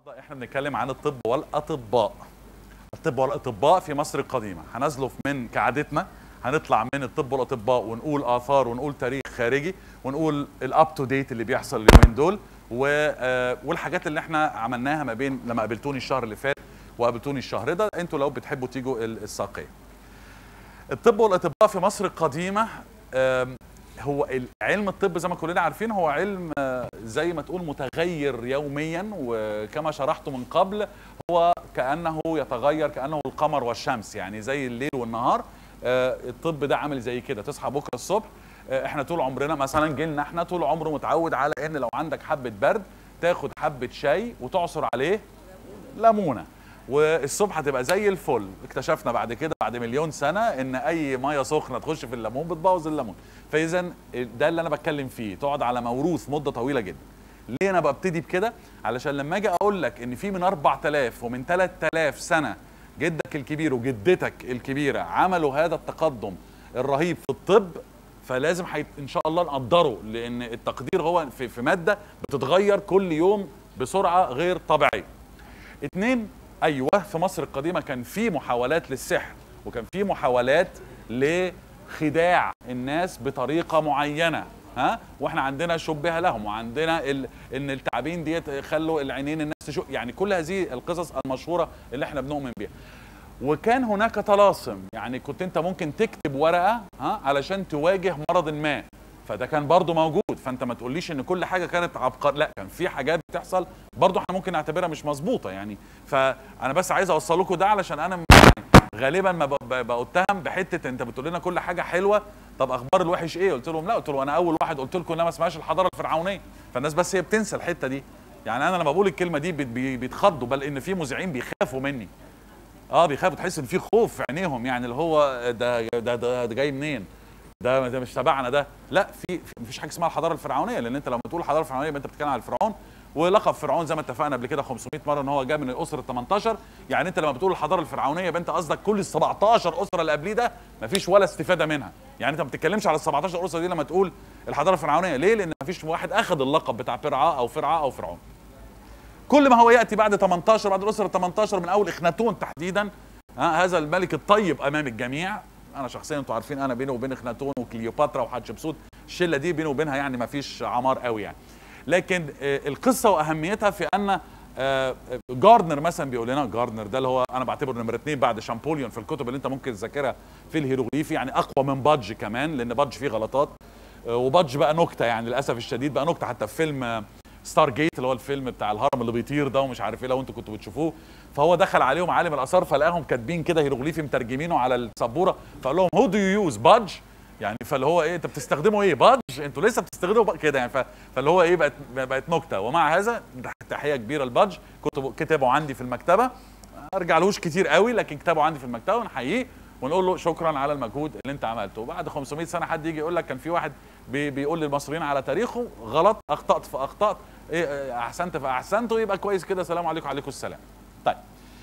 احنا بنتكلم عن الطب والاطباء الطب والاطباء في مصر القديمه هنزلف من كعادتنا هنطلع من الطب والاطباء ونقول اثار ونقول تاريخ خارجي ونقول الاب تو ديت اللي بيحصل اليومين دول و... آه، والحاجات اللي احنا عملناها ما بين لما قابلتوني الشهر اللي فات وقابلتوني الشهر ده انتوا لو بتحبوا تيجوا ال- الساقيه الطب والاطباء في مصر القديمه آم، هو ال- علم الطب زي ما كلنا عارفين هو علم آه، زي ما تقول متغير يوميا وكما شرحت من قبل هو كانه يتغير كانه القمر والشمس يعني زي الليل والنهار آه، الطب ده عامل زي كده تصحى بكره الصبح آه، احنا طول عمرنا مثلا جيلنا احنا طول عمره متعود على ان لو عندك حبه برد تاخد حبه شاي وتعصر عليه ليمونه والصبح هتبقى زي الفل اكتشفنا بعد كده بعد مليون سنه ان اي ميه سخنه تخش في الليمون بتبوظ الليمون فاذا ده اللي انا بتكلم فيه تقعد على موروث مده طويله جدا ليه انا ببتدي بكده علشان لما اجي اقول لك ان في من 4000 ومن 3000 سنه جدك الكبير وجدتك الكبيره عملوا هذا التقدم الرهيب في الطب فلازم حي... ان شاء الله نقدره لان التقدير هو في, في ماده بتتغير كل يوم بسرعه غير طبيعيه اتنين ايوه في مصر القديمه كان في محاولات للسحر وكان في محاولات لخداع الناس بطريقه معينه ها واحنا عندنا شبه لهم وعندنا ال... ان التعابين ديت خلوا العينين الناس تشوف يعني كل هذه القصص المشهوره اللي احنا بنؤمن بيها وكان هناك طلاسم يعني كنت انت ممكن تكتب ورقه ها علشان تواجه مرض ما فده كان برضو موجود فانت ما تقوليش ان كل حاجه كانت عبقر لا كان في حاجات بتحصل برضو احنا ممكن نعتبرها مش مظبوطه يعني فانا بس عايز اوصل لكم ده علشان انا يعني غالبا ما ب- ب- بتهم بحته انت بتقول لنا كل حاجه حلوه طب اخبار الوحش ايه قلت لهم لا قلت له انا اول واحد قلت لكم انها ما اسمهاش الحضاره الفرعونيه فالناس بس هي بتنسى الحته دي يعني انا لما بقول الكلمه دي بيت- بي- بيتخضوا بل ان في مذيعين بيخافوا مني اه بيخافوا تحس ان في خوف في عينيهم يعني اللي هو ده ده ده, ده جاي منين ده ده مش تبعنا ده لا في في- مفيش حاجه اسمها الحضاره الفرعونيه لان انت لما تقول الحضاره الفرعونيه يبقى انت بتتكلم على الفرعون ولقب فرعون زي ما اتفقنا قبل كده 500 مره ان هو جاء من الاسره ال 18 يعني انت لما بتقول الحضاره الفرعونيه يبقى انت قصدك كل ال 17 اسره اللي قبليه ده مفيش ولا استفاده منها يعني انت ما بتتكلمش على ال 17 اسره دي لما تقول الحضاره الفرعونيه ليه لان مفيش واحد اخذ اللقب بتاع فرعا او فرعا او فرعون كل ما هو ياتي بعد 18 بعد الاسره ال 18 من اول اخناتون تحديدا ها هذا الملك الطيب امام الجميع انا شخصيا انتوا عارفين انا بيني وبين اخناتون وكليوباترا وحتشبسوت الشله دي بيني وبينها يعني ما فيش عمار قوي يعني لكن آه، القصه واهميتها في ان آه، جاردنر مثلا بيقول لنا جاردنر ده اللي هو انا بعتبره نمره اثنين بعد شامبوليون في الكتب اللي انت ممكن تذاكرها في الهيروغليفي يعني اقوى من بادج كمان لان بادج فيه غلطات آه، وبادج بقى نكته يعني للاسف الشديد بقى نكته حتى في فيلم آه، ستار جيت اللي هو الفيلم بتاع الهرم اللي بيطير ده ومش عارف ايه لو انتوا كنتوا بتشوفوه فهو دخل عليهم عالم الاثار فلقاهم كاتبين كده هيروغليفي مترجمينه على السبوره فقال لهم هو دو يو يوز بادج يعني فاللي هو ايه انت بتستخدموا ايه بادج انتوا لسه بتستخدموا بق- كده يعني ف- فاللي هو ايه بقت بقت نكته ومع هذا تحيه كبيره لبادج كتبوا كتبوا عندي في المكتبه ارجعلهوش كتير قوي لكن كتابه عندي في المكتبه ونحييه ونقول له شكرا على المجهود اللي انت عملته وبعد 500 سنه حد يجي يقول لك كان في واحد بي بيقول للمصريين على تاريخه غلط اخطات فاخطات إيه اه، احسنت فاحسنت ويبقى كويس كده سلام عليكم وعليكم السلام طيب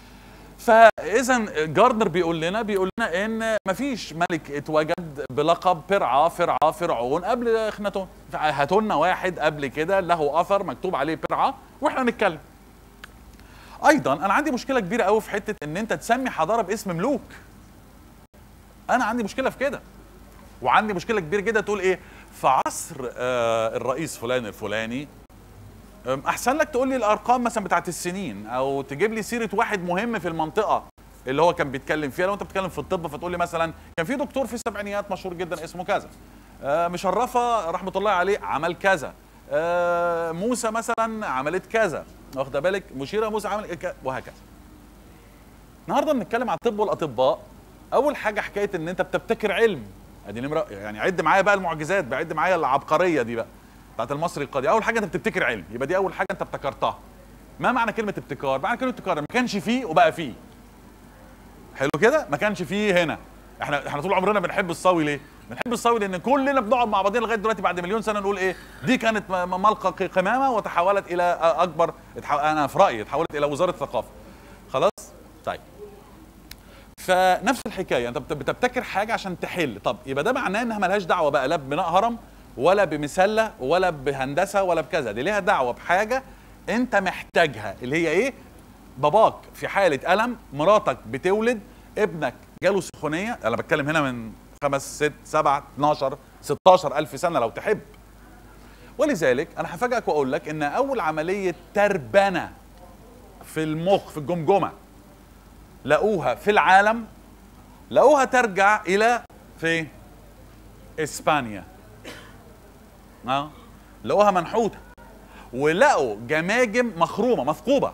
فاذا جاردنر بيقول لنا بيقول لنا ان مفيش ملك اتوجد بلقب برعا فرعا فرعون قبل اخناتون هاتوا لنا واحد قبل كده له اثر مكتوب عليه برعا واحنا نتكلم ايضا انا عندي مشكله كبيره قوي في حته ان انت تسمي حضاره باسم ملوك انا عندي مشكله في كده وعندي مشكله كبيره جدا تقول ايه في عصر آه الرئيس فلان الفلاني أم، احسن لك تقول لي الارقام مثلا بتاعت السنين او تجيب لي سيره واحد مهم في المنطقه اللي هو كان بيتكلم فيها لو انت بتتكلم في الطب فتقول لي مثلا كان في دكتور في السبعينيات مشهور جدا اسمه كذا آه، مشرفه رحمه الله عليه عمل كذا آه، موسى مثلا عملت كذا واخده بالك مشيره موسى عملت ك- وهكذا النهارده بنتكلم عن الطب والاطباء اول حاجه حكايه ان انت بتبتكر علم ادي نمره يعني عد معايا بقى المعجزات بعد معايا العبقريه دي بقى بتاعت المصري القديم اول حاجه انت بتبتكر علم يبقى دي اول حاجه انت ابتكرتها ما معنى كلمه ابتكار معنى كلمه ابتكار ما كانش فيه وبقى فيه حلو كده ما كانش فيه هنا احنا احنا طول عمرنا بنحب الصاوي ليه بنحب الصاوي لان كلنا بنقعد مع بعضنا لغايه دلوقتي بعد مليون سنه نقول ايه دي كانت م- م- ملقى ق- قمامه وتحولت الى اكبر اتح- انا في رايي تحولت الى وزاره الثقافه خلاص طيب فنفس الحكايه انت بت- بتبتكر حاجه عشان تحل طب يبقى ده معناه انها ملهاش دعوه بقى لا ببناء هرم ولا بمسله ولا بهندسه ولا بكذا دي ليها دعوه بحاجه انت محتاجها اللي هي ايه باباك في حاله الم مراتك بتولد ابنك جاله سخونيه انا بتكلم هنا من خمس ست سبع 12 16 الف سنه لو تحب ولذلك انا هفاجئك واقول لك ان اول عمليه تربنه في المخ في الجمجمه لقوها في العالم لقوها ترجع الى في اسبانيا اه لقوها منحوته ولقوا جماجم مخرومه مثقوبه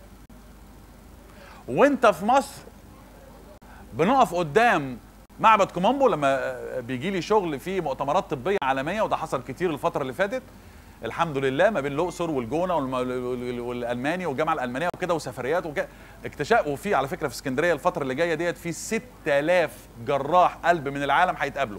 وانت في مصر بنقف قدام معبد كومومبو لما بيجي لي شغل في مؤتمرات طبيه عالميه وده حصل كتير الفتره اللي فاتت الحمد لله ما بين الاقصر والجونه والم- والالماني والجامعه الالمانيه وكده وسفريات وكده اكتشفوا في على فكره في اسكندريه الفتره اللي جايه ديت في 6000 جراح قلب من العالم هيتقابلوا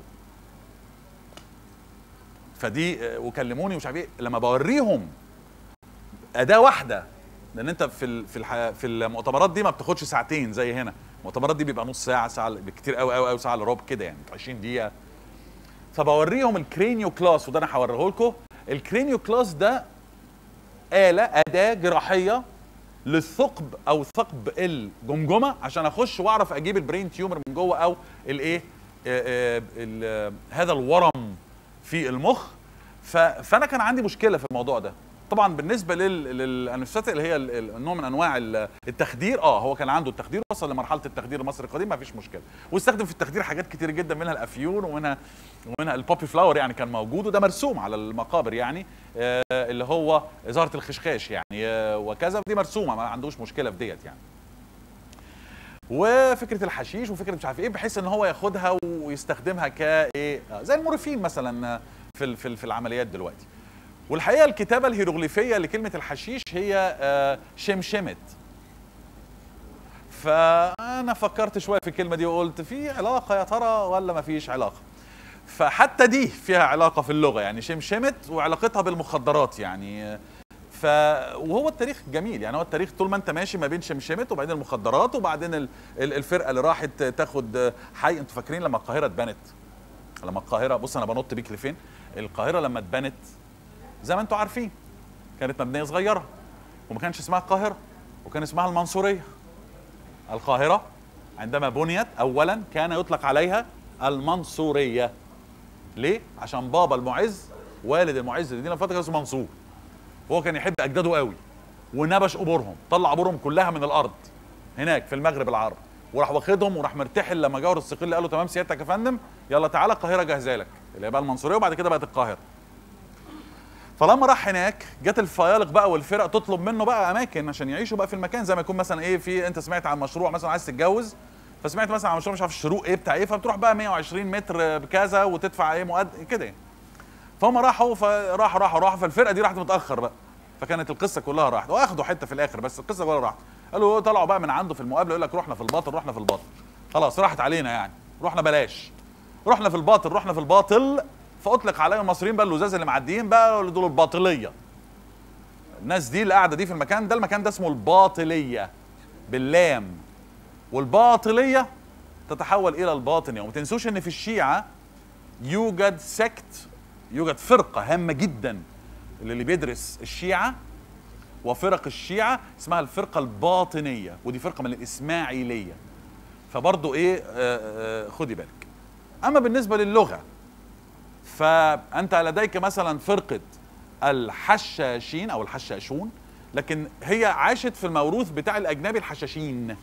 فدي آه، وكلموني ومش عارف ايه لما بوريهم اداه واحده لان انت في ال- في الح... في المؤتمرات دي ما بتاخدش ساعتين زي هنا المؤتمرات دي بيبقى نص ساعه ساعه بكتير قوي قوي قوي ساعه الا ربع كده يعني 20 دقيقه فبوريهم الكرينيو كلاس وده انا هوريه لكم الكرينيو كلاس ده آلة أداة جراحية للثقب أو ثقب الجمجمة عشان أخش وأعرف أجيب البرين تيومر من جوه أو الإيه آه، آه، ال- آه، هذا الورم في المخ ف- فأنا كان عندي مشكلة في الموضوع ده طبعا بالنسبه لل- للانستات اللي هي ال- ال- نوع من انواع ال- التخدير اه هو كان عنده التخدير وصل لمرحله التخدير المصري القديم ما فيش مشكله واستخدم في التخدير حاجات كتير جدا منها الافيون ومنها ومنها البوبي فلاور يعني كان موجود وده مرسوم على المقابر يعني آه اللي هو زهره الخشخاش يعني آه وكذا دي مرسومه ما عندوش مشكله في ديت يعني وفكره الحشيش وفكره مش عارف ايه بحيث ان هو ياخدها ويستخدمها كايه آه، زي المورفين مثلا آه، في ال- في ال- في العمليات دلوقتي والحقيقه الكتابه الهيروغليفيه لكلمه الحشيش هي آه، شمشمت فانا فكرت شويه في الكلمه دي وقلت في علاقه يا ترى ولا ما فيش علاقه فحتى دي فيها علاقه في اللغه يعني شمشمت وعلاقتها بالمخدرات يعني آه، ف وهو التاريخ جميل يعني هو التاريخ طول ما انت ماشي ما بين شمشمت وبعدين المخدرات وبعدين ال- ال- الفرقه اللي راحت تاخد آه، حي انتوا فاكرين لما القاهره اتبنت لما القاهره بص انا بنط بيك لفين القاهره لما اتبنت زي ما انتم عارفين كانت مبنيه صغيره وما كانش اسمها القاهره وكان اسمها المنصوريه القاهره عندما بنيت اولا كان يطلق عليها المنصوريه ليه عشان بابا المعز والد المعز لدينا فتره كان اسمه منصور هو كان يحب اجداده قوي ونبش قبورهم طلع قبورهم كلها من الارض هناك في المغرب العربي وراح واخدهم وراح مرتحل لما جاور الصقلي قال له تمام سيادتك يا فندم يلا تعالى القاهره جاهزه لك اللي هي بقى المنصوريه وبعد كده بقت القاهره فلما راح هناك جت الفيالق بقى والفرق تطلب منه بقى اماكن عشان يعيشوا بقى في المكان زي ما يكون مثلا ايه في انت سمعت عن مشروع مثلا عايز تتجوز فسمعت مثلا عن مشروع مش عارف الشروق ايه بتاع ايه فبتروح بقى 120 متر بكذا وتدفع ايه مقد كده يعني فهم راحوا فراحوا راحوا راحوا فالفرقه دي راحت متاخر بقى فكانت القصه كلها راحت واخدوا حته في الاخر بس القصه كلها راحت قالوا طلعوا بقى من عنده في المقابله يقول لك رحنا في الباطل رحنا في الباطل خلاص راحت علينا يعني رحنا بلاش رحنا في الباطل رحنا في الباطل فاطلق عليهم المصريين بقى اللزاز اللي معديين بقى اللي دول الباطليه الناس دي اللي قاعده دي في المكان ده المكان ده اسمه الباطليه باللام والباطليه تتحول الى الباطنيه وما تنسوش ان في الشيعه يوجد سكت يوجد فرقه هامه جدا اللي بيدرس الشيعه وفرق الشيعه اسمها الفرقه الباطنيه ودي فرقه من الاسماعيليه فبرضه ايه آه آه خدي بالك اما بالنسبه للغه فانت لديك مثلا فرقه الحشاشين او الحشاشون لكن هي عاشت في الموروث بتاع الاجنبي الحشاشين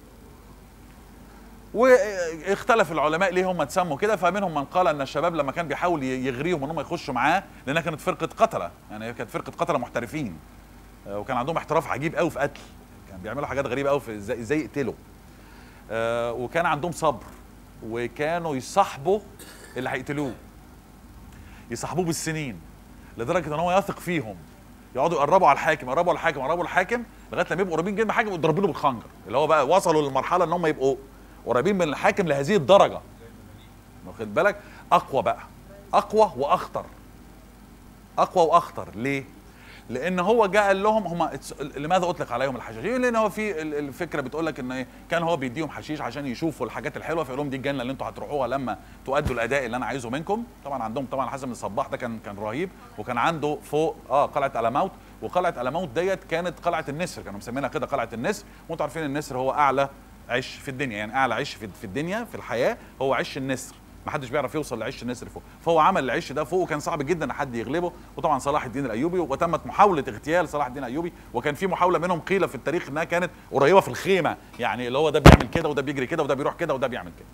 واختلف العلماء ليه هم اتسموا كده فمنهم من قال ان الشباب لما كان بيحاول يغريهم ان هم يخشوا معاه لانها كانت فرقه قتله يعني هي كانت فرقه قتله محترفين آه، وكان عندهم احتراف عجيب قوي في قتل كان بيعملوا حاجات غريبه قوي في ازاي ازاي يقتلوا آه، وكان عندهم صبر وكانوا يصاحبوا اللي هيقتلوه يصاحبوه بالسنين لدرجه ان هو يثق فيهم يقعدوا يقربوا على الحاكم يقربوا على الحاكم يقربوا على الحاكم لغايه لما يبقوا قريبين جدا من الحاكم ويضربوا له بالخنجر اللي هو بقى وصلوا للمرحله ان هم يبقوا قريبين من الحاكم لهذه الدرجه واخد بالك اقوى بقى اقوى واخطر اقوى واخطر ليه لان هو جاء قال لهم هم لماذا اطلق عليهم الحشاشين لان هو في ال- الفكره بتقول لك ان إيه؟ كان هو بيديهم حشيش عشان يشوفوا الحاجات الحلوه فيقول لهم دي الجنه اللي انتوا هتروحوها لما تؤدوا الاداء اللي انا عايزه منكم طبعا عندهم طبعا حسن بن الصباح ده كان كان رهيب وكان عنده فوق اه قلعه الموت وقلعه الموت ديت كانت قلعه النسر كانوا مسمينها كده قلعه النسر وانتوا عارفين النسر هو اعلى عش في الدنيا يعني اعلى عش في في الدنيا في الحياه هو عش النسر ما حدش بيعرف يوصل لعش النسر فوق فهو عمل العش ده فوق وكان صعب جدا ان حد يغلبه وطبعا صلاح الدين الايوبي وتمت محاوله اغتيال صلاح الدين الايوبي وكان في محاوله منهم قيل في التاريخ انها كانت قريبه في الخيمه يعني اللي هو ده بيعمل كده وده بيجري كده وده بيروح كده وده بيعمل كده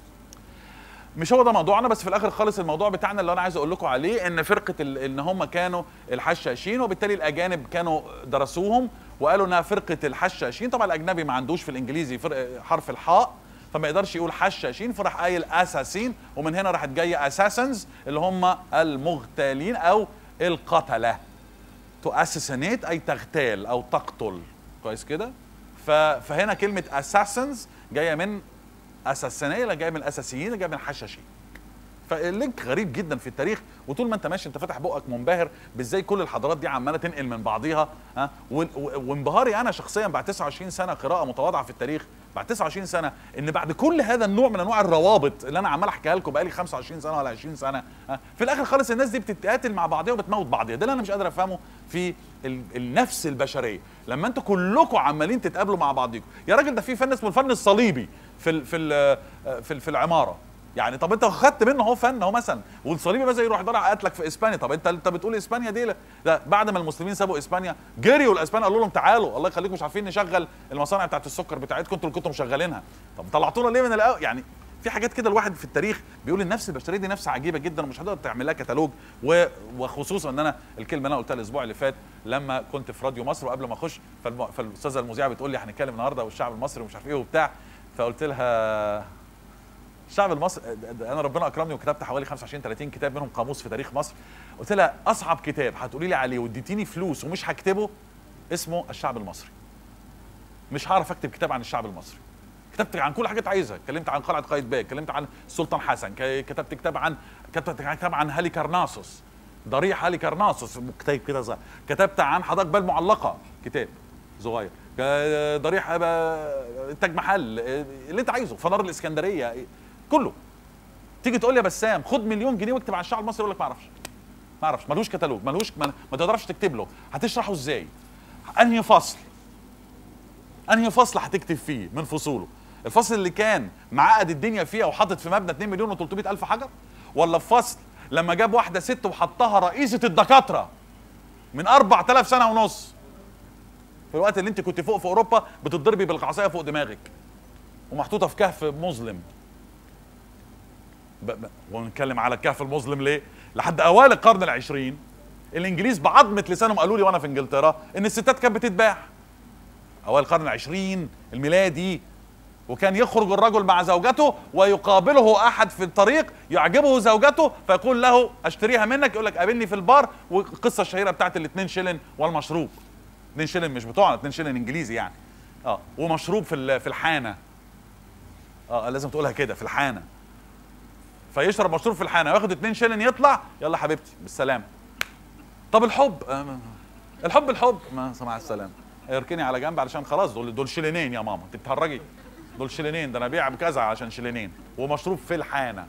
مش هو ده موضوعنا بس في الاخر خالص الموضوع بتاعنا اللي انا عايز اقول لكم عليه ان فرقه ال- ان هم كانوا الحشاشين وبالتالي الاجانب كانوا درسوهم وقالوا انها فرقه الحشاشين طبعا الاجنبي ما عندوش في الانجليزي فرق حرف الحاء فما يقدرش يقول حشاشين فراح قايل اساسين ومن هنا راحت جايه اساسنز اللي هم المغتالين او القتله تو اساسينيت اي تغتال او تقتل كويس كده ف- فهنا كلمه اساسنز جايه من اساسينيه جايه من الاساسيين جايه من الحشاشين فاللينك غريب جدا في التاريخ وطول ما انت ماشي انت فاتح بقك منبهر بازاي كل الحضارات دي عماله تنقل من بعضيها ها و- و- وانبهاري انا شخصيا بعد 29 سنه قراءه متواضعه في التاريخ بعد 29 سنه ان بعد كل هذا النوع من انواع الروابط اللي انا عمال احكيها لكم بقالي 25 سنه ولا 20 سنه ها في الاخر خالص الناس دي بتتقاتل مع بعضها وبتموت بعضها ده اللي انا مش قادر افهمه في ال- النفس البشريه لما انتوا كلكم عمالين تتقابلوا مع بعضكم يا راجل ده في فن اسمه الفن الصليبي في ال في ال في, ال في العماره يعني طب انت خدت منه هو فن اهو مثلا والصليبي مثلا يروح يضرع قتلك في اسبانيا طب انت انت بتقول اسبانيا دي لا ده بعد ما المسلمين سابوا اسبانيا جريوا الاسبان قالوا لهم تعالوا الله يخليكم مش عارفين نشغل المصانع بتاعت السكر بتاعتكم انتوا اللي كنتوا مشغلينها طب طلعتونا ليه من الاول يعني في حاجات كده الواحد في التاريخ بيقول النفس البشريه دي نفس عجيبه جدا ومش هتقدر تعمل لها كتالوج و- وخصوصا ان انا الكلمه اللي انا قلتها الاسبوع اللي فات لما كنت في راديو مصر وقبل ما اخش فالم- فالاستاذه المذيعه بتقول لي هنتكلم النهارده والشعب المصري ومش عارف ايه وبتاع فقلت لها الشعب المصري انا ربنا اكرمني وكتبت حوالي 25 30 كتاب منهم قاموس في تاريخ مصر قلت لها اصعب كتاب هتقولي لي عليه واديتيني فلوس ومش هكتبه اسمه الشعب المصري مش هعرف اكتب كتاب عن الشعب المصري كتبت عن كل حاجه عايزها اتكلمت عن قلعه قايتباي اتكلمت عن السلطان حسن ك- كتبت كتاب عن كتبت كتاب عن هالي كارناسوس ضريح هالي كارناسوس كتاب كده صغير. كتبت عن حدائق بال معلقه كتاب صغير ك- ضريح أبا- تاج محل اللي انت عايزه فنار الاسكندريه كله تيجي تقول لي يا بسام خد مليون جنيه واكتب عن الشعب المصري يقول لك ما اعرفش ما اعرفش ملوش كتالوج ملوش ما, ما تقدرش تكتب له هتشرحه ازاي انهي فصل انهي فصل هتكتب فيه من فصوله الفصل اللي كان معقد الدنيا فيها وحاطط في مبنى 2 مليون و300 الف حجر ولا الفصل لما جاب واحده ست وحطها رئيسه الدكاتره من 4000 سنه ونص في الوقت اللي انت كنت فوق في اوروبا بتضربي بالعصايه فوق دماغك ومحطوطه في كهف مظلم ب- ب- ونتكلم على الكهف المظلم ليه؟ لحد اوائل القرن العشرين الانجليز بعظمه لسانهم قالوا لي وانا في انجلترا ان الستات كانت بتتباع اوائل القرن العشرين الميلادي وكان يخرج الرجل مع زوجته ويقابله احد في الطريق يعجبه زوجته فيقول له اشتريها منك يقول لك قابلني في البار والقصه الشهيره بتاعت الاثنين شلن والمشروب 2 شلن مش بتوعنا 2 شلن انجليزي يعني اه ومشروب في ال- في الحانه اه لازم تقولها كده في الحانه فيشرب مشروب في الحانه وياخد 2 شلن يطلع يلا حبيبتي بالسلامه طب الحب آه، الحب الحب ما مع السلامه اركني على جنب علشان خلاص دول دول شلنين يا ماما انت بتهرجي دول شلنين ده انا ابيع بكذا عشان شلنين ومشروب في الحانه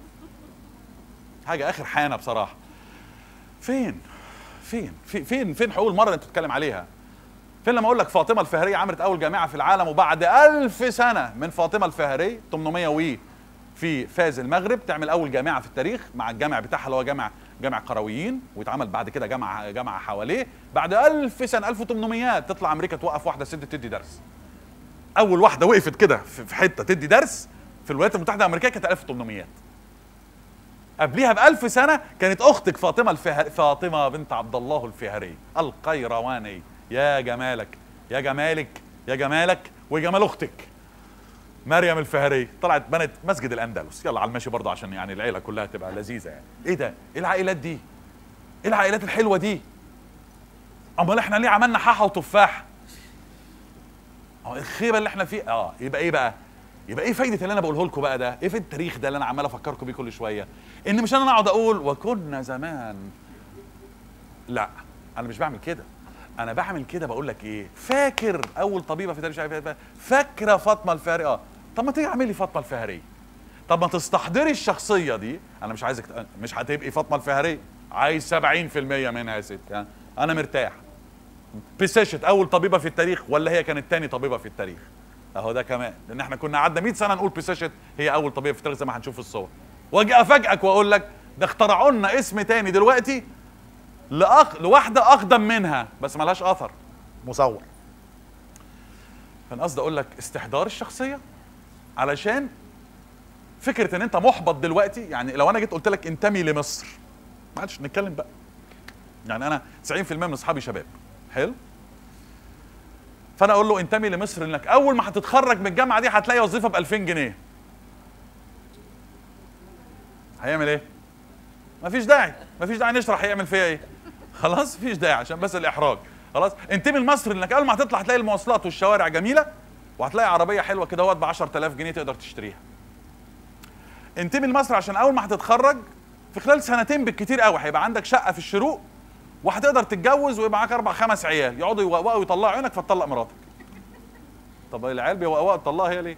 حاجه اخر حانه بصراحه فين فين في فين فين حقوق المرأة اللي انت بتتكلم عليها فين لما اقول لك فاطمه الفهريه عملت اول جامعه في العالم وبعد ألف سنه من فاطمه الفهريه 800 وي في فاز المغرب تعمل اول جامعه في التاريخ مع الجامع بتاعها اللي هو جامع جامع قرويين ويتعمل بعد كده جامعه جامعه حواليه بعد ألف سنه 1800 تطلع امريكا توقف واحده ست تدي درس اول واحده وقفت كده في في حته تدي درس في الولايات المتحده الامريكيه كانت 1800 قبليها بألف سنة كانت أختك فاطمة الفهر فاطمة بنت عبد الله الفهري القيرواني يا جمالك يا جمالك يا جمالك وجمال أختك مريم الفهري طلعت بنت مسجد الأندلس يلا على المشي برضه عشان يعني العيلة كلها تبقى لذيذة يعني إيه ده؟ إيه العائلات دي؟ إيه العائلات الحلوة دي؟ أمال إحنا ليه عملنا حاحة وتفاح؟ اه الخيبه اللي احنا فيه اه يبقى ايه بقى يبقى ايه فايده اللي انا بقوله لكم بقى ده ايه في التاريخ ده اللي انا عمال افكركم بيه كل شويه ان مش انا اقعد اقول وكنا زمان لا انا مش بعمل كده انا بعمل كده بقول لك ايه فاكر اول طبيبه في تاريخ مش عارف إيه، فاكره فاطمه الفهري اه طب ما تيجي اعمل لي فاطمه الفهري طب ما تستحضري الشخصيه دي انا مش عايزك مش هتبقي فاطمه الفهري عايز 70% منها يا ست ها؟ انا مرتاح بيسيشت اول طبيبه في التاريخ ولا هي كانت تاني طبيبه في التاريخ اهو ده كمان لان احنا كنا قعدنا 100 سنه نقول بيسيشت هي اول طبيبه في التاريخ زي ما هنشوف في الصور واجي افاجئك واقول لك ده اخترعوا لنا اسم تاني دلوقتي لأخ... لواحده اقدم منها بس ملهاش اثر مصور فانا قصدي اقول لك استحضار الشخصيه علشان فكره ان انت محبط دلوقتي يعني لو انا جيت قلت لك انتمي لمصر معلش نتكلم بقى يعني انا 90% من اصحابي شباب حلو فانا اقول له انتمي لمصر انك اول ما هتتخرج من الجامعه دي هتلاقي وظيفه ب 2000 جنيه هيعمل ايه مفيش داعي مفيش داعي نشرح هيعمل فيها ايه خلاص مفيش داعي عشان بس الاحراج خلاص انتمي لمصر انك اول ما هتطلع هتلاقي المواصلات والشوارع جميله وهتلاقي عربيه حلوه كده اهوت ب 10000 جنيه تقدر تشتريها انتمي لمصر عشان اول ما هتتخرج في خلال سنتين بالكتير قوي هيبقى عندك شقه في الشروق وهتقدر تتجوز ويبقى معاك اربع خمس عيال يقعدوا يوقوقوا ويطلعوا عينك فتطلق مراتك طب العيال بيوقوقوا تطلقها هي ليه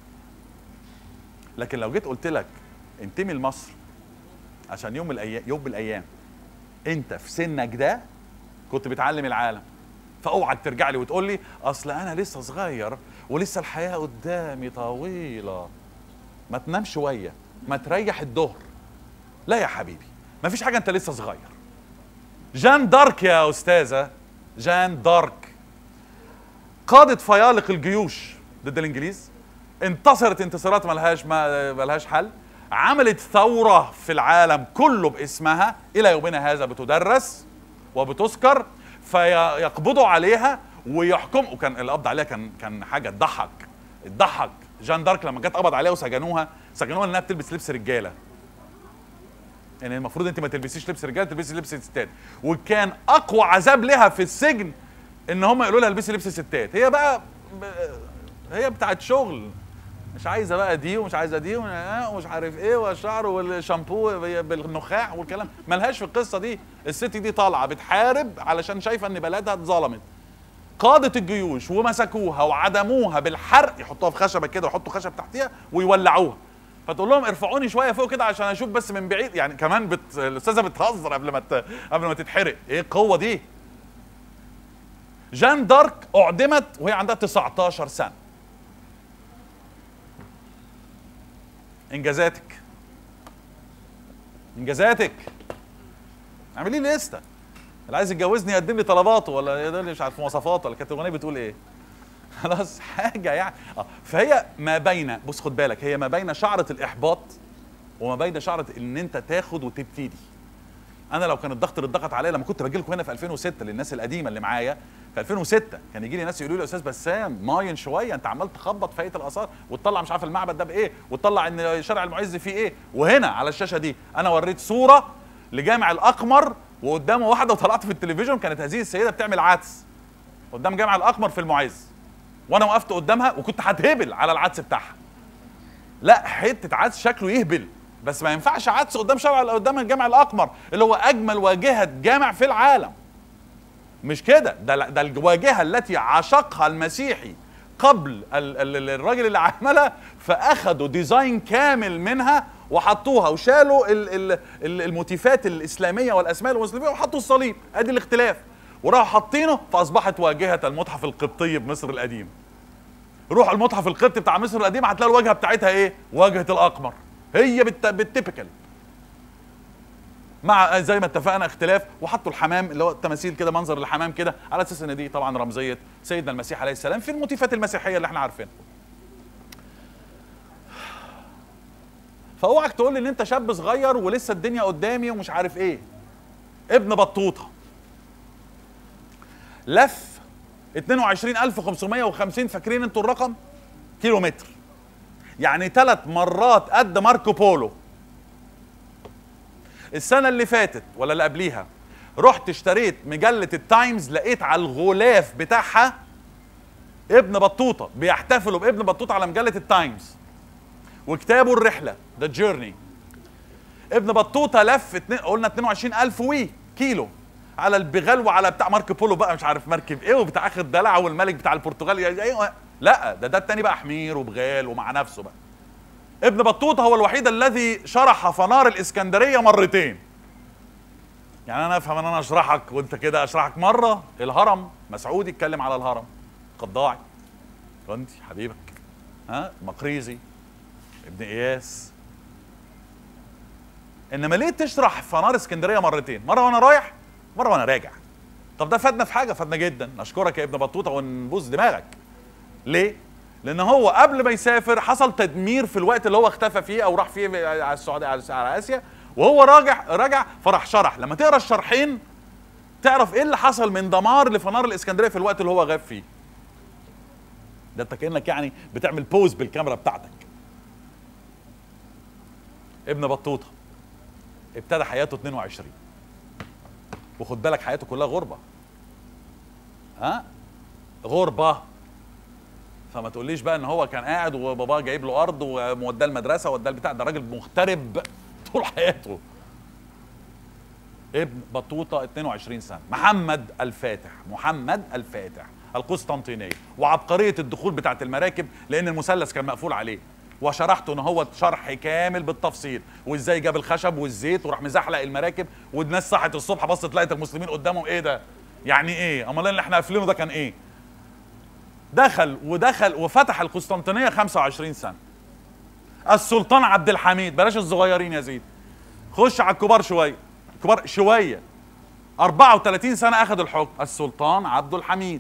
لكن لو جيت قلت لك انتمي لمصر عشان يوم من الايام يوم من الايام انت في سنك ده كنت بتعلم العالم فاوعك ترجع لي وتقول لي اصل انا لسه صغير ولسه الحياه قدامي طويله ما تنام شويه ما تريح الظهر لا يا حبيبي ما فيش حاجه انت لسه صغير جان دارك يا استاذه جان دارك قادت فيالق الجيوش ضد الانجليز انتصرت انتصارات ملهاش ما ملهاش حل عملت ثوره في العالم كله باسمها الى يومنا هذا بتدرس وبتذكر فيقبضوا عليها ويحكموا وكان القبض عليها كان كان حاجه تضحك تضحك جان دارك لما جت قبض عليها وسجنوها سجنوها لانها بتلبس لبس رجاله يعني المفروض انت ما تلبسيش لبس رجاله تلبسي لبس ستات وكان اقوى عذاب لها في السجن ان هم يقولوا لها البسي لبس ستات هي بقى ب... هي بتاعت شغل مش عايزه بقى دي ومش عايزه دي ومش عارف ايه والشعر والشامبو بالنخاع والكلام ملهاش في القصه دي الست دي طالعه بتحارب علشان شايفه ان بلدها اتظلمت قادت الجيوش ومسكوها وعدموها بالحرق يحطوها في خشبه كده ويحطوا خشب تحتيها ويولعوها فتقول لهم ارفعوني شويه فوق كده عشان اشوف بس من بعيد يعني كمان بت... الاستاذه بتهزر قبل ما ت... قبل ما تتحرق ايه القوه دي جان دارك اعدمت وهي عندها 19 سنه انجازاتك انجازاتك اعملي لي لسته اللي عايز يتجوزني يقدم لي طلباته ولا يقدم لي مش عارف مواصفات ولا كانت الاغنيه بتقول ايه خلاص حاجه يعني اه فهي ما بين بص خد بالك هي ما بين شعره الاحباط وما بين شعره ان انت تاخد وتبتدي انا لو كان الضغط اللي اتضغط عليا لما كنت باجي لكم هنا في 2006 للناس القديمه اللي معايا في 2006 كان يجي لي ناس يقولوا لي يا استاذ بسام ماين شويه انت عمال تخبط في هيئه الاثار وتطلع مش عارف المعبد ده بايه وتطلع ان شارع المعز فيه ايه وهنا على الشاشه دي انا وريت صوره لجامع الاقمر وقدامه واحده وطلعت في التلفزيون كانت هذه السيده بتعمل عدس قدام جامع الاقمر في المعز وانا وقفت قدامها وكنت هتهبل على العدس بتاعها لا حته عدس شكله يهبل بس ما ينفعش عدس قدام شارع قدام الجامع الاقمر اللي هو اجمل واجهه جامع في العالم مش كده ده ده الواجهه التي عشقها المسيحي قبل ال ال الراجل اللي عملها فاخدوا ديزاين كامل منها وحطوها وشالوا ال ال ال الموتيفات الاسلاميه والاسماء المسلميه وحطوا الصليب ادي الاختلاف وراحوا حاطينه فاصبحت واجهه المتحف القبطي بمصر القديم روح المتحف القبطي بتاع مصر القديم هتلاقي الواجهه بتاعتها ايه واجهه الاقمر هي بالتيبيكال مع زي ما اتفقنا اختلاف وحطوا الحمام اللي هو التماثيل كده منظر الحمام كده على اساس ان دي طبعا رمزيه سيدنا المسيح عليه السلام في الموتيفات المسيحيه اللي احنا عارفينها. فاوعك تقول لي ان انت شاب صغير ولسه الدنيا قدامي ومش عارف ايه. ابن بطوطه لف 22550 فاكرين انتوا الرقم؟ كيلو متر. يعني ثلاث مرات قد ماركو بولو. السنه اللي فاتت ولا اللي قبليها رحت اشتريت مجله التايمز لقيت على الغلاف بتاعها ابن بطوطه بيحتفلوا بابن بطوطه على مجله التايمز وكتابه الرحله ذا جيرني ابن بطوطه لف اتنين قلنا 22000 وي كيلو على البغال وعلى بتاع مارك بولو بقى مش عارف مركب ايه وبتاع اخر دلع والملك بتاع البرتغال ايه لا ده ده التاني بقى حمير وبغال ومع نفسه بقى ابن بطوطه هو الوحيد الذي شرح فنار الاسكندريه مرتين يعني انا افهم ان انا اشرحك وانت كده اشرحك مره الهرم مسعود يتكلم على الهرم قضاعي كنتي حبيبك ها مقريزي ابن اياس انما ليه تشرح فنار اسكندريه مرتين مره وانا رايح مره وانا راجع طب ده فادنا في حاجه فادنا جدا نشكرك يا ابن بطوطه ونبوس دماغك ليه لان هو قبل ما يسافر حصل تدمير في الوقت اللي هو اختفى فيه او راح فيه على السعوديه على على اسيا وهو راجع راجع فراح شرح لما تقرا الشرحين تعرف ايه اللي حصل من دمار لفنار الاسكندريه في الوقت اللي هو غاب فيه ده انت كانك يعني بتعمل بوز بالكاميرا بتاعتك ابن بطوطه ابتدى حياته 22 وخد بالك حياته كلها غربه ها غربه فما تقوليش بقى ان هو كان قاعد وباباه جايب له ارض وموداه المدرسه ووداه البتاع ده راجل مغترب طول حياته ابن بطوطه 22 سنه محمد الفاتح محمد الفاتح القسطنطينيه وعبقريه الدخول بتاعه المراكب لان المثلث كان مقفول عليه وشرحته ان هو شرح كامل بالتفصيل وازاي جاب الخشب والزيت وراح مزحلق المراكب والناس صحت الصبح بصت لقيت المسلمين قدامهم ايه ده يعني ايه امال اللي احنا قافلينه ده كان ايه دخل ودخل وفتح القسطنطينيه 25 سنه السلطان عبد الحميد بلاش الصغيرين يا زيد خش على الكبار شويه الكبار شويه 34 سنه اخذ الحكم السلطان عبد الحميد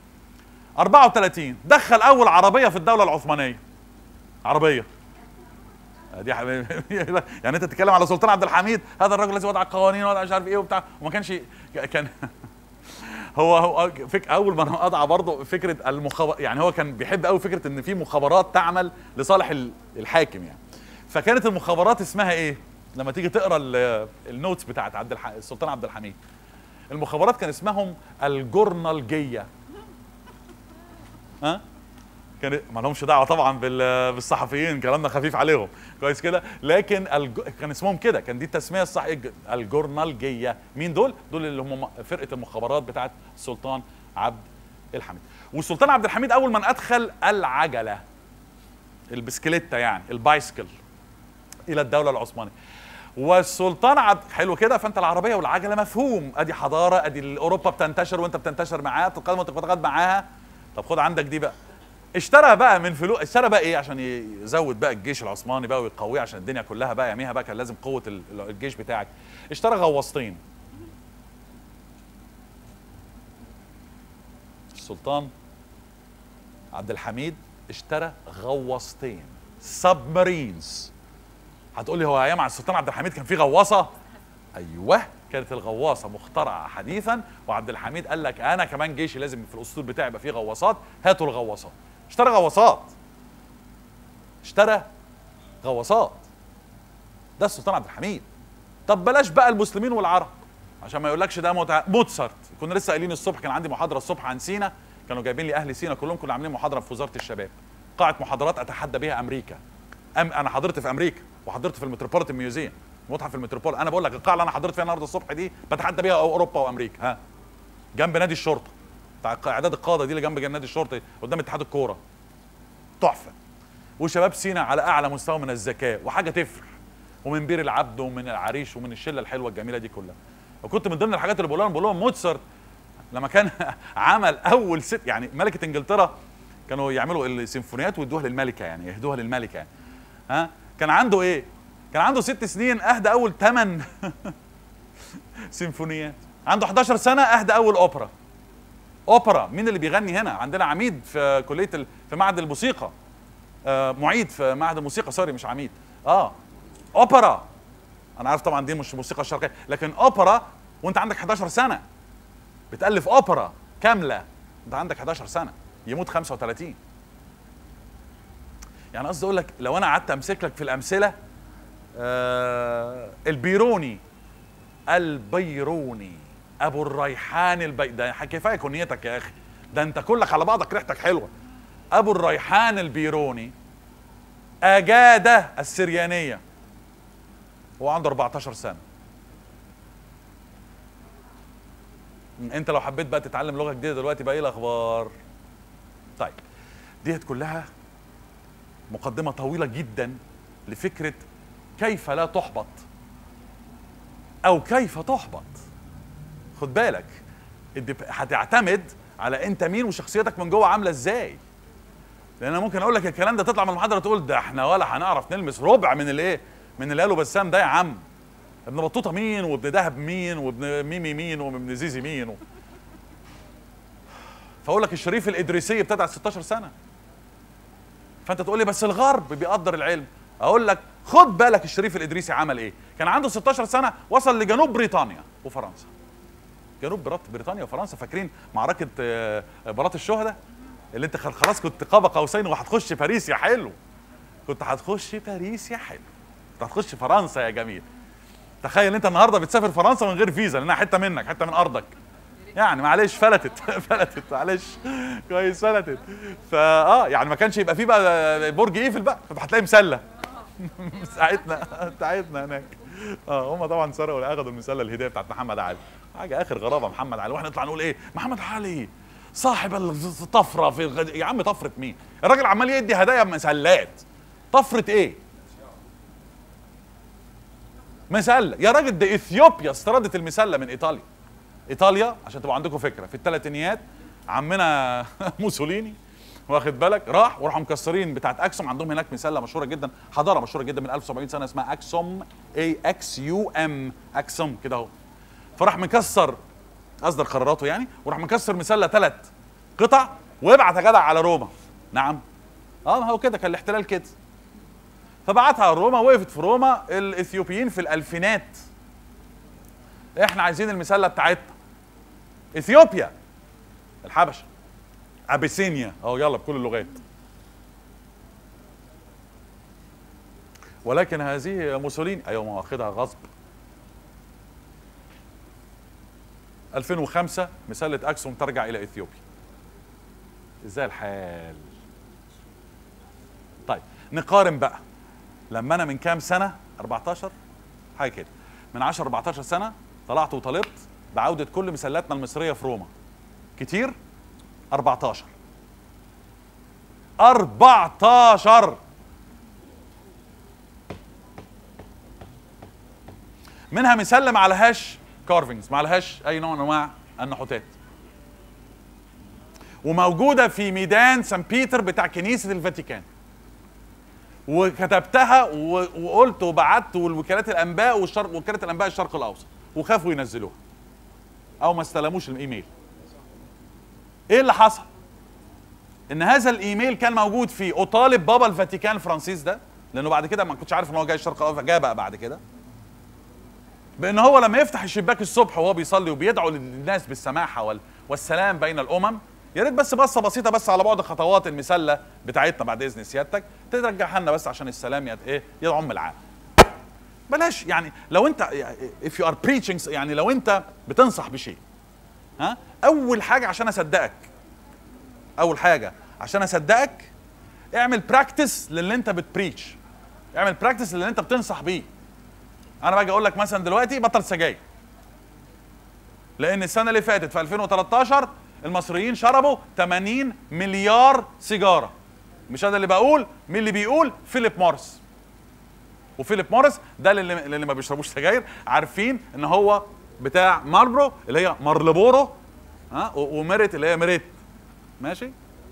34 دخل اول عربيه في الدوله العثمانيه عربيه دي حبيبي يعني انت تتكلم على سلطان عبد الحميد هذا الرجل الذي وضع القوانين وضع مش عارف ايه وبتاع وما كانش كان هو هو فك اول ما قطع برضه فكره المخابرات يعني هو كان بيحب قوي فكره ان في مخابرات تعمل لصالح الحاكم يعني فكانت المخابرات اسمها ايه لما تيجي تقرا النوتس بتاعت عبد الح... السلطان عبد الحميد المخابرات كان اسمهم الجورنالجيه ها كان ما لهمش دعوه طبعا بالصحفيين كلامنا خفيف عليهم كويس كده لكن الج... كان اسمهم كده كان دي التسميه الصح الجورنالجيه مين دول دول اللي هم فرقه المخابرات بتاعت السلطان عبد الحميد والسلطان عبد الحميد اول من ادخل العجله البسكليته يعني البايسكل الى الدوله العثمانيه والسلطان عبد حلو كده فانت العربيه والعجله مفهوم ادي حضاره ادي اوروبا بتنتشر وانت بتنتشر معاها تتقدم وتتقدم معاها طب خد عندك دي بقى اشترى بقى من فلوس اشترى بقى ايه عشان يزود بقى الجيش العثماني بقى ويقويه عشان الدنيا كلها بقى يميها بقى كان لازم قوه الجيش بتاعك اشترى غواصتين السلطان عبد الحميد اشترى غواصتين سبمارينز هتقول لي هو ايام على السلطان عبد الحميد كان في غواصه ايوه كانت الغواصه مخترعه حديثا وعبد الحميد قال لك انا كمان جيشي لازم في الاسطول بتاعي يبقى فيه غواصات هاتوا الغواصات اشترى غواصات اشترى غواصات ده السلطان عبد الحميد طب بلاش بقى المسلمين والعرب عشان ما يقولكش ده متع... موتسارت كنا لسه قايلين الصبح كان عندي محاضره الصبح عن سينا كانوا جايبين لي اهل سينا كلهم كنا عاملين محاضره في وزاره الشباب قاعه محاضرات اتحدى بها امريكا أم انا حضرت في امريكا وحضرت في المتروبوليتان ميوزيوم متحف المتروبول انا بقول لك القاعه اللي انا حضرت فيها النهارده الصبح دي بتحدى بيها اوروبا وامريكا ها جنب نادي الشرطه بتاع اعداد القاده دي اللي جنب نادي الشرطه قدام اتحاد الكوره تحفه وشباب سينا على اعلى مستوى من الذكاء وحاجه تفرح ومن بير العبد ومن العريش ومن الشله الحلوه الجميله دي كلها وكنت من ضمن الحاجات اللي بقول لهم بقول لهم موتسارت لما كان عمل اول ست يعني ملكه انجلترا كانوا يعملوا السيمفونيات ويدوها للملكه يعني يهدوها للملكه يعني ها كان عنده ايه كان عنده ست سنين اهدى اول ثمان سيمفونيات عنده 11 سنه اهدى اول اوبرا اوبرا مين اللي بيغني هنا عندنا عميد في كليه ال... في معهد الموسيقى آه معيد في معهد الموسيقى سوري مش عميد اه اوبرا انا عارف طبعا دي مش موسيقى شرقيه لكن اوبرا وانت عندك 11 سنه بتالف اوبرا كامله انت عندك 11 سنه يموت 35 يعني قصدي اقول لك لو انا قعدت امسك لك في الامثله آه البيروني البيروني ابو الريحان البي ده كفايه كنيتك يا اخي ده انت كلك على بعضك ريحتك حلوه ابو الريحان البيروني اجاده السريانيه هو عنده 14 سنه انت لو حبيت بقى تتعلم لغه جديده دلوقتي بقى ايه الاخبار طيب ديت كلها مقدمه طويله جدا لفكره كيف لا تحبط او كيف تحبط خد بالك الدب- هتعتمد على انت مين وشخصيتك من جوه عامله ازاي لان انا ممكن اقول لك الكلام ده تطلع من المحاضره تقول ده احنا ولا هنعرف نلمس ربع من الايه من اللي قاله بسام ده يا عم ابن بطوطه مين وابن دهب مين وابن ميمي مين وابن زيزي مين و... فاقول لك الشريف الادريسي ابتدى على 16 سنه فانت تقول لي بس الغرب بيقدر العلم اقول لك خد بالك الشريف الادريسي عمل ايه كان عنده 16 سنه وصل لجنوب بريطانيا وفرنسا جنوب بريط- بريطانيا وفرنسا فاكرين معركه آه، بلاط الشهداء اللي انت خل- خلاص كنت قاب قوسين وهتخش باريس يا حلو كنت هتخش باريس يا حلو كنت هتخش فرنسا يا جميل تخيل انت النهارده بتسافر فرنسا من غير فيزا لانها حته منك حته من ارضك يعني معلش فلتت فلتت معلش كويس فلتت فاه يعني ما كانش يبقى فيه بقى برج ايفل بقى كنت هتلاقي مسله ساعتنا بتاعتنا هناك اه هم طبعا سرقوا اخذوا المسله الهديه بتاعت محمد علي حاجه اخر غرابه محمد علي واحنا نطلع نقول ايه محمد علي صاحب الطفره في الغد... يا عم طفره مين الراجل عمال يدي هدايا مسلات طفره ايه مسله يا راجل ده اثيوبيا استردت المسله من ايطاليا ايطاليا عشان تبقوا عندكم فكره في الثلاثينيات عمنا موسوليني واخد بالك راح وراحوا مكسرين بتاعت اكسوم عندهم هناك مسله مشهوره جدا حضاره مشهوره جدا من 1700 سنه اسمها اكسوم اي اكس يو ام اكسوم كده اهو فراح مكسر اصدر قراراته يعني وراح مكسر مسله ثلاث قطع وابعت يا جدع على روما نعم اه ما هو كده كان الاحتلال كده فبعتها على روما وقفت في روما الاثيوبيين في الالفينات احنا عايزين المسله بتاعتنا اثيوبيا الحبشه ابيسينيا اهو يلا بكل اللغات ولكن هذه موسوليني ايوه ما هو واخدها غصب 2005 مسله اكسوم ترجع الى اثيوبيا ازاي الحال طيب نقارن بقى لما انا من كام سنه 14 حاجه كده من 10 14 سنه طلعت وطالبت بعوده كل مسلاتنا المصريه في روما كتير 14 14 منها مسله ما عليهاش كارفنجز ما عليهاش اي نوع من انواع النحوتات وموجوده في ميدان سان بيتر بتاع كنيسه الفاتيكان وكتبتها و- وقلت وبعت والوكالات الانباء والشرق وكاله الانباء الشرق الاوسط وخافوا ينزلوها او ما استلموش الايميل ايه اللي حصل ان هذا الايميل كان موجود فيه اطالب بابا الفاتيكان فرانسيس ده لانه بعد كده ما كنتش عارف ان هو جاي الشرق الاوسط جاء بقى بعد كده بان هو لما يفتح الشباك الصبح وهو بيصلي وبيدعو للناس بالسماحه وال... والسلام بين الامم يا ريت بس بصه بسيطه بس على بعد خطوات المسله بتاعتنا بعد اذن سيادتك ترجعها لنا بس عشان السلام يت ايه يعم العالم بلاش يعني لو انت if you are preaching يعني لو انت بتنصح بشيء ها اول حاجه عشان اصدقك اول حاجه عشان اصدقك اعمل براكتس للي انت بتبريتش اعمل براكتس للي انت بتنصح بيه انا باجي اقول لك مثلا دلوقتي بطل سجاير لان السنه اللي فاتت في 2013 المصريين شربوا 80 مليار سيجاره مش انا اللي بقول مين اللي بيقول فيليب موريس وفيليب موريس ده اللي, اللي ما بيشربوش سجاير عارفين ان هو بتاع ماربرو اللي هي مارلبورو ها و- وميريت اللي هي ميريت ماشي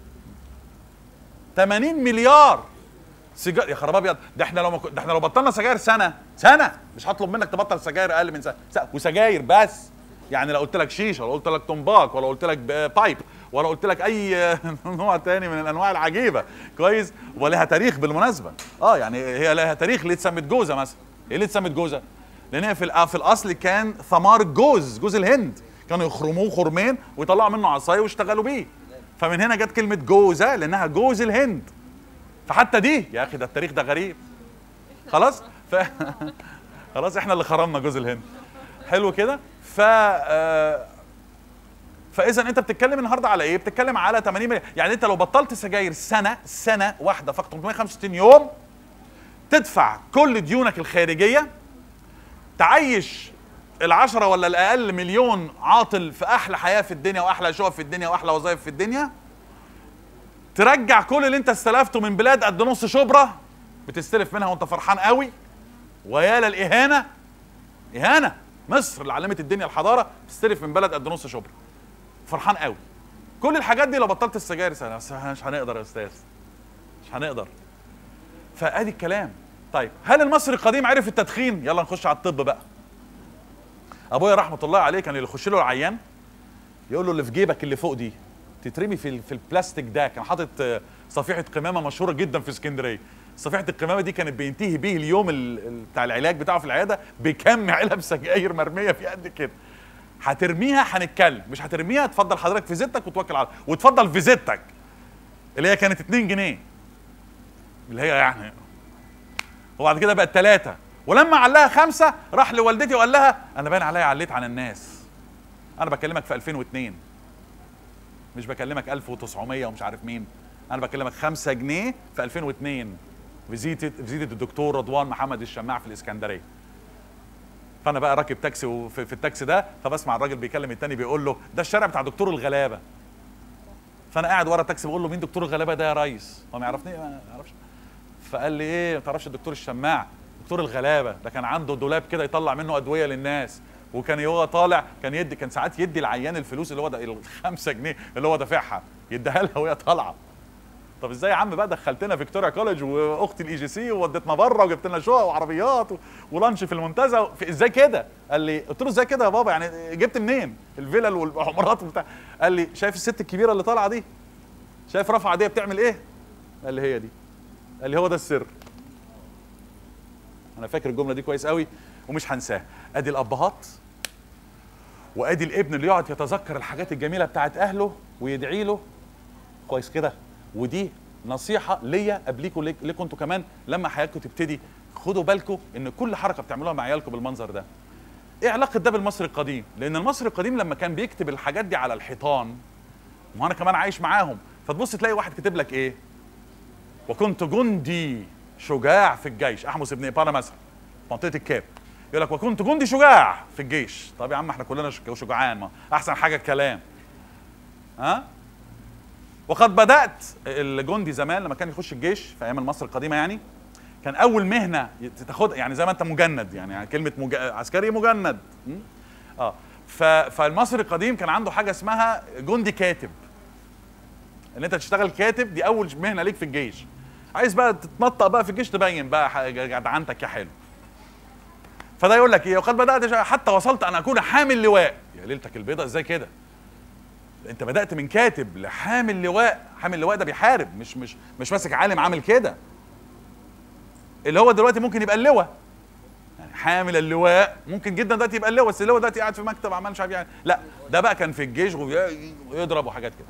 80 مليار سيجار يا خراب ابيض ده احنا لو ما كن- ده احنا لو بطلنا سجاير سنه سنه مش هطلب منك تبطل سجاير اقل من سنه س- وسجاير بس يعني لو قلت لك شيشه ولا قلت لك تمباك ولا قلت لك ب- بايب ولا قلت لك اي نوع تاني من الانواع العجيبه كويس ولها تاريخ بالمناسبه اه يعني هي لها تاريخ ليه اتسمت جوزه مثلا ايه ليه اتسمت جوزه لان هي في الأ- في الاصل كان ثمار الجوز جوز الهند كانوا يخرموه خرمين ويطلعوا منه عصايه ويشتغلوا بيه فمن هنا جت كلمه جوزه لانها جوز الهند فحتى دي يا اخي ده التاريخ ده غريب خلاص ف... خلاص احنا اللي خرمنا جوز الهند حلو كده ف آه، فاذا انت بتتكلم النهارده على ايه بتتكلم على 80 مليون يعني انت لو بطلت سجاير سنه سنه واحده فقط 365 يوم تدفع كل ديونك الخارجيه تعيش العشرة ولا الأقل مليون عاطل في أحلى حياة في الدنيا وأحلى شقق في الدنيا وأحلى وظائف في الدنيا ترجع كل اللي أنت استلفته من بلاد قد نص شبرا بتستلف منها وأنت فرحان قوي ويا للإهانة إهانة مصر اللي علمت الدنيا الحضاره تستلف من بلد قد نص شبرا فرحان قوي كل الحاجات دي لو بطلت السجاير سنة بس مش هنقدر يا استاذ مش هنقدر فادي الكلام طيب هل المصري القديم عرف التدخين يلا نخش على الطب بقى ابويا رحمه الله عليه كان اللي يخش له العيان يقول له اللي في جيبك اللي فوق دي تترمي في ال- في البلاستيك ده كان حاطط آه، صفيحه قمامه مشهوره جدا في اسكندريه صفيحه القمامه دي كانت بينتهي بيه اليوم ال- ال- بتاع العلاج بتاعه في العياده بكم علب سجاير مرميه في قد كده هترميها هنتكلم مش هترميها اتفضل حضرتك في زيتك وتوكل على وتفضل في زيتك اللي هي كانت 2 جنيه اللي هي يعني وبعد كده بقت ثلاثة ولما علها خمسة راح لوالدتي وقال لها أنا باين عليا عليت عن الناس أنا بكلمك في 2002 مش بكلمك 1900 ومش عارف مين أنا بكلمك 5 جنيه في 2002 فيزيتة فيزيتة الدكتور رضوان محمد الشماع في الإسكندرية فأنا بقى راكب تاكسي وفي في التاكسي ده فبسمع الراجل بيكلم التاني بيقول له ده الشارع بتاع دكتور الغلابة فأنا قاعد ورا التاكسي بقول له مين دكتور الغلابة ده يا ريس هو ما يعرفني ما يعرفش فقال لي ايه ما تعرفش الدكتور الشماع دكتور الغلابه ده كان عنده دولاب كده يطلع منه ادويه للناس وكان هو طالع كان يدي كان ساعات يدي العيان الفلوس اللي هو ده الخمسة جنيه اللي هو دافعها يديها لها وهي طالعه طب ازاي يا عم بقى دخلتنا فيكتوريا كولج واختي الاي جي سي ووديتنا بره وجبت لنا شقق وعربيات و- ولانش في المنتزه في ازاي كده؟ قال لي قلت له ازاي كده يا بابا يعني جبت منين؟ الفلل والعمارات وبتاع قال لي شايف الست الكبيره اللي طالعه دي؟ شايف رفعه دي بتعمل ايه؟ قال لي هي دي قال لي هو ده السر انا فاكر الجمله دي كويس قوي ومش هنساها ادي الابهات وادي الابن اللي يقعد يتذكر الحاجات الجميله بتاعت اهله ويدعي له كويس كده ودي نصيحه ليا قبليكم ليك- ليكم انتوا كمان لما حياتكم تبتدي خدوا بالكم ان كل حركه بتعملوها مع عيالكم بالمنظر ده ايه علاقه ده بالمصري القديم لان المصري القديم لما كان بيكتب الحاجات دي على الحيطان وانا كمان عايش معاهم فتبص تلاقي واحد كاتب لك ايه وكنت جندي شجاع في الجيش احمس بن ابانا مثلا منطقه الكاب يقول لك وكنت جندي شجاع في الجيش طب يا عم احنا كلنا شج- شجعان ما احسن حاجه الكلام ها وقد بدات الجندي زمان لما كان يخش الجيش في ايام مصر القديمه يعني كان اول مهنه تاخدها يعني زي ما انت مجند يعني كلمه مج... عسكري مجند م? اه ف... فالمصري القديم كان عنده حاجه اسمها جندي كاتب ان انت تشتغل كاتب دي اول مهنه ليك في الجيش عايز بقى تتنطق بقى في الجيش تبين بقى ح- جدعنتك يا حلو فده يقول لك ايه وقد بدات ش- حتى وصلت ان اكون حامل لواء يا ليلتك البيضاء ازاي كده انت بدات من كاتب لحامل لواء حامل لواء ده بيحارب مش مش مش ماسك عالم عامل كده اللي هو دلوقتي ممكن يبقى اللواء يعني حامل اللواء ممكن جدا دلوقتي يبقى اللواء بس اللواء دلوقتي قاعد في مكتب عمال مش عارف يعني لا ده بقى كان في الجيش وي- ويضرب وحاجات كده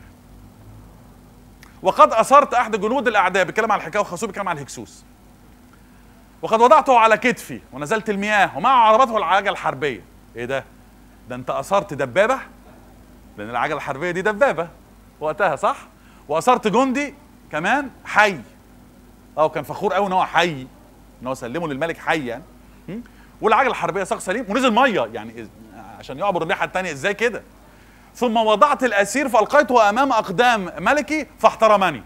وقد اثرت احد جنود الاعداء بيتكلم على الحكايه وخاصه بيتكلم على الهكسوس وقد وضعته على كتفي ونزلت المياه ومع عربته العجله الحربيه ايه ده ده انت اثرت دبابه لان العجله الحربيه دي دبابه وقتها صح واثرت جندي كمان حي اه كان فخور قوي ان هو حي ان هو سلمه للملك حي يعني م? والعجله الحربيه ساق سليم ونزل ميه يعني إز- عشان يعبر الناحيه الثانيه ازاي كده ثم وضعت الاسير فالقيته امام اقدام ملكي فاحترمني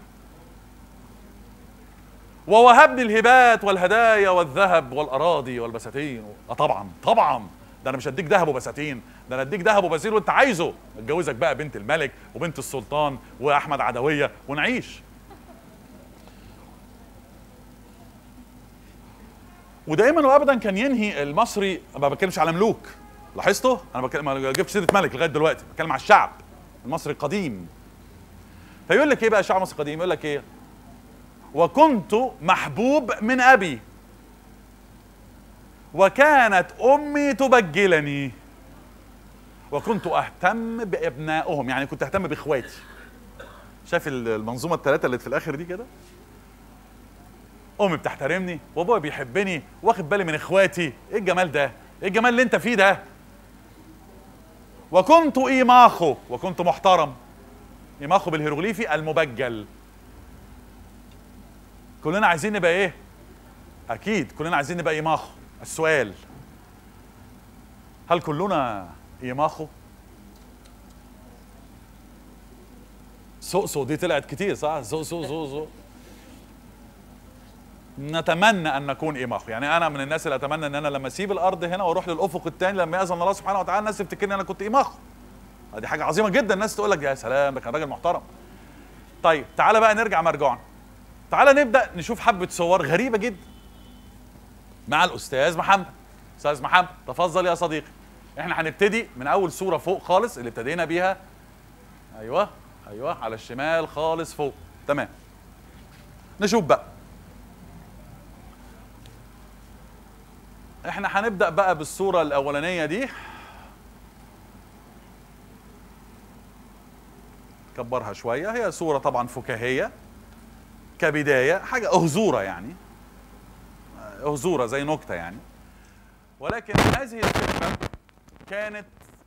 ووهبني الهبات والهدايا والذهب والاراضي والبساتين اه طبعا طبعا ده انا مش هديك ذهب وبساتين ده انا اديك ذهب وبساتين وانت عايزه اتجوزك بقى بنت الملك وبنت السلطان واحمد عدويه ونعيش ودائما وابدا كان ينهي المصري ما بتكلمش على ملوك لاحظتوا انا بتكلم ما جبتش سيره ملك لغايه دلوقتي بتكلم على الشعب المصري القديم فيقول لك ايه بقى الشعب المصري القديم يقول لك ايه وكنت محبوب من ابي وكانت امي تبجلني وكنت اهتم بابنائهم يعني كنت اهتم باخواتي شايف المنظومه الثلاثه اللي في الاخر دي كده امي بتحترمني وابويا بيحبني واخد بالي من اخواتي ايه الجمال ده ايه الجمال اللي انت فيه ده وكنت ايماخو وكنت محترم ايماخو بالهيروغليفي المبجل كلنا عايزين نبقى ايه اكيد كلنا عايزين نبقى ايماخو السؤال هل كلنا ايماخو سوسو دي طلعت كتير صح سوسو سوسو نتمنى ان نكون ايماخو يعني انا من الناس اللي اتمنى ان انا لما اسيب الارض هنا واروح للافق الثاني لما ياذن الله سبحانه وتعالى الناس تفتكرني انا كنت ايماخو دي حاجه عظيمه جدا الناس تقول لك يا سلام ده كان راجل محترم طيب تعالى بقى نرجع مرجعنا تعالى نبدا نشوف حبه صور غريبه جدا مع الاستاذ محمد استاذ محمد تفضل يا صديقي احنا هنبتدي من اول صوره فوق خالص اللي ابتدينا بيها ايوه ايوه على الشمال خالص فوق تمام نشوف بقى احنا هنبدا بقى بالصوره الاولانيه دي كبرها شويه هي صوره طبعا فكاهيه كبدايه حاجه اهزوره يعني اهزوره زي نكته يعني ولكن هذه الفكره كانت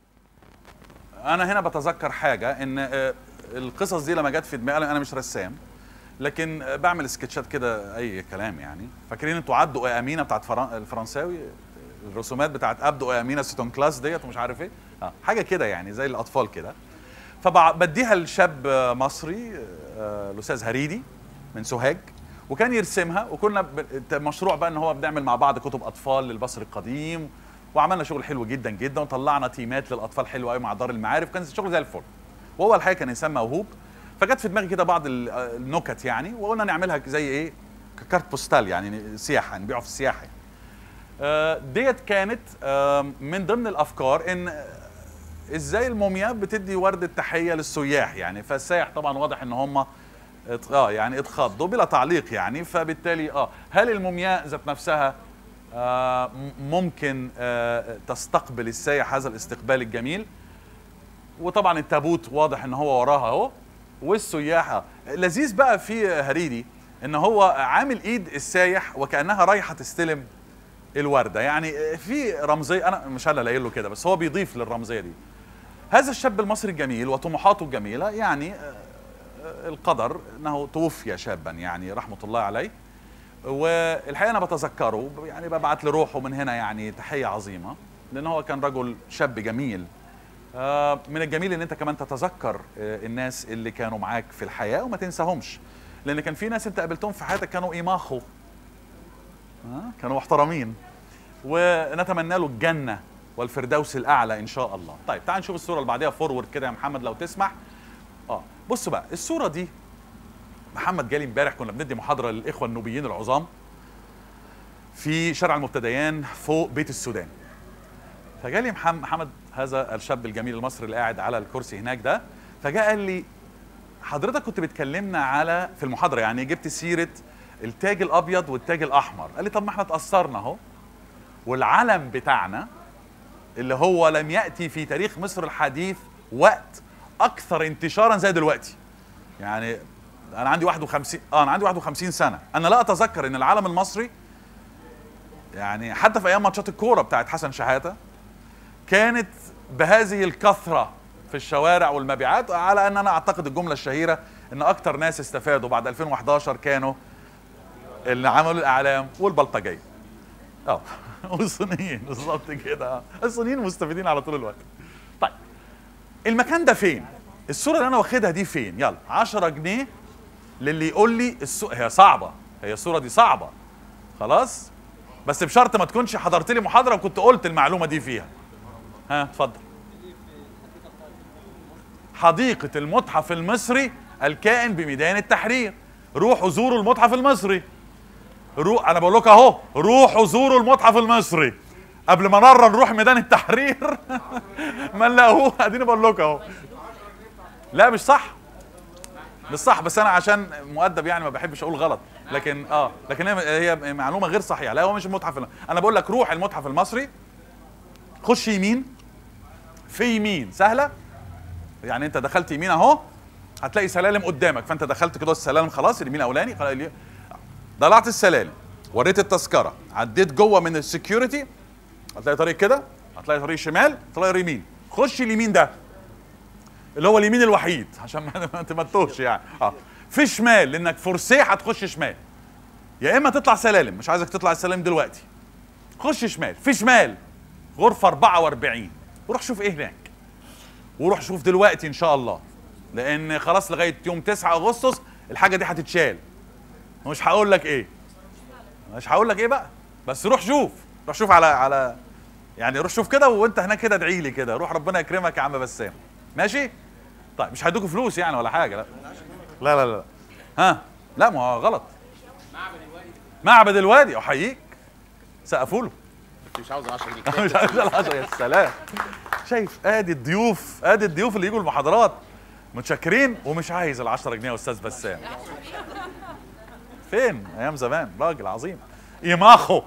انا هنا بتذكر حاجه ان آه، القصص دي لما جت في دماغي انا مش رسام لكن آه، بعمل سكتشات كده اي كلام يعني فاكرين انتوا عدوا يا امينه بتاعت فرن- الفرنساوي الرسومات بتاعت ابدو يا امينه ستون كلاس ديت ومش عارف ايه آه، حاجه كده يعني زي الاطفال كده فبديها لشاب آه، مصري آه، الاستاذ هريدي من سوهاج وكان يرسمها وكنا ب- مشروع بقى ان هو بنعمل مع بعض كتب اطفال للبصر القديم وعملنا شغل حلو جدا جدا وطلعنا تيمات للاطفال حلوه قوي مع دار المعارف كان شغل زي الفل وهو الحقيقه كان انسان موهوب فجت في دماغي كده بعض ال- النكت يعني وقلنا نعملها زي ايه كارت بوستال يعني سياحه نبيعه في السياحه آه، ديت كانت آه، من ضمن الافكار ان آه، ازاي المومياء بتدي ورده تحيه للسياح يعني فالسائح طبعا واضح ان هم ات- اه يعني اتخضوا بلا تعليق يعني فبالتالي اه هل المومياء ذات نفسها آه م- ممكن آه تستقبل السائح هذا الاستقبال الجميل وطبعا التابوت واضح ان هو وراها اهو والسياح آه. لذيذ بقى في هريدي ان هو عامل ايد السايح وكانها رايحه تستلم الورده يعني في رمزيه انا مش انا اللي قايل له كده بس هو بيضيف للرمزيه دي هذا الشاب المصري الجميل وطموحاته الجميله يعني آه، آه، القدر انه توفي شابا يعني رحمه الله عليه والحقيقه انا بتذكره يعني ببعت لروحه من هنا يعني تحيه عظيمه لان هو كان رجل شاب جميل آه، من الجميل ان انت كمان تتذكر آه، الناس اللي كانوا معاك في الحياه وما تنساهمش لان كان في ناس انت قابلتهم في حياتك كانوا ايماخو آه، كانوا محترمين ونتمنى له الجنه والفردوس الاعلى ان شاء الله طيب تعال نشوف الصوره اللي بعديها فورورد كده يا محمد لو تسمح اه بص بقى الصوره دي محمد جالي امبارح كنا بندي محاضره للاخوه النوبيين العظام في شارع المبتديان فوق بيت السودان فجالي محم- محمد هذا الشاب الجميل المصري اللي قاعد على الكرسي هناك ده فجاء قال لي حضرتك كنت بتكلمنا على في المحاضره يعني جبت سيره التاج الابيض والتاج الاحمر قال لي طب ما احنا اتاثرنا اهو والعلم بتاعنا اللي هو لم ياتي في تاريخ مصر الحديث وقت اكثر انتشارا زي دلوقتي يعني انا عندي 51 اه انا عندي 51 سنه انا لا اتذكر ان العلم المصري يعني حتى في ايام ماتشات الكوره بتاعت حسن شحاته كانت بهذه الكثره في الشوارع والمبيعات على ان انا اعتقد الجمله الشهيره ان اكتر ناس استفادوا بعد 2011 كانوا اللي عملوا الاعلام والبلطجيه اه والصينيين بالظبط كده آه. الصينيين مستفيدين على طول الوقت طيب المكان ده فين الصوره اللي انا واخدها دي فين يلا 10 جنيه للي يقول لي السو... هي صعبه هي الصوره دي صعبه خلاص بس بشرط ما تكونش حضرت لي محاضره وكنت قلت المعلومه دي فيها ها اتفضل حديقة المتحف المصري الكائن بميدان التحرير روحوا زوروا المتحف المصري روح انا بقول لك اهو روحوا زوروا المتحف المصري قبل ما نرى نروح ميدان التحرير ما نلاقوه اديني بقول لك اهو لا مش صح مش صح بس انا عشان مؤدب يعني ما بحبش اقول غلط لكن اه لكن هي هي معلومه غير صحيحه لا هو مش المتحف الم- انا بقول لك روح المتحف المصري خش يمين في يمين سهله يعني انت دخلت يمين اهو هتلاقي سلالم قدامك فانت دخلت كده السلالم خلاص اليمين الاولاني خلاص اليمين- طلعت السلالم وريت التذكره عديت جوه من السكيورتي هتلاقي طريق كده هتلاقي طريق شمال هتلاقي يمين خش اليمين ده اللي هو اليمين الوحيد عشان ما ما تمتوش يعني اه في شمال لانك فرسيه هتخش شمال يا اما تطلع سلالم مش عايزك تطلع السلالم دلوقتي خش شمال في شمال غرفه 44 وروح شوف ايه هناك وروح شوف دلوقتي ان شاء الله لان خلاص لغايه يوم 9 اغسطس الحاجه دي هتتشال مش هقول لك ايه مش هقول لك ايه بقى بس روح شوف روح شوف على على يعني روح شوف كده وانت هناك كده ادعي لي كده روح ربنا يكرمك يا عم بسام ماشي طيب مش هيدوكوا فلوس يعني ولا حاجه لا لا لا لا ها لا ما هو غلط معبد الوادي احييك سقفوا له مش عاوز 10 جنيه مش عايز العشرة يا سلام شايف ادي الضيوف ادي الضيوف اللي يجوا المحاضرات متشكرين ومش عايز ال 10 جنيه يا استاذ بسام فين ايام زمان راجل عظيم ايماخو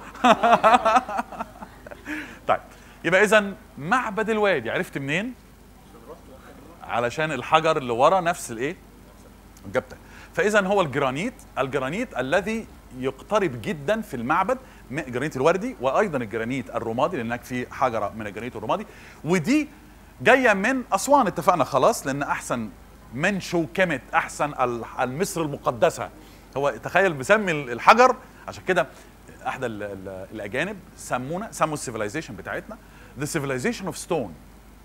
طيب يبقى اذا معبد الوادي عرفت منين علشان الحجر اللي ورا نفس الايه جبتك فاذا هو الجرانيت الجرانيت الذي يقترب جدا في المعبد من الجرانيت الوردي وايضا الجرانيت الرمادي لان هناك في حجره من الجرانيت الرمادي ودي جايه من اسوان اتفقنا خلاص لان احسن من شوكمت احسن ال- المصر المقدسه هو تخيل مسمي الحجر عشان كده احد ال- ال- الاجانب سمونا سموا السيفيلايزيشن بتاعتنا ذا civilization اوف ستون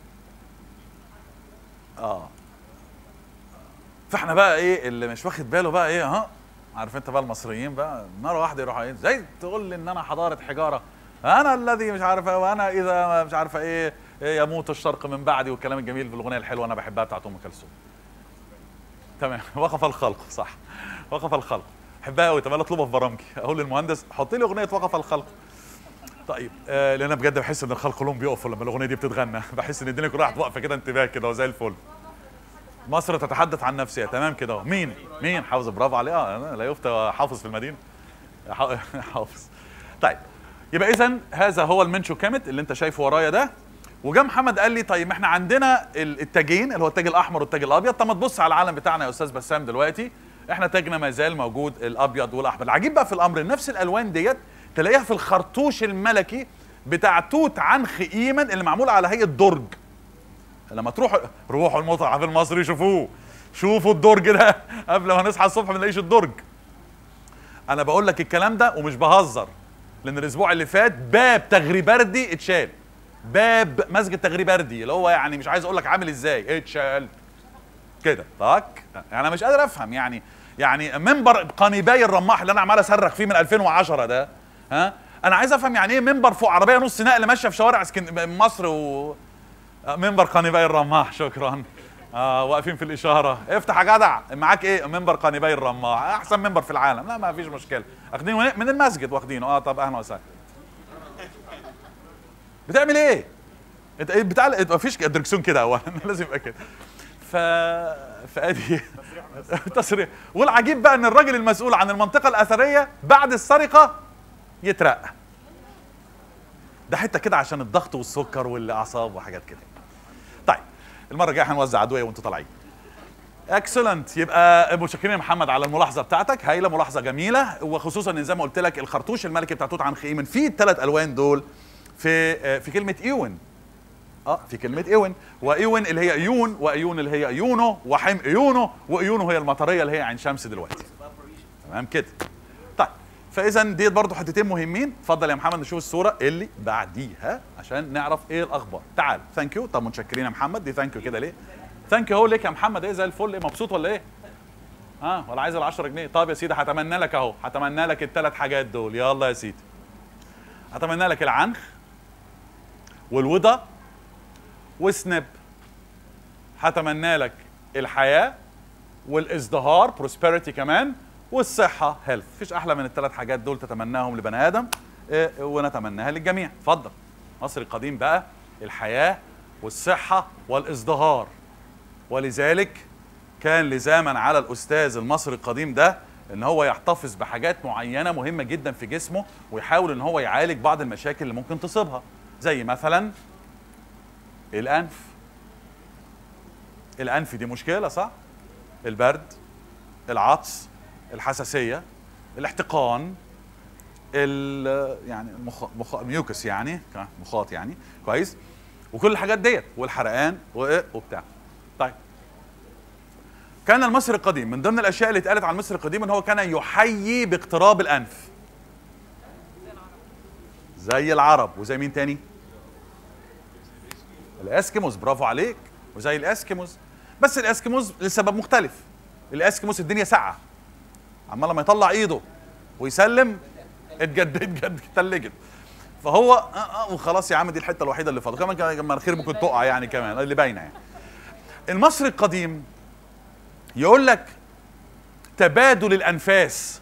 اه فاحنا بقى ايه اللي مش واخد باله بقى ايه ها عارف انت بقى المصريين بقى مره واحده يروحوا ايه زي تقول لي ان انا حضاره حجاره انا الذي مش عارف ايه وانا اذا مش عارفه ايه إيه يموت الشرق من بعدي والكلام الجميل في الاغنيه الحلوه انا بحبها بتاعت ام كلثوم تمام وقف الخلق صح وقف الخلق بحبها قوي طب انا اطلبها في برامجي اقول للمهندس حط لي اغنيه وقف الخلق طيب آه لان انا بجد بحس ان الخلق كلهم بيقفوا لما الاغنيه دي بتتغنى بحس ان الدنيا كلها راحت واقفه كده انتباه كده وزي الفل مصر تتحدث عن نفسها تمام كده اهو مين مين حافظ برافو عليه اه أنا لا يفتى حافظ في المدينه ح- حافظ طيب يبقى اذا هذا هو المنشو كامت اللي انت شايفه ورايا ده وجا محمد قال لي طيب ما احنا عندنا ال- التاجين اللي هو التاج الاحمر والتاج الابيض طب ما تبص على العالم بتاعنا يا استاذ بسام دلوقتي احنا تاجنا ما زال موجود الابيض والاحمر العجيب بقى في الامر إن نفس الالوان ديت تلاقيها في الخرطوش الملكي بتاع توت عنخ ايمن اللي معمول على هيئه درج لما تروحوا روحوا المتحف المصري شوفوه شوفوا الدرج ده قبل ما نصحى الصبح ما نلاقيش الدرج انا بقول لك الكلام ده ومش بهزر لان الاسبوع اللي فات باب تغريبردي اتشال باب مسجد تغريبردي اللي هو يعني مش عايز اقول لك عامل ازاي اتشال كده طاك يعني انا مش قادر افهم يعني يعني منبر قنيباي الرماح اللي انا عمال اصرخ فيه من 2010 ده ها انا عايز افهم يعني ايه منبر فوق عربيه نص نقل ماشيه في شوارع اسكن مصر و آه، منبر قنيباي الرماح شكرا آه واقفين في الاشاره افتح يا جدع معاك ايه منبر قنيباي الرماح احسن منبر في العالم لا ما فيش مشكله اخدينه من- من المسجد واخدينه اه طب اهلا وسهلا بتعمل ايه انت ايه بتاع ما فيش دركسيون كده اولا لازم يبقى كده ف فادي تصريح والعجيب بقى ان الراجل المسؤول عن المنطقه الاثريه بعد السرقه يترقى ده حته كده عشان الضغط والسكر والاعصاب وحاجات كده طيب المره الجايه هنوزع ادويه وانتوا طالعين اكسلنت يبقى متشكرين يا محمد على الملاحظه بتاعتك هايله ملاحظه جميله وخصوصا ان زي ما قلت لك الخرطوش الملكي بتاع توت عنخ امون فيه الثلاث الوان دول في آه، في كلمه ايون اه في كلمه ايون وايون اللي هي ايون وايون اللي هي ايونو وحم ايونو وايونو هي المطريه اللي هي عين شمس دلوقتي تمام كده طيب فاذا ديت برضو حتتين مهمين اتفضل يا محمد نشوف الصوره اللي بعديها عشان نعرف ايه الاخبار تعال ثانك يو طب متشكرين يا محمد دي ثانك يو كده ليه ثانك يو اهو ليك يا محمد ايه زي الفل ايه مبسوط ولا ايه ها ولا عايز ال 10 جنيه طب يا سيدي هتمنى لك اهو هتمنى لك الثلاث حاجات دول يلا يا سيدي هتمنى لك العنخ والوضع وسنب هتمنى لك الحياه والازدهار بروسبريتي كمان والصحه هيلث مفيش احلى من الثلاث حاجات دول تتمناهم لبني ادم إيه، ونتمناها للجميع اتفضل مصر القديم بقى الحياه والصحه والازدهار ولذلك كان لزاما على الاستاذ المصري القديم ده ان هو يحتفظ بحاجات معينه مهمه جدا في جسمه ويحاول ان هو يعالج بعض المشاكل اللي ممكن تصيبها زي مثلا الانف الانف دي مشكله صح البرد العطس الحساسيه الاحتقان ال يعني المخ... مخ... ميوكس يعني ك- مخاط يعني كويس وكل الحاجات ديت والحرقان وايه وبتاع طيب كان المصري القديم من ضمن الاشياء اللي اتقالت عن المصري القديم ان هو كان يحيي باقتراب الانف زي العرب وزي مين تاني الاسكيموس برافو عليك وزي الاسكيموس بس الاسكيموس لسبب مختلف الاسكيموس الدنيا ساقعه عمال لما يطلع ايده ويسلم اتجدد اتجدد اتلجت فهو آه آه وخلاص يا عم دي الحته الوحيده اللي فاضله كمان كان مناخير ممكن تقع يعني كمان اللي باينه يعني المصري القديم يقول لك تبادل الانفاس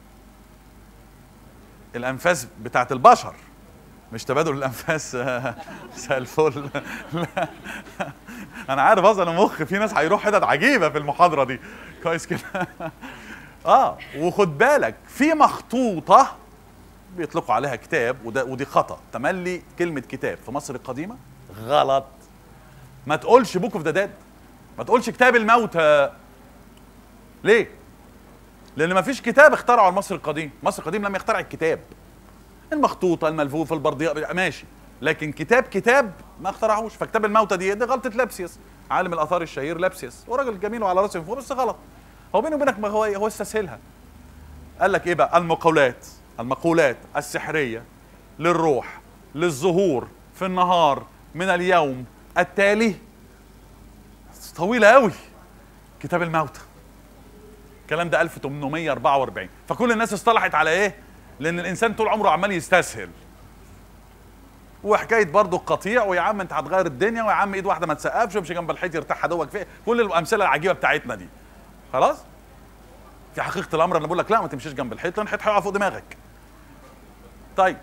الانفاس بتاعت البشر مش تبادل الانفاس مساء الفل لا. انا عارف اصلا مخ في ناس هيروح حتت عجيبه في المحاضره دي كويس كده اه وخد بالك في مخطوطه بيطلقوا عليها كتاب وده ودي خطا تملي كلمه كتاب في مصر القديمه غلط ما تقولش بوك اوف ذا ديد ما تقولش كتاب الموتى ليه لان ما فيش كتاب اخترعه المصري القديم مصر القديم لم يخترع الكتاب المخطوطه الملفوفه البرديه ماشي لكن كتاب كتاب ما اخترعوش فكتاب الموتى دي دي غلطه لابسيس عالم الاثار الشهير لابسيس وراجل جميل وعلى راسي من فوق بس غلط هو بيني وبينك ما هو هو استسهلها قال لك ايه بقى المقولات المقولات السحريه للروح للظهور في النهار من اليوم التالي طويله قوي كتاب الموتى الكلام ده 1844 فكل الناس اصطلحت على ايه لان الانسان طول عمره عمال يستسهل وحكايه برضه القطيع ويا عم انت هتغير الدنيا ويا عم ايد واحده ما تسقفش وامشي جنب الحيط يرتاح عدوك فيه كل الامثله العجيبه بتاعتنا دي خلاص في حقيقه الامر انا بقول لك لا ما تمشيش جنب الحيط لان الحيط هيقع فوق دماغك طيب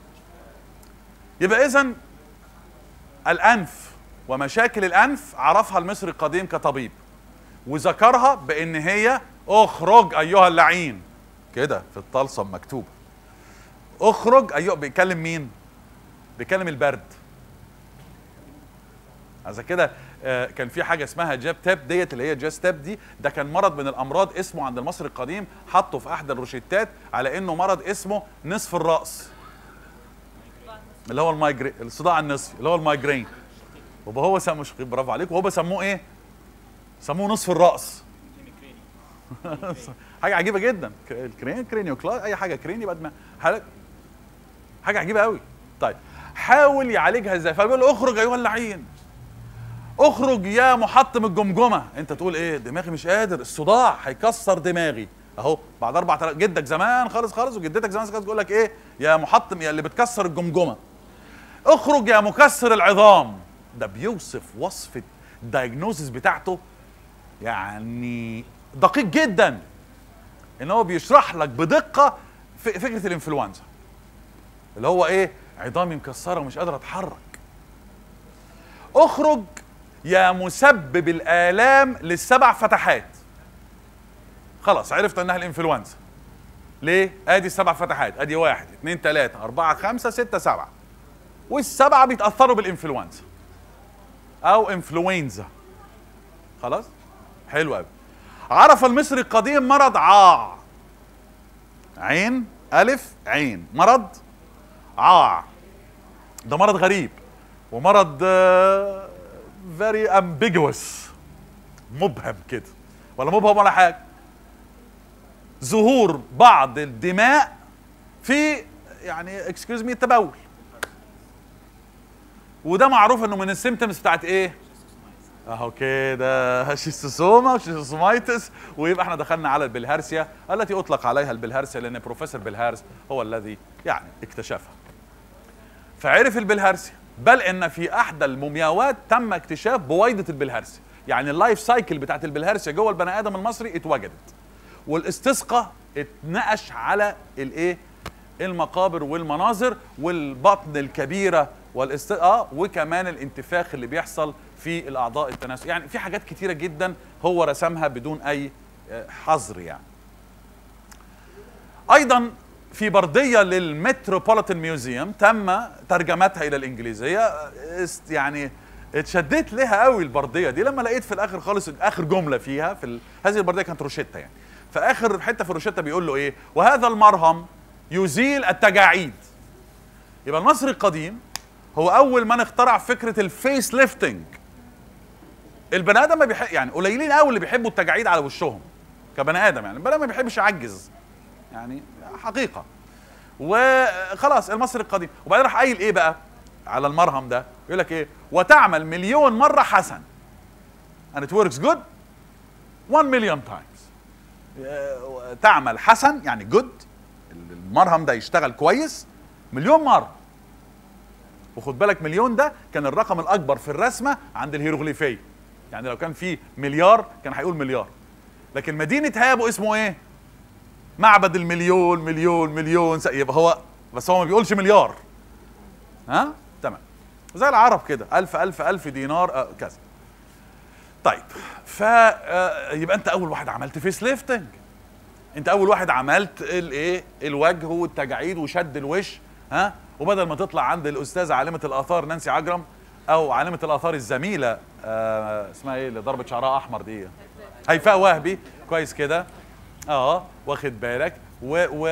يبقى اذا الانف ومشاكل الانف عرفها المصري القديم كطبيب وذكرها بان هي اخرج ايها اللعين كده في الطلسم مكتوب اخرج ايها بيكلم مين بيكلم البرد عشان كده آه، كان في حاجه اسمها جاب تاب ديت اللي هي جاز تاب دي ده كان مرض من الامراض اسمه عند المصري القديم حطه في احدى الروشتات على انه مرض اسمه نصف الراس اللي هو المايجرين الصداع النصفي اللي هو المايجرين وهو سموه شقيق برافو عليك وهو بسموه ايه؟ سموه نصف الراس حاجه عجيبه جدا ك- الكرين كرينيو كلا اي حاجه كريني بعد ما حاجه حاجه عجيبه قوي طيب حاول يعالجها ازاي فبيقول اخرج ايها اللعين اخرج يا محطم الجمجمه انت تقول ايه دماغي مش قادر الصداع هيكسر دماغي اهو بعد اربع تل... جدك زمان خالص خالص وجدتك زمان خالص تقول لك ايه يا محطم يا اللي بتكسر الجمجمه اخرج يا مكسر العظام ده بيوصف وصف الدايجنوزس بتاعته يعني دقيق جدا ان هو بيشرح لك بدقه ف- فكره الانفلونزا اللي هو ايه عظامي مكسره ومش قادر اتحرك اخرج يا مسبب الالام للسبع فتحات خلاص عرفت انها الانفلونزا ليه ادي السبع فتحات ادي واحد اثنين ثلاثة أربعة خمسة ستة سبعة والسبعة بيتأثروا بالانفلونزا أو انفلونزا خلاص حلو قوي عرف المصري القديم مرض عاع عين ألف عين مرض عاع ده مرض غريب ومرض فيري امبيجوس مبهم كده ولا مبهم ولا حاجه ظهور بعض الدماء في يعني اكسكيوز مي التبول وده معروف انه من السيمتومز بتاعت ايه اهو كده شيستوسوما وشيستوسومايتس ويبقى احنا دخلنا على البلهارسيا التي اطلق عليها البلهارسيا لان بروفيسور بلهارس هو الذي يعني اكتشفها فعرف البلهارسيا بل ان في احدى المومياوات تم اكتشاف بويضه البلهارسيا يعني اللايف سايكل بتاعت البلهارسيا جوه البني ادم المصري اتوجدت والاستسقاء اتنقش على الايه المقابر والمناظر والبطن الكبيره والاست اه وكمان الانتفاخ اللي بيحصل في الاعضاء التناسل يعني في حاجات كتيره جدا هو رسمها بدون اي آه، حظر يعني ايضا في برديه للمتروبوليتان ميوزيوم تم ترجمتها الى الانجليزيه است- يعني اتشديت لها قوي البرديه دي لما لقيت في الاخر خالص اخر جمله فيها في ال... هذه البرديه كانت روشيتا يعني فاخر حته في الروشيتا بيقول له ايه وهذا المرهم يزيل التجاعيد يبقى المصري القديم هو اول من اخترع فكره الفيس ليفتنج البني ادم ما بيحب يعني قليلين قوي اللي بيحبوا التجاعيد على وشهم كبني ادم يعني البني ادم ما بيحبش يعجز يعني حقيقه وخلاص المصري القديم وبعدين راح قايل ايه بقى على المرهم ده يقول لك ايه وتعمل مليون مره حسن and it works good 1 million times آه، تعمل حسن يعني جود المرهم ده يشتغل كويس مليون مره وخد بالك مليون ده كان الرقم الاكبر في الرسمه عند الهيروغليفيه يعني لو كان في مليار كان هيقول مليار لكن مدينه هابو اسمه ايه معبد المليون مليون مليون س- يبقى هو بس هو ما بيقولش مليار ها تمام زي العرب كده ألف ألف ألف دينار آه كذا طيب ف آه، يبقى انت اول واحد عملت فيس ليفتنج انت اول واحد عملت الايه الوجه والتجاعيد وشد الوش ها وبدل ما تطلع عند الاستاذه عالمه الاثار نانسي عجرم او عالمه الاثار الزميله آه اسمها ايه اللي ضربت شعرها احمر دي هيفاء وهبي كويس كده اه واخد بالك و, و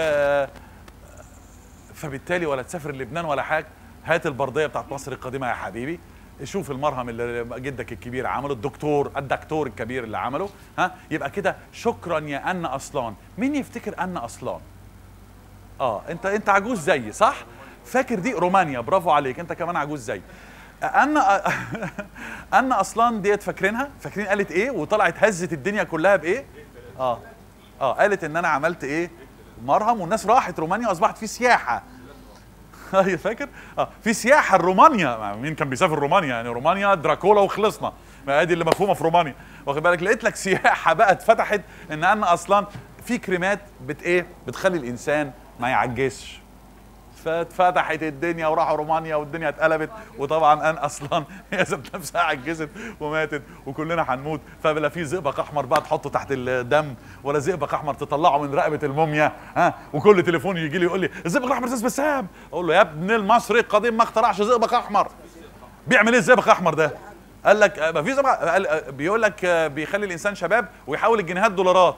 فبالتالي ولا تسافر لبنان ولا حاجه هات البرديه بتاعت مصر القديمه يا حبيبي شوف المرهم اللي جدك الكبير عمله الدكتور الدكتور الكبير اللي عمله ها يبقى كده شكرا يا ان اصلان مين يفتكر ان اصلان اه انت انت عجوز زيي صح فاكر دي رومانيا برافو عليك انت كمان عجوز زيي ان ان اصلان ديت فاكرينها فاكرين قالت ايه وطلعت هزت الدنيا كلها بايه اه اه قالت ان انا عملت ايه مرهم والناس راحت رومانيا واصبحت في سياحه ايوه فاكر؟ اه في سياحه لرومانيا مين كان بيسافر رومانيا يعني رومانيا دراكولا وخلصنا ما ادي اللي مفهومه في رومانيا واخد بالك لقيت لك سياحه بقى اتفتحت ان انا اصلا في كريمات بت ايه بتخلي الانسان ما يعجزش فاتفتحت الدنيا وراحوا رومانيا والدنيا اتقلبت وطبعا ان اصلا هي ذات نفسها عجزت وماتت وكلنا هنموت فلا في زئبق احمر بقى تحطه تحت الدم ولا زئبق احمر تطلعه من رقبه الموميا ها وكل تليفون يجي لي يقول لي الزئبق الاحمر استاذ بسام اقول له يا ابن المصري القديم ما اخترعش زئبق احمر بيعمل ايه الزئبق احمر ده قال لك آه، ما في زئبق قال آه، بيقول لك آه، بيخلي الانسان شباب ويحول الجنيهات دولارات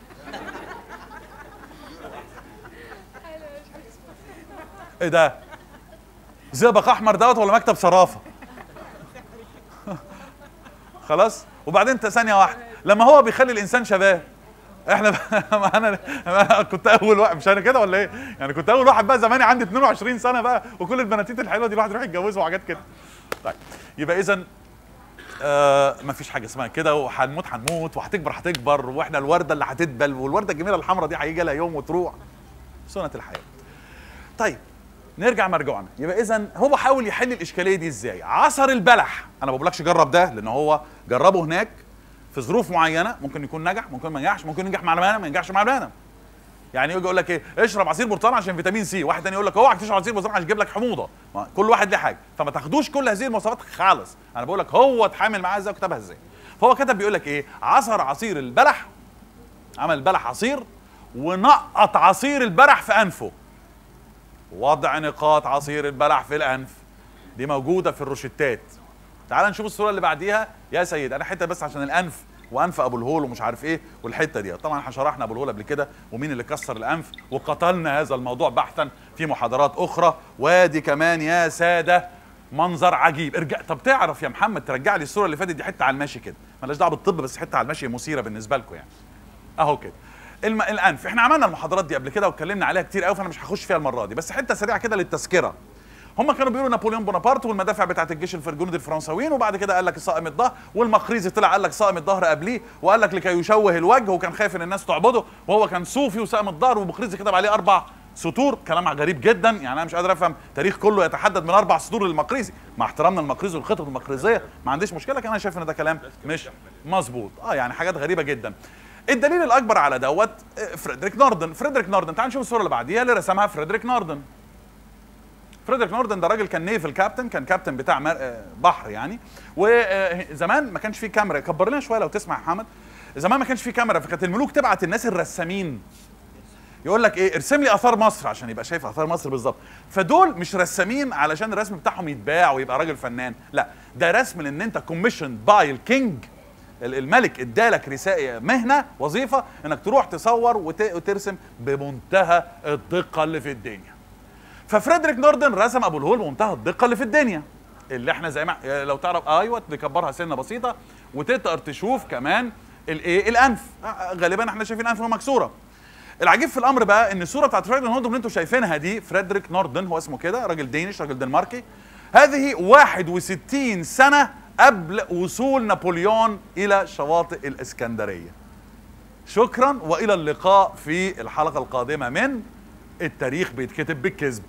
ايه ده زئبق احمر دوت ولا مكتب صرافه خلاص وبعدين انت ثانيه واحده لما هو بيخلي الانسان شباب احنا ما انا ما كنت اول واحد مش انا كده ولا ايه يعني كنت اول واحد بقى زماني عندي 22 سنه بقى وكل البناتيت الحلوه دي الواحد يروح يتجوزها وحاجات كده طيب يبقى اذا آه ما فيش حاجه اسمها كده وهنموت هنموت وهتكبر هتكبر واحنا الورده اللي هتدبل والورده الجميله الحمراء دي هيجي لها يوم وتروح سنه الحياه طيب نرجع مرجوعنا يبقى اذا هو حاول يحل الاشكاليه دي ازاي عصر البلح انا ما بقولكش جرب ده لان هو جربه هناك في ظروف معينه ممكن يكون نجح ممكن ما ينجحش ممكن ينجح مع البني آدم، ما ينجحش مع البني آدم. يعني يجي يقول لك ايه اشرب عصير برتقال عشان فيتامين سي واحد تاني يقول لك اوعى تشرب عصير برتقال عشان يجيب لك حموضه ما كل واحد ليه حاجه فما تاخدوش كل هذه المواصفات خالص انا بقول لك هو اتعامل معاها ازاي وكتبها ازاي فهو كتب بيقول لك ايه عصر عصير البلح عمل البلح عصير ونقط عصير البلح في انفه وضع نقاط عصير البلح في الانف دي موجوده في الروشتات تعال نشوف الصوره اللي بعديها يا سيد انا حته بس عشان الانف وانف ابو الهول ومش عارف ايه والحته دي طبعا احنا شرحنا ابو الهول قبل كده ومين اللي كسر الانف وقتلنا هذا الموضوع بحثا في محاضرات اخرى وادي كمان يا ساده منظر عجيب ارجع طب تعرف يا محمد ترجع لي الصوره اللي فاتت دي حته على الماشي كده مالهاش دعوه بالطب بس حته على الماشي مثيره بالنسبه لكم يعني اهو كده الم... الانف احنا عملنا المحاضرات دي قبل كده واتكلمنا عليها كتير قوي فانا مش هخش فيها المره دي بس حته سريعه كده للتذكره هم كانوا بيقولوا نابليون بونابرت والمدافع بتاعت الجيش الف- الجنود الفرنساويين وبعد كده قال لك صائم الظهر والمقريزي طلع قال لك صائم الظهر قبليه وقال لك لكي يشوه الوجه وكان خايف ان الناس تعبده وهو كان صوفي وسائم الظهر ومقريزي كتب عليه اربع سطور كلام غريب جدا يعني انا مش قادر افهم تاريخ كله يتحدد من اربع سطور للمقريزي مع احترامنا للمقريزي والخطط المقريزيه ما عنديش مشكله لكن انا شايف ان ده كلام مش مظبوط اه يعني حاجات غريبه جدا الدليل الاكبر على دوت آه، فريدريك نوردن فريدريك نوردن تعال نشوف الصوره اللي بعديها اللي رسمها فريدريك نوردن فريدريك نوردن ده راجل كان نيفل كابتن كان كابتن بتاع مر... آه، بحر يعني وزمان ما كانش فيه كاميرا كبر لنا شويه لو تسمع يا محمد زمان ما كانش فيه كاميرا فكانت الملوك تبعت الناس الرسامين يقول لك ايه ارسم لي اثار مصر عشان يبقى شايف اثار مصر بالظبط فدول مش رسامين علشان الرسم بتاعهم يتباع ويبقى راجل فنان لا ده رسم لان انت كوميشن باي الكينج ال- الملك ادالك رسائل مهنه وظيفه انك تروح تصور وت- وترسم بمنتهى الدقه اللي في الدنيا ففريدريك نوردن رسم ابو الهول بمنتهى الدقه اللي في الدنيا اللي احنا زي ما لو تعرف ايوه نكبرها سنه بسيطه وتقدر تشوف كمان الايه الانف آه، غالبا احنا شايفين انفه مكسوره العجيب في الامر بقى ان الصوره بتاعت فريدريك نوردن اللي انتم شايفينها دي فريدريك نوردن هو اسمه كده راجل دينيش راجل دنماركي هذه 61 سنه قبل وصول نابليون الى شواطئ الاسكندريه شكرا والى اللقاء في الحلقه القادمه من التاريخ بيتكتب بالكذب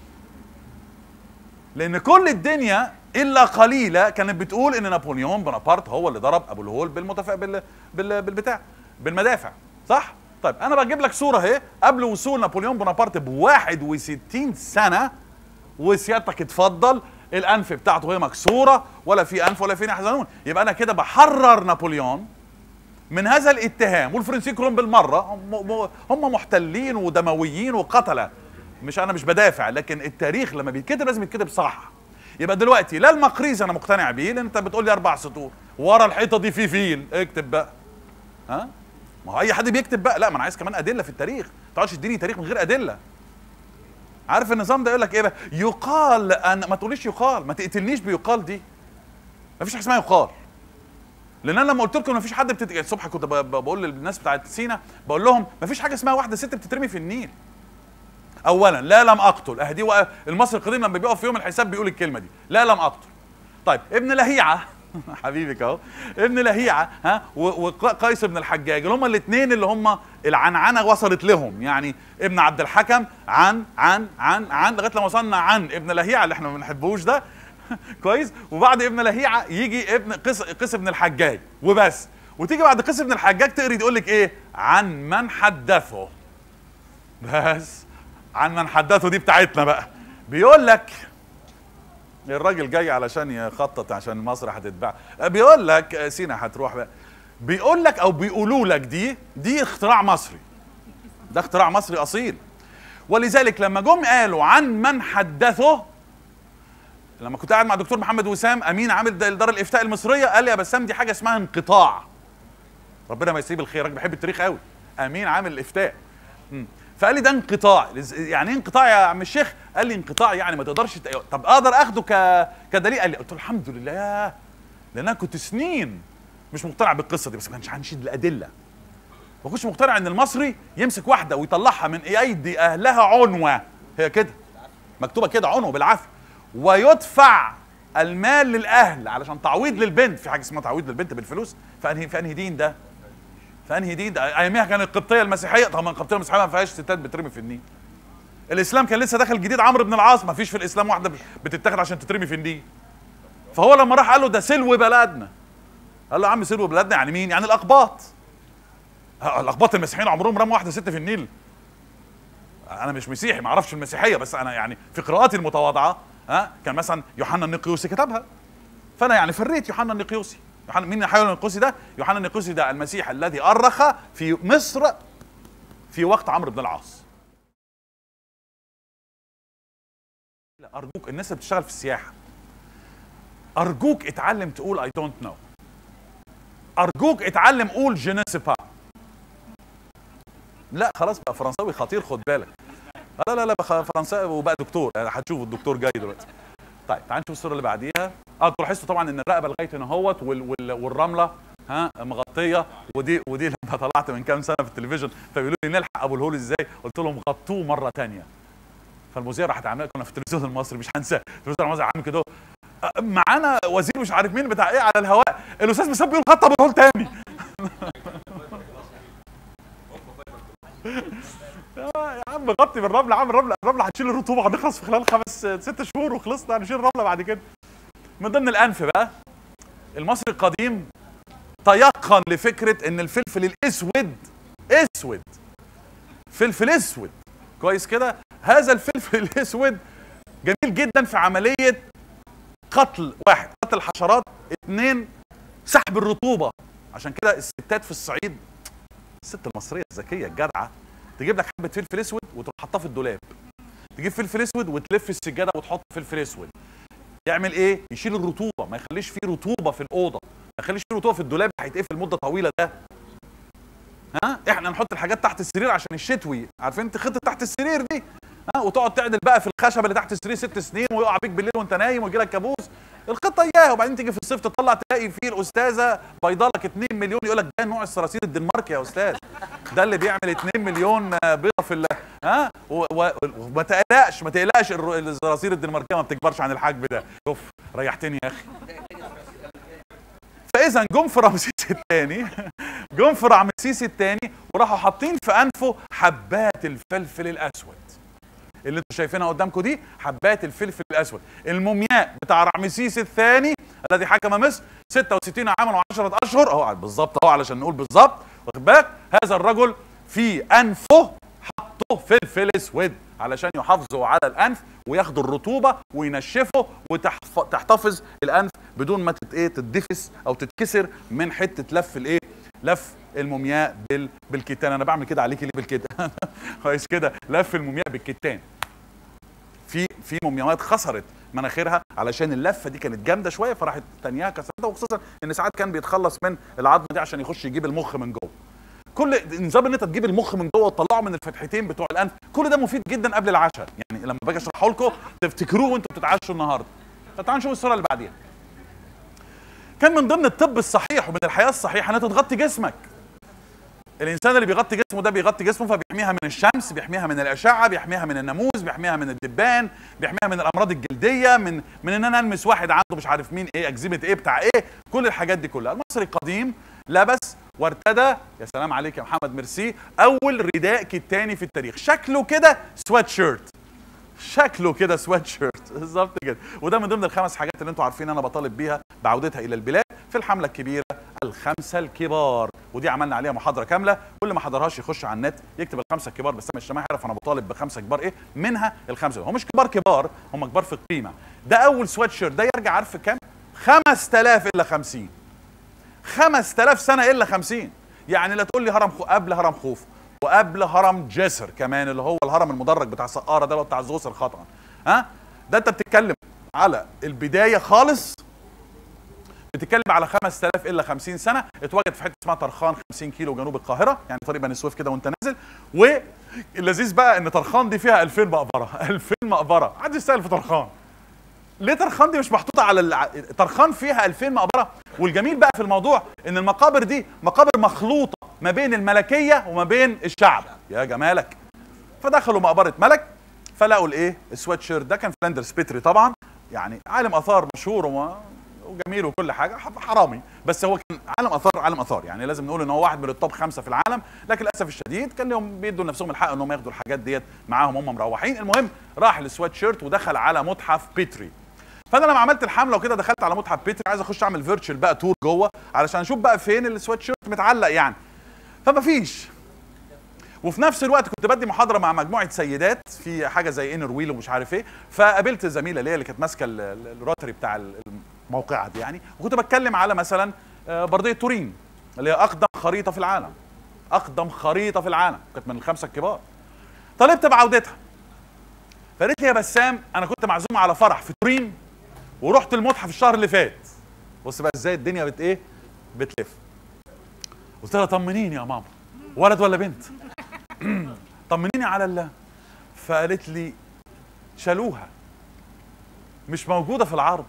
لان كل الدنيا الا قليله كانت بتقول ان نابليون بونابرت هو اللي ضرب ابو الهول بالمتفق بال... بال... بالبتاع بالمدافع صح طيب انا بجيب لك صوره اهي قبل وصول نابليون بونابرت ب 61 سنه وسيادتك اتفضل الانف بتاعته هي مكسوره ولا في انف ولا في يحزنون يبقى انا كده بحرر نابليون من هذا الاتهام والفرنسيين كلهم بالمره هم- هم محتلين ودمويين وقتله مش انا مش بدافع لكن التاريخ لما بيتكتب لازم يتكتب صح يبقى دلوقتي لا المقريزي انا مقتنع بيه لان انت بتقول لي اربع سطور ورا الحيطه دي في فيل اكتب بقى ها ما هو اي حد بيكتب بقى لا ما انا عايز كمان ادله في التاريخ ما تقعدش تديني تاريخ من غير ادله عارف النظام ده يقول لك ايه بقى يقال ان ما تقوليش يقال ما تقتلنيش بيقال دي ما فيش حاجه اسمها يقال لان انا لما قلت لكم ما فيش حد بتت... الصبح كنت ب... ب- بقول للناس بتاعت سينا بقول لهم ما فيش حاجه اسمها واحده ست بتترمي في النيل اولا لا لم اقتل اهدي و... المصري القديم لما بيقف في يوم الحساب بيقول الكلمه دي لا لم اقتل طيب ابن لهيعه حبيبك اهو ابن لهيعه ها و- وقيس بن الحجاج اللي هم الاثنين اللي هم العنعنه وصلت لهم يعني ابن عبد الحكم عن عن عن عن لغايه لما وصلنا عن ابن لهيعه اللي احنا ما بنحبوش ده كويس وبعد ابن لهيعه يجي ابن قيس قيس بن الحجاج وبس وتيجي بعد قيس بن الحجاج تقري تقول لك ايه عن من حدثه بس عن من حدثه دي بتاعتنا بقى بيقول لك الراجل جاي علشان يخطط عشان مصر هتتباع بيقول لك سينا هتروح بقى بيقول لك او بيقولوا لك دي دي اختراع مصري ده اختراع مصري اصيل ولذلك لما جم قالوا عن من حدثه لما كنت قاعد مع دكتور محمد وسام امين عامل دار الافتاء المصريه قال لي يا بسام دي حاجه اسمها انقطاع ربنا ما يسيب الخير راجل بحب التاريخ قوي امين عامل الافتاء مم. فقال لي ده انقطاع لز- يعني ايه انقطاع يا عم الشيخ قال لي انقطاع يعني ما تقدرش ت... طب اقدر اخده ك... كدليل قال لي قلت له الحمد لله ياه لان انا كنت سنين مش مقتنع بالقصه دي بس ما كانش عندي الادله ما كنتش مقتنع ان المصري يمسك واحده ويطلعها من ايدي اهلها عنوه هي كده مكتوبه كده عنوه بالعافيه ويدفع المال للاهل علشان تعويض للبنت في حاجه اسمها تعويض للبنت بالفلوس فانهي في انهي دين ده فانهي دين ده اياميها كانت القبطيه المسيحيه طبعا القبطيه المسيحيه ما فيهاش ستات بترمي في النيل الاسلام كان لسه داخل جديد عمرو بن العاص ما فيش في الاسلام واحده بتتاخد عشان تترمي في النيل فهو لما راح قال له ده سلو بلدنا قال له يا عم سلو بلدنا يعني مين يعني الاقباط ها، الاقباط المسيحيين عمرهم رموا واحده ست في النيل انا مش مسيحي ما اعرفش المسيحيه بس انا يعني في قراءاتي المتواضعه ها كان مثلا يوحنا النقيوسي كتبها فانا يعني فريت يوحنا النقيوسي يوحنا مين يوحنا النقيوسي ده يوحنا النقيوسي ده المسيح الذي أرخ في مصر في وقت عمرو بن العاص لا، ارجوك الناس اللي بتشتغل في السياحه ارجوك اتعلم تقول اي دونت نو ارجوك اتعلم قول je ne sais pas لا خلاص بقى فرنساوي خطير خد بالك لا لا لا بقى فرنساوي وبقى دكتور يعني هتشوف الدكتور جاي دلوقتي طيب تعال نشوف الصوره اللي بعديها اه انتوا لاحظتوا طبعا ان الرقبه لغايه هنا اهوت وال وال والرمله ها مغطيه ودي ودي لما طلعت من كام سنه في التلفزيون فبيقولوا لي نلحق ابو الهول ازاي قلت لهم غطوه مره تانية فالمذيع راحت عامله كنا في التلفزيون المصري مش هنساه التلفزيون المصري عامل كده آه، معانا وزير مش عارف مين بتاع ايه على الهواء الاستاذ بسام بيقول غطى ابو الهول تاني آه، يا عم غطي بالرمل يا عم الرمل الرمل هتشيل الرطوبه هنخلص في خلال خمس ست شهور وخلصنا هنشيل الرمله بعد كده من ضمن الانف بقى المصري القديم تيقن لفكره ان الفلفل الاسود اسود فلفل اسود كويس كده هذا الفلفل الاسود جميل جدا في عمليه قتل واحد قتل الحشرات اثنين سحب الرطوبه عشان كده الستات في الصعيد الست المصريه الذكيه الجدعه تجيب لك حبه فلفل اسود وتروح حاطاه في الدولاب تجيب فلفل اسود وتلف السجاده وتحط فلفل اسود يعمل ايه يشيل الرطوبه ما يخليش فيه رطوبه في الاوضه ما يخليش فيه رطوبه في الدولاب هيتقفل مده طويله ده ها احنا نحط الحاجات تحت السرير عشان الشتوي عارفين انت خطه تحت السرير دي ها وتقعد تعدل بقى في الخشبه اللي تحت السرير ست سنين ويقع بيك بالليل وانت نايم ويجي لك كابوس الخطه اياها وبعدين تيجي في الصيف تطلع تلاقي فيه الاستاذه بيضه لك 2 مليون يقول لك ده نوع الصراصير الدنماركي يا استاذ ده اللي بيعمل 2 مليون بيضه في ال- ها و- و- وما تقلقش ما تقلقش الر- الصراصير الدنماركيه ما بتكبرش عن الحجم ده شوف ريحتني يا اخي فاذا جم في رمسيس الثاني جم في رمسيس الثاني وراحوا حاطين في انفه حبات الفلفل الاسود اللي انتم شايفينها قدامكم دي حبات الفلفل الاسود المومياء بتاع رمسيس الثاني الذي حكم مصر 66 عاما و10 اشهر اهو بالظبط اهو علشان نقول بالظبط واخد بالك هذا الرجل في انفه حطوا فلفل اسود علشان يحافظوا على الانف وياخدوا الرطوبه وينشفوا وتحتفظ الانف بدون ما تت ايه تدفس او تتكسر من حته لف الايه لف المومياء بال بالكتان انا بعمل كده عليكي ليه بالكتان كويس كده لف المومياء بالكتان في في مومياوات خسرت مناخيرها علشان اللفه دي كانت جامده شويه فراحت تانيها كسرتها وخصوصا ان ساعات كان بيتخلص من العظمه دي عشان يخش يجيب المخ من جوه كل نظام ان انت تجيب المخ من جوه وتطلعه من الفتحتين بتوع الانف كل ده مفيد جدا قبل العشاء يعني لما باجي اشرحه لكم تفتكروه وانتوا بتتعشوا النهارده فتعالوا نشوف الصوره اللي بعديها كان من ضمن الطب الصحيح ومن الحياه الصحيحه ان انت تغطي جسمك الانسان اللي بيغطي جسمه ده بيغطي جسمه فبيحميها من الشمس بيحميها من الاشعه بيحميها من الناموس بيحميها من الدبان بيحميها من الامراض الجلديه من من ان انا المس واحد عنده مش عارف مين ايه اكزيمه ايه بتاع ايه كل الحاجات دي كلها المصري القديم لبس وارتدى يا سلام عليك يا محمد ميرسي اول رداء كتاني في التاريخ شكله كده سويت شيرت شكله كده سويت شيرت بالظبط كده وده من ضمن الخمس حاجات اللي انتوا عارفين انا بطالب بيها بعودتها الى البلاد في الحمله الكبيره الخمسه الكبار ودي عملنا عليها محاضره كامله واللي ما حضرهاش يخش على النت يكتب الخمسه الكبار بس مش يعرف انا بطالب بخمسه كبار ايه منها الخمسه هم مش كبار كبار هم كبار في القيمه ده اول سويت شيرت ده يرجع عارف كام 5000 الا 50 5000 سنه الا 50 يعني لا تقول لي هرم خو... قبل هرم خوف وقبل هرم جسر كمان اللي هو الهرم المدرج بتاع سقاره ده اللي هو بتاع زوسر خطا ها ده انت بتتكلم على البدايه خالص بتتكلم على 5000 الا 50 سنه اتوجد في حته اسمها طرخان 50 كيلو جنوب القاهره يعني طريق بني سويف كده وانت نازل واللذيذ بقى ان طرخان دي فيها 2000 مقبره 2000 مقبره محدش يسال في طرخان ليه طرخان دي مش محطوطه على الع... طرخان فيها 2000 مقبره والجميل بقى في الموضوع ان المقابر دي مقابر مخلوطه ما بين الملكيه وما بين الشعب يا جمالك فدخلوا مقبره ملك فلقوا الايه السويت شيرت ده كان فلاندرز بيتري طبعا يعني عالم اثار مشهور وما وجميل وكل حاجه حرامي بس هو كان عالم اثار عالم اثار يعني لازم نقول ان هو واحد من التوب خمسه في العالم لكن للاسف الشديد كان لهم بيدوا لنفسهم الحق انهم ياخدوا الحاجات ديت معاهم هم مروحين المهم راح السويت شيرت ودخل على متحف بيتري فانا لما عملت الحمله وكده دخلت على متحف بيتري عايز اخش اعمل فيرتشوال بقى تور جوه علشان اشوف بقى فين السويت شيرت متعلق يعني فما فيش وفي نفس الوقت كنت بدي محاضره مع مجموعه سيدات في حاجه زي انر ويل ومش عارف ايه فقابلت زميله ليا اللي كانت ماسكه الروتري بتاع الموقعه دي يعني وكنت بتكلم على مثلا برديه تورين اللي هي اقدم خريطه في العالم اقدم خريطه في العالم كانت من الخمسه الكبار طلبت بعودتها فقالت لي يا بسام انا كنت معزومه على فرح في تورين ورحت المتحف الشهر اللي فات بص بقى ازاي الدنيا بت ايه بتلف قلت لها طمنيني يا ماما ولد ولا بنت طمنيني على الله فقالت لي شالوها مش موجوده في العرض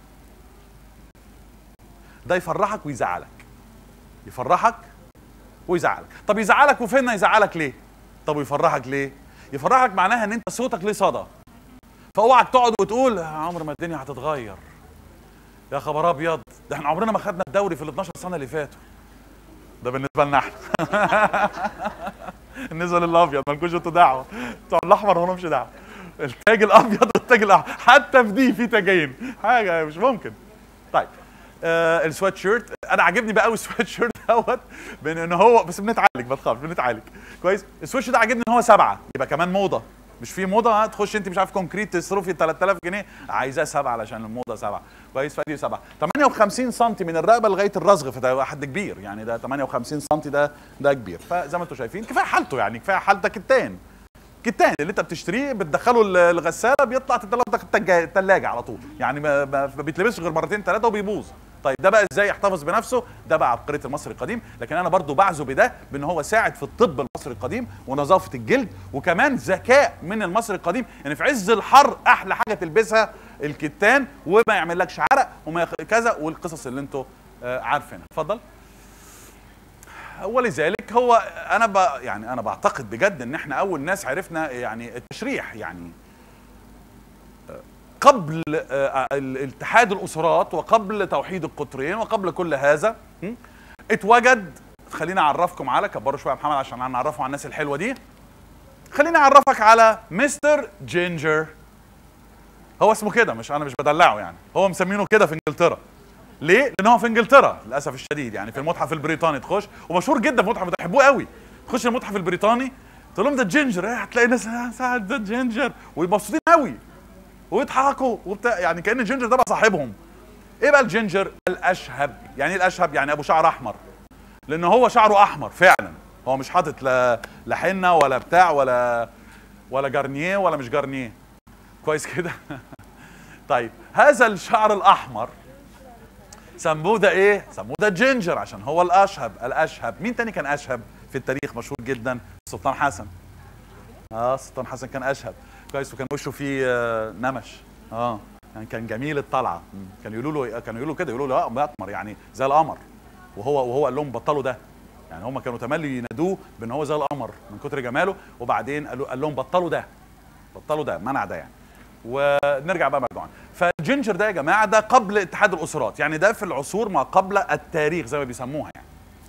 ده يفرحك ويزعلك يفرحك ويزعلك طب يزعلك وفين يزعلك ليه طب ويفرحك ليه يفرحك معناها ان انت صوتك ليه صدى فاوعك تقعد وتقول يا عمر ما الدنيا هتتغير يا خبر ابيض ده احنا عمرنا ما خدنا الدوري في ال 12 سنه اللي فاتوا ده بالنسبه لنا احنا بالنسبه للابيض مالكوش انتوا دعوه بتوع الاحمر ما لهمش دعوه التاج الابيض والتاج الاحمر حتى في دي في تاجين حاجه مش ممكن طيب آه السويت شيرت انا عاجبني بقى قوي السويت شيرت دوت بان ان هو بس بنتعالج ما تخافش بنتعالج كويس السويت شيرت ده عاجبني ان هو سبعه يبقى كمان موضه مش في موضه تخش انت مش عارف كونكريت تصرفي 3000 جنيه عايزاه سبعه علشان الموضه سبعه كويس فدي سبعه 58 سم من الرقبه لغايه الرزغ فده حد كبير يعني ده 58 سم ده ده كبير فزي ما انتم شايفين كفايه حالته يعني كفايه حالته كتان كتان اللي انت بتشتريه بتدخله الغساله بيطلع تطلعه الثلاجه على طول يعني ما, ما بيتلبسش غير مرتين ثلاثه وبيبوظ طيب ده بقى ازاي يحتفظ بنفسه ده بقى عبقريه المصري القديم لكن انا برضو بعزو بده بان هو ساعد في الطب المصري القديم ونظافه الجلد وكمان ذكاء من المصري القديم ان في عز الحر احلى حاجه تلبسها الكتان وما يعملكش عرق وما كذا والقصص اللي انتوا عارفينها اتفضل ولذلك هو انا ب يعني انا بعتقد بجد ان احنا اول ناس عرفنا يعني التشريح يعني قبل الاتحاد الاسرات وقبل توحيد القطرين وقبل كل هذا اتوجد خليني اعرفكم على كبروا شويه يا محمد عشان نعرفه على الناس الحلوه دي خليني اعرفك على مستر جينجر هو اسمه كده مش انا مش بدلعه يعني هو مسمينه كده في انجلترا ليه؟ لان هو في انجلترا للاسف الشديد يعني في المتحف البريطاني تخش ومشهور جدا في المتحف بتحبوه قوي تخش المتحف البريطاني تقول لهم ده جينجر إيه هتلاقي ناس "آه، سعد ده جينجر ومبسوطين قوي ويضحكوا وبتاع يعني كان الجينجر ده بقى صاحبهم ايه بقى الجينجر الاشهب يعني ايه الاشهب يعني ابو شعر احمر لان هو شعره احمر فعلا هو مش حاطط لا لا حنه ولا بتاع ولا ولا جارنيه ولا مش جارنيه كويس كده طيب هذا الشعر الاحمر سموه ده ايه سموه ده جينجر عشان هو الاشهب الاشهب مين تاني كان اشهب في التاريخ مشهور جدا السلطان حسن اه السلطان حسن كان اشهب كويس وكان وشه فيه آه، نمش اه يعني كان جميل الطلعه مم. كانوا يقولوا له كانوا يقولوا كده يقولوا له اه مقمر يعني زي القمر وهو وهو قال لهم بطلوا ده يعني هم كانوا تملي ينادوه بان هو زي القمر من كتر جماله وبعدين قالوا قال لهم بطلوا ده بطلوا ده منع ده يعني ونرجع بقى مرجوعا فالجينجر ده يا جماعه ده قبل اتحاد الاسرات يعني ده في العصور ما قبل التاريخ زي ما بيسموها يعني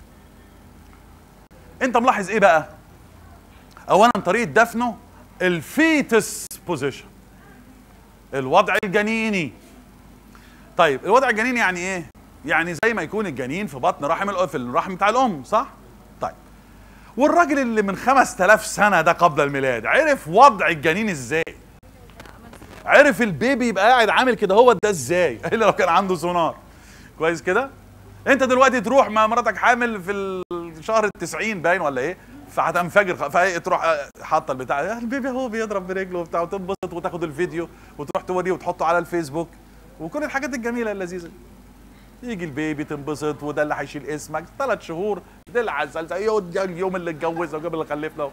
انت ملاحظ ايه بقى اولا طريقه دفنه الفيتس بوزيشن الوضع الجنيني طيب الوضع الجنيني يعني ايه يعني زي ما يكون الجنين في بطن رحم الأ- في الرحم بتاع الام صح طيب والراجل اللي من 5000 سنه ده قبل الميلاد عرف وضع الجنين ازاي عرف البيبي يبقى قاعد عامل كده هو ده ازاي الا لو كان عنده سونار كويس كده انت دلوقتي تروح مع مراتك حامل في الشهر التسعين باين ولا ايه فهتنفجر خ- فايه تروح آه، حاطه البتاع آه، البيبي هو بيضرب برجله وبتاع وتنبسط وتاخد الفيديو وتروح توريه وتحطه على الفيسبوك وكل الحاجات الجميله اللذيذه دي. يجي البيبي تنبسط وده اللي هيشيل اسمك ثلاث شهور ده العسل زي اليوم اللي اتجوزه وجاب اللي خلفنا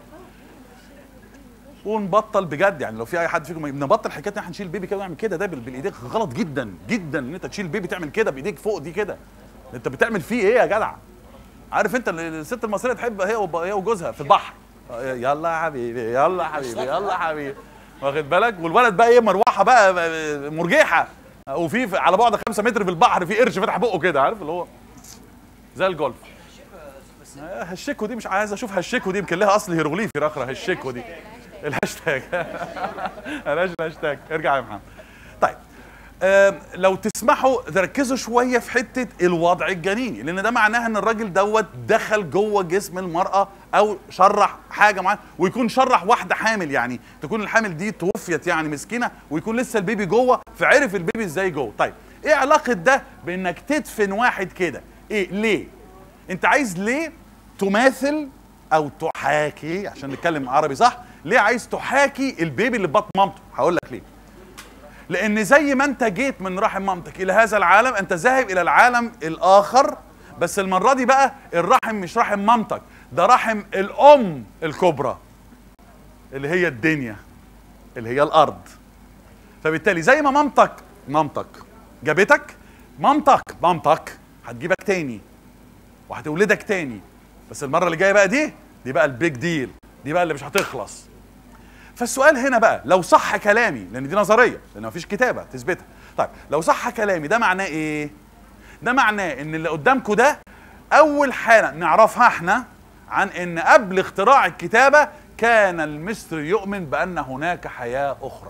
ونبطل بجد يعني لو في اي حد فيكم نبطل حكايه ان احنا نشيل بيبي كده ونعمل كده ده بال- بالايديك غلط جدا جدا ان انت تشيل بيبي تعمل كده بايديك فوق دي كده انت بتعمل فيه ايه يا جدع عارف انت ال- الست المصريه تحب هي وب- هي وجوزها في البحر يلا يا حبيبي يلا يا حبيبي يلا يا حبيبي واخد بالك والولد بقى ايه مروحه بقى مرجحه وفي في- على بعد خمسة متر في البحر في قرش فتح بقه كده عارف اللي هو زي الجولف آه، هالشيكو دي مش عايز اشوف هالشيكو دي يمكن لها اصل هيروغليفي رخرة هالشيكو دي الهاشتاج بلاش الهاشتاج ارجع يا محمد طيب آم، لو تسمحوا تركزوا شويه في حته الوضع الجنيني لان ده معناها ان الراجل دوت دخل جوه جسم المراه او شرح حاجه معينه ويكون شرح واحده حامل يعني تكون الحامل دي توفيت يعني مسكينه ويكون لسه البيبي جوه فعرف البيبي ازاي جوه طيب ايه علاقه ده بانك تدفن واحد كده ايه ليه انت عايز ليه تماثل او تحاكي عشان نتكلم عربي صح ليه عايز تحاكي البيبي اللي في بطن مامته هقول لك ليه لان زي ما انت جيت من رحم مامتك الى هذا العالم انت ذاهب الى العالم الاخر بس المره دي بقى الرحم مش رحم مامتك ده رحم الام الكبرى اللي هي الدنيا اللي هي الارض فبالتالي زي ما مامتك مامتك جابتك مامتك مامتك هتجيبك تاني وهتولدك تاني بس المره اللي جايه بقى دي دي بقى البيج ديل دي بقى اللي مش هتخلص فالسؤال هنا بقى لو صح كلامي لان دي نظريه لان مفيش كتابه تثبتها طيب لو صح كلامي ده معناه ايه ده معناه ان اللي قدامكم ده اول حاله نعرفها احنا عن ان قبل اختراع الكتابه كان المصري يؤمن بان هناك حياه اخرى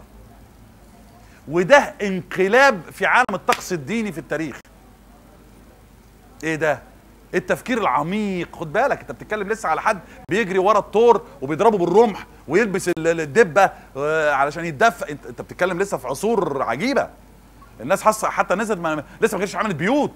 وده انقلاب في عالم الطقس الديني في التاريخ ايه ده إيه التفكير العميق خد بالك انت بتتكلم لسه على حد بيجري ورا الطور وبيضربه بالرمح ويلبس ال- ال- الدبه آه، علشان يتدفى انت, انت بتتكلم لسه في عصور عجيبه الناس حاسه حتى نزلت ما لسه ما كانتش عملت بيوت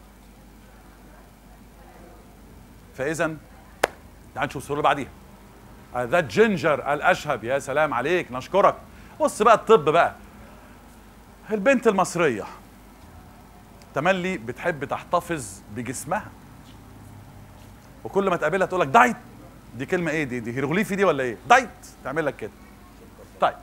فاذا تعال نشوف الصوره اللي بعديها ذا جينجر الاشهب يا سلام عليك نشكرك بص بقى الطب بقى البنت المصريه تملي بتحب تحتفظ بجسمها وكل ما تقابلها تقول لك دايت دي كلمه ايه دي دي هيروغليفي دي ولا ايه دايت تعمل لك كده طيب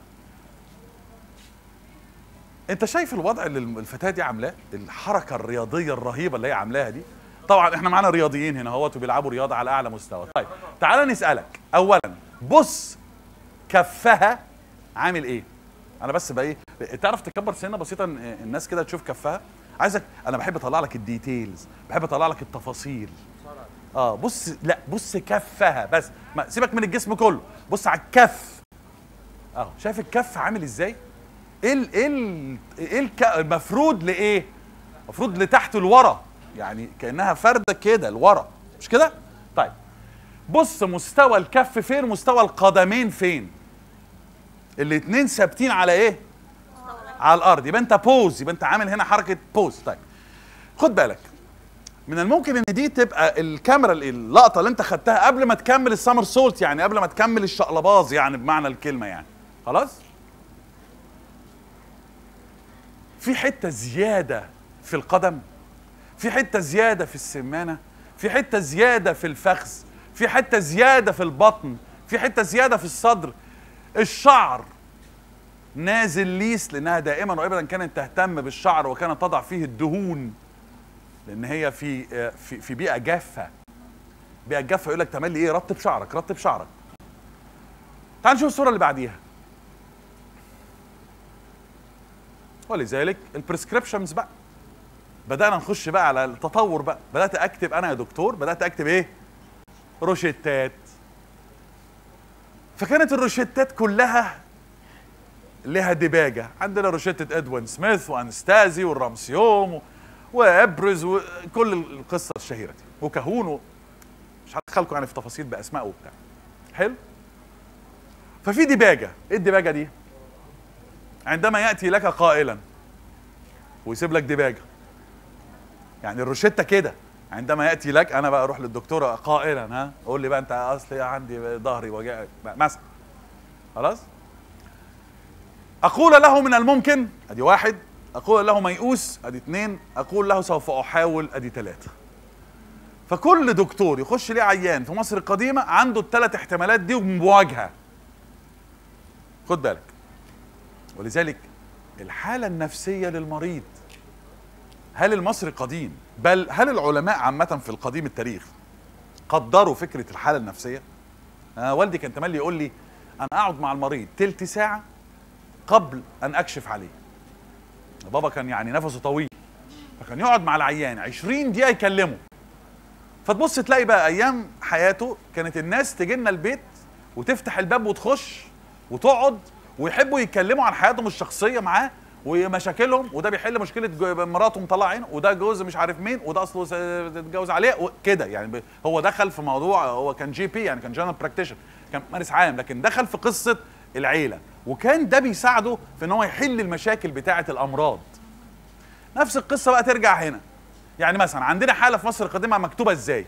انت شايف الوضع اللي الفتاه دي عاملاه الحركه الرياضيه الرهيبه اللي هي عاملاها دي طبعا احنا معانا رياضيين هنا اهوت وبيلعبوا رياضه على اعلى مستوى طيب تعال نسالك اولا بص كفها عامل ايه انا بس بقى ايه تعرف تكبر سنه بسيطه إن الناس كده تشوف كفها عايزك انا بحب اطلع لك الديتيلز بحب اطلع لك التفاصيل اه بص لا بص كفها بس ما سيبك من الجسم كله بص على الكف اهو شايف الكف عامل ازاي ايه ال ايه ال ايه الك... المفروض لايه المفروض لتحت لورا يعني كانها فرده كده لورا مش كده طيب بص مستوى الكف فين مستوى القدمين فين الاتنين ثابتين على ايه على الارض يبقى انت بوز يبقى انت عامل هنا حركه بوز طيب خد بالك من الممكن ان دي تبقى الكاميرا اللقطه اللي انت خدتها قبل ما تكمل السمر سولت يعني قبل ما تكمل الشقلباز يعني بمعنى الكلمه يعني خلاص في حته زياده في القدم في حته زياده في السمانه في حته زياده في الفخذ في حته زياده في البطن في حته زياده في الصدر الشعر نازل ليس لانها دائما وابدا كانت تهتم بالشعر وكانت تضع فيه الدهون لان هي في في في بيئه جافه بيئه جافه يقول لك تملي ايه رطب شعرك رطب شعرك تعال نشوف الصوره اللي بعديها ولذلك البريسكريبشنز بقى بدانا نخش بقى على التطور بقى بدات اكتب انا يا دكتور بدات اكتب ايه روشتات فكانت الروشتات كلها لها دباجه عندنا روشته ادوين سميث وانستازي والرامسيوم وابرز وكل القصه الشهيره دي وكهون و... مش هدخلكم يعني في تفاصيل باسماء وبتاع حلو ففي دباجه ايه الدباجه دي عندما ياتي لك قائلا ويسيب لك دباجه يعني الروشته كده عندما ياتي لك انا بقى اروح للدكتوره قائلا ها قول لي بقى انت اصلي عندي ظهري وجع مثلا خلاص اقول له من الممكن ادي واحد اقول له ميؤوس ادي اثنين اقول له سوف احاول ادي ثلاثه فكل دكتور يخش ليه عيان في مصر القديمه عنده الثلاث احتمالات دي ومواجهه خد بالك ولذلك الحاله النفسيه للمريض هل المصري القديم بل هل العلماء عامه في القديم التاريخ قدروا فكره الحاله النفسيه آه والدي كان تملي يقول لي انا اقعد مع المريض تلت ساعه قبل ان اكشف عليه بابا كان يعني نفسه طويل فكان يقعد مع العيان 20 دقيقه يكلمه فتبص تلاقي بقى ايام حياته كانت الناس تجي لنا البيت وتفتح الباب وتخش وتقعد ويحبوا يتكلموا عن حياتهم الشخصيه معاه ومشاكلهم وده بيحل مشكله مراته مطلع عينه وده جوز مش عارف مين وده اصله اتجوز عليه كده يعني هو دخل في موضوع هو كان جي بي يعني كان جنرال براكتيشن كان مارس عام لكن دخل في قصه العيله وكان ده بيساعده في ان هو يحل المشاكل بتاعه الامراض نفس القصه بقى ترجع هنا يعني مثلا عندنا حاله في مصر القديمه مكتوبه ازاي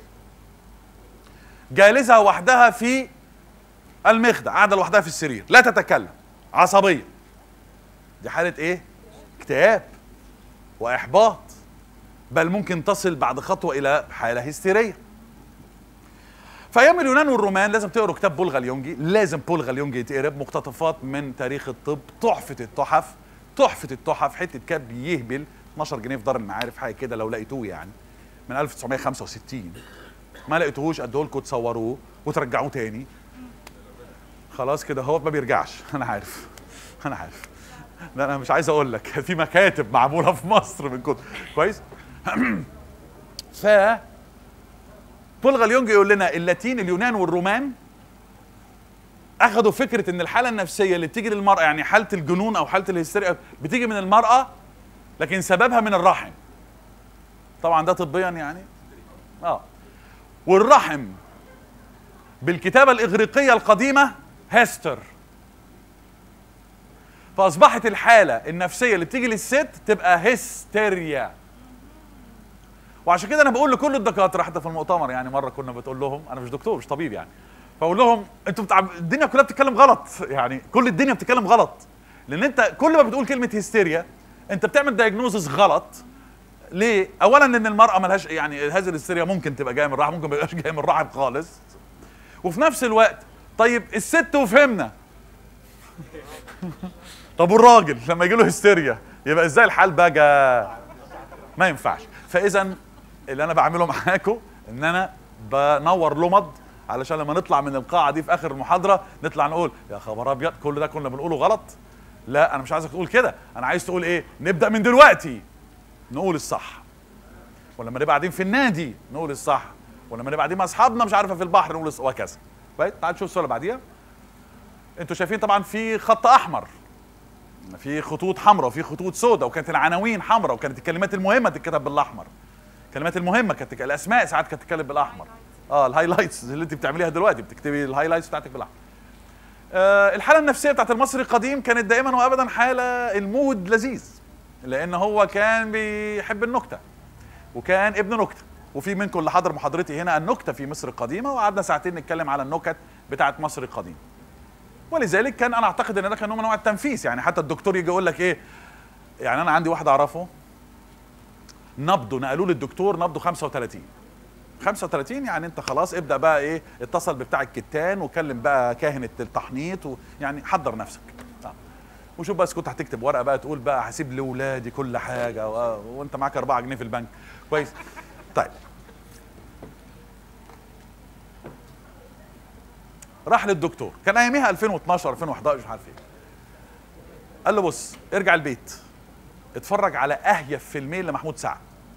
جالسه وحدها في المخدع قاعده لوحدها في السرير لا تتكلم عصبيه دي حاله ايه اكتئاب واحباط بل ممكن تصل بعد خطوه الى حاله هستيريه في ايام اليونان والرومان لازم تقروا كتاب بول غاليونجي لازم بول غاليونجي يتقرا مقتطفات من تاريخ الطب تحفه التحف تحفه التحف حته كتاب يهبل 12 جنيه في دار المعارف حاجه كده لو لقيتوه يعني من 1965 ما لقيتوهوش اديه لكم تصوروه وترجعوه تاني خلاص كده هو ما بيرجعش انا عارف انا عارف لا انا مش عايز اقول لك في مكاتب معموله في مصر من كتب كويس ف بول غاليونج يقول لنا اللاتين اليونان والرومان اخذوا فكره ان الحاله النفسيه اللي بتيجي للمراه يعني حاله الجنون او حاله الهستيريا بتيجي من المراه لكن سببها من الرحم طبعا ده طبيا يعني اه والرحم بالكتابه الاغريقيه القديمه هستر فاصبحت الحاله النفسيه اللي بتيجي للست تبقى هستيريا وعشان كده انا بقول لكل الدكاتره حتى في المؤتمر يعني مره كنا بتقول لهم انا مش دكتور مش طبيب يعني فاقول لهم انتوا بتاع الدنيا كلها بتتكلم غلط يعني كل الدنيا بتتكلم غلط لان انت كل ما بتقول كلمه هستيريا انت بتعمل دايجنوزس غلط ليه؟ اولا ان المراه ملهاش يعني هذه الهستيريا ممكن تبقى جايه من الرحم ممكن ما يبقاش جايه من الرحم خالص وفي نفس الوقت طيب الست وفهمنا طب والراجل لما يجي له هستيريا يبقى ازاي الحال بقى ما ينفعش فاذا اللي انا بعمله معاكم ان انا بنور لمض علشان لما نطلع من القاعه دي في اخر المحاضره نطلع نقول يا خبر ابيض كل ده كنا بنقوله غلط لا انا مش عايزك تقول كده انا عايز تقول ايه نبدا من دلوقتي نقول الصح ولما نبقى قاعدين في النادي نقول الصح ولما نبقى قاعدين مع اصحابنا مش عارفه في البحر نقول الصح وهكذا كويس تعال نشوف الصوره اللي بعديها انتوا شايفين طبعا في خط احمر في خطوط حمراء وفي خطوط سوداء وكانت العناوين حمراء وكانت الكلمات المهمه تتكتب بالاحمر الكلمات المهمه كانت تك- الاسماء ساعات كانت تتكتب بالاحمر اه الهايلايتس اللي انت بتعمليها دلوقتي بتكتبي الهايلايتس بتاعتك بالاحمر آه الحاله النفسيه بتاعت المصري القديم كانت دائما وابدا حاله المود لذيذ لان هو كان بيحب النكته وكان ابن نكته وفي منكم اللي حضر محاضرتي هنا النكته في مصر القديمه وقعدنا ساعتين نتكلم على النكت بتاعت مصر القديم ولذلك كان انا اعتقد ان ده كان نوع من انواع التنفيس يعني حتى الدكتور يجي يقول لك ايه يعني انا عندي واحد اعرفه نبضه نقلوه للدكتور نبضه 35 35 يعني انت خلاص ابدا بقى ايه اتصل ببتاع الكتان وكلم بقى كاهنه التحنيط ويعني حضر نفسك آه. وشوف بس كنت هتكتب ورقه بقى تقول بقى هسيب لاولادي كل حاجه و... وانت معاك 4 جنيه في البنك كويس طيب راح للدكتور كان اياميها 2012 2011 مش عارف ايه قال له بص ارجع البيت اتفرج على اهيف فيلمين لمحمود سعد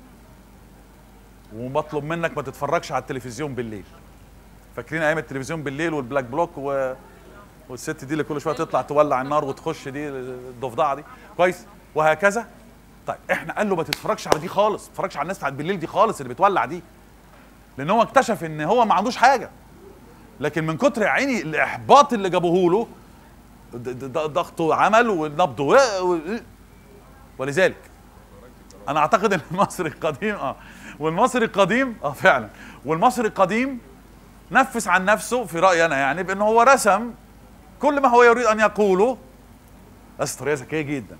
وبطلب منك ما تتفرجش على التلفزيون بالليل فاكرين ايام التلفزيون بالليل والبلاك بلوك و... والست دي اللي كل شويه تطلع تولع النار وتخش دي الضفدعه دي كويس وهكذا طيب احنا قال له ما تتفرجش على دي خالص ما تتفرجش على الناس بتاعت بالليل دي خالص اللي بتولع دي لان هو اكتشف ان هو ما عندوش حاجه لكن من كتر يا عيني الاحباط اللي جابوه له د- د- د- ضغطه عمل ونبضه و- و- ولذلك انا اعتقد ان المصري القديم اه والمصري القديم اه فعلا والمصري القديم نفس عن نفسه في رايي انا يعني بان هو رسم كل ما هو يريد ان يقوله بس طريقه ذكيه جدا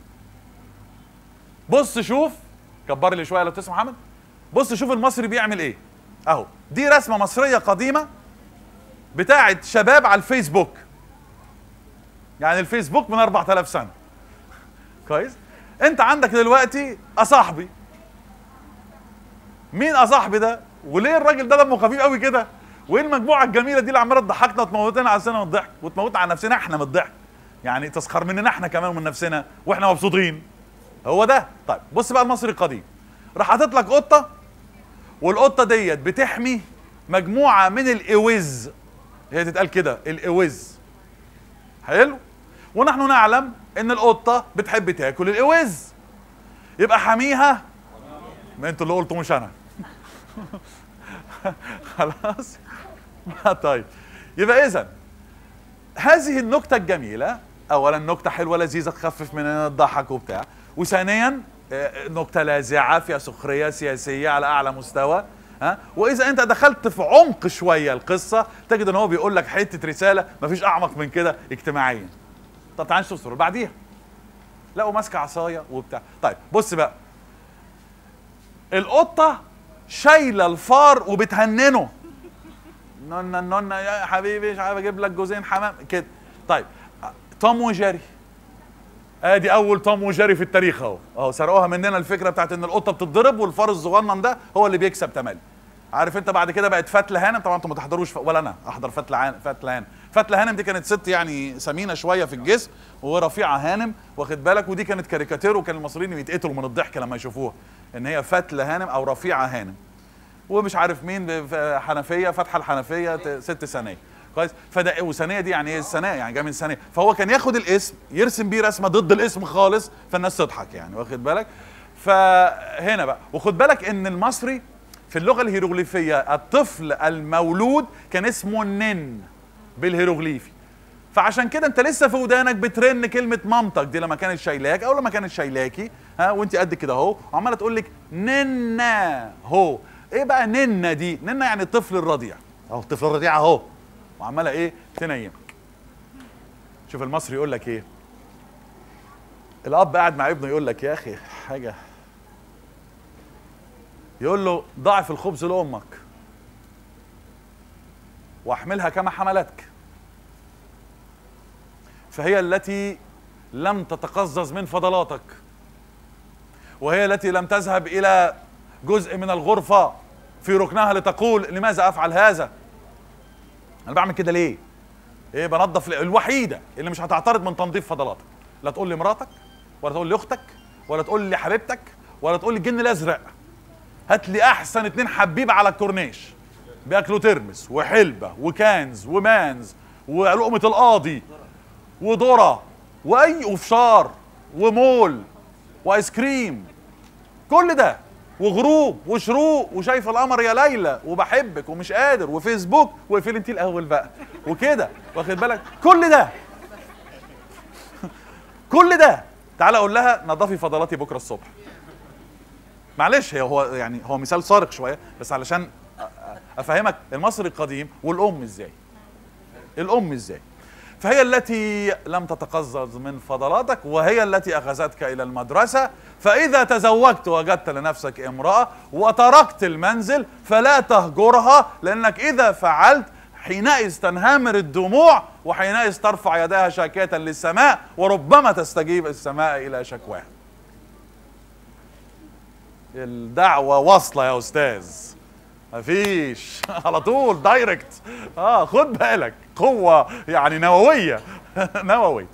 بص شوف كبر لي شويه لو تسمع محمد بص شوف المصري بيعمل ايه اهو دي رسمه مصريه قديمه بتاعت شباب على الفيسبوك يعني الفيسبوك من 4000 سنه كويس انت عندك دلوقتي اصاحبي مين اصاحبي ده وليه الراجل ده دمه خفيف قوي كده وايه المجموعه الجميله دي اللي عماله تضحكنا وتموتنا على نفسنا من الضحك وتموتنا على نفسنا احنا من الضحك يعني تسخر مننا احنا كمان ومن نفسنا واحنا مبسوطين هو ده طيب بص بقى المصري القديم راح حاطط لك قطه والقطه ديت بتحمي مجموعه من الاوز هي تتقال كده الاوز حلو ونحن نعلم ان القطه بتحب تاكل الاوز يبقى حميها ما انتوا اللي قلتوا مش انا خلاص طيب يبقى اذا هذه النكته الجميله اولا نكته حلوه لذيذه تخفف مننا الضحك وبتاع وثانيا آه، نكته لاذعه فيها سخريه سياسيه على اعلى مستوى ها واذا انت دخلت في عمق شويه القصه تجد ان هو بيقول لك حته رساله مفيش اعمق من كده اجتماعيا طب تعال نشوف الصوره بعديها لقوا ماسكه عصايه وبتاع طيب بص بقى القطه شايله الفار وبتهننه نونا نونا يا حبيبي مش عارف اجيب لك جوزين حمام كده طيب توم وجيري ادي اول توم وجيري في التاريخ اهو اهو سرقوها مننا الفكره بتاعت ان القطه بتتضرب والفار الصغنن ده هو اللي بيكسب تملي عارف انت بعد كده بقت فتله هانم طبعا انتوا ما تحضروش ف... ولا انا احضر فتله عن... فتله هانم فتله هانم دي كانت ست يعني سمينه شويه في الجسم ورفيعه هانم واخد بالك ودي كانت كاريكاتير وكان المصريين بيتقتلوا من الضحك لما يشوفوها ان هي فتله هانم او رفيعه هانم ومش عارف مين ب- ف- حنفيه فاتحه الحنفيه ت- ست ثانيه كويس فده وثانيه دي يعني ايه الثانيه يعني جاي من ثانيه فهو كان ياخد الاسم يرسم بيه رسمه ضد الاسم خالص فالناس تضحك يعني واخد بالك فهنا بقى وخد بالك ان المصري في اللغه الهيروغليفيه الطفل المولود كان اسمه نن بالهيروغليفي فعشان كده انت لسه في ودانك بترن كلمه مامتك دي لما كانت شايلاك او لما كانت شايلاكي ها وانت قد كده اهو وعماله تقول لك ننا هو ايه بقى ننا دي ننا يعني الطفل الرضيع اهو الطفل الرضيع اهو وعماله ايه تنيمك شوف المصري يقول لك ايه الاب قاعد مع ابنه يقول لك يا اخي حاجه يقول له ضاعف الخبز لامك واحملها كما حملتك فهي التي لم تتقزز من فضلاتك وهي التي لم تذهب الى جزء من الغرفه في ركنها لتقول لماذا افعل هذا انا بعمل كده ليه ايه بنظف ل- الوحيده اللي مش هتعترض من تنظيف فضلاتك لا تقول لي مراتك ولا تقول لي اختك ولا تقول لي حبيبتك ولا تقول لي الجن الازرق هات لي احسن اتنين حبيب على الكورنيش بياكلوا ترمس وحلبه وكانز ومانز ولقمه القاضي وذره واي وفشار ومول وايس كريم كل ده وغروب وشروق وشايف القمر يا ليلى وبحبك ومش قادر وفيسبوك واقفل انت الاول بقى وكده واخد بالك كل ده كل ده تعالى اقول لها نظفي فضلاتي بكره الصبح معلش هي هو يعني هو مثال صارخ شويه بس علشان أ- أ- افهمك المصري القديم والام ازاي الام ازاي فهي التي لم تتقزز من فضلاتك وهي التي اخذتك الى المدرسه فاذا تزوجت وجدت لنفسك امراه وتركت المنزل فلا تهجرها لانك اذا فعلت حينئذ تنهمر الدموع وحينئذ ترفع يداها شاكيه للسماء وربما تستجيب السماء الى شكواها الدعوه واصله يا استاذ مفيش على طول دايركت اه خد بالك قوه يعني نوويه نووي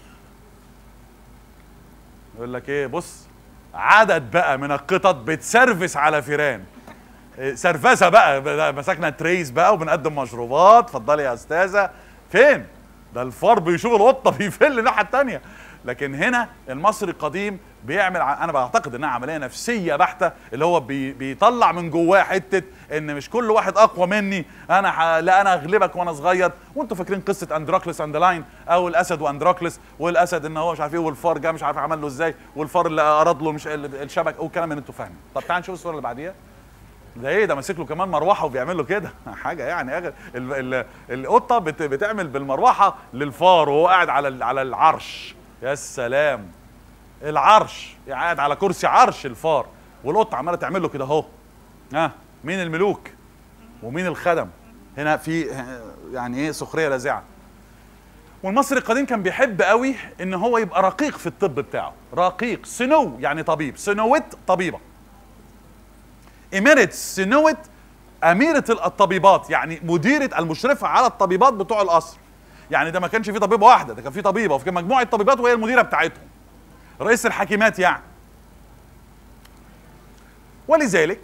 يقول لك ايه بص عدد بقى من القطط بتسرفس على فيران إيه، سرفسه بقى بقى مسكنا تريس بقى وبنقدم مشروبات اتفضلي يا استاذه فين ده الفار بيشوف القطه بيفل الناحيه التانيه لكن هنا المصري القديم بيعمل ع- انا بعتقد انها عمليه نفسيه بحته اللي هو بي بيطلع من جواه حته ان مش كل واحد اقوى مني انا ح... لا انا اغلبك وانا صغير وانتوا فاكرين قصه اندراكلس اند لاين او الاسد واندراكلس والاسد ان هو مش عارف ايه والفار جه مش عارف عمل له ازاي والفار اللي اراد له مش ال- الشبك والكلام اللي انتوا فاهمين طب تعال نشوف الصوره اللي بعديها ده ايه ده ماسك له كمان مروحه وبيعمل له كده حاجه يعني أغل... ال... ال... القطه بت... بتعمل بالمروحه للفار وهو قاعد على ال... على العرش يا سلام العرش قاعد على كرسي عرش الفار والقطه عماله تعمل له كده اهو ها مين الملوك ومين الخدم هنا في يعني ايه سخريه لاذعه والمصري القديم كان بيحب قوي ان هو يبقى رقيق في الطب بتاعه رقيق سنو يعني طبيب سنوت طبيبه إميريت سنوت أميرة الطبيبات يعني مديرة المشرفة على الطبيبات بتوع القصر يعني ده ما كانش في طبيبة واحدة ده كان في طبيبة وفي مجموعة طبيبات وهي المديرة بتاعتهم رئيس الحكيمات يعني ولذلك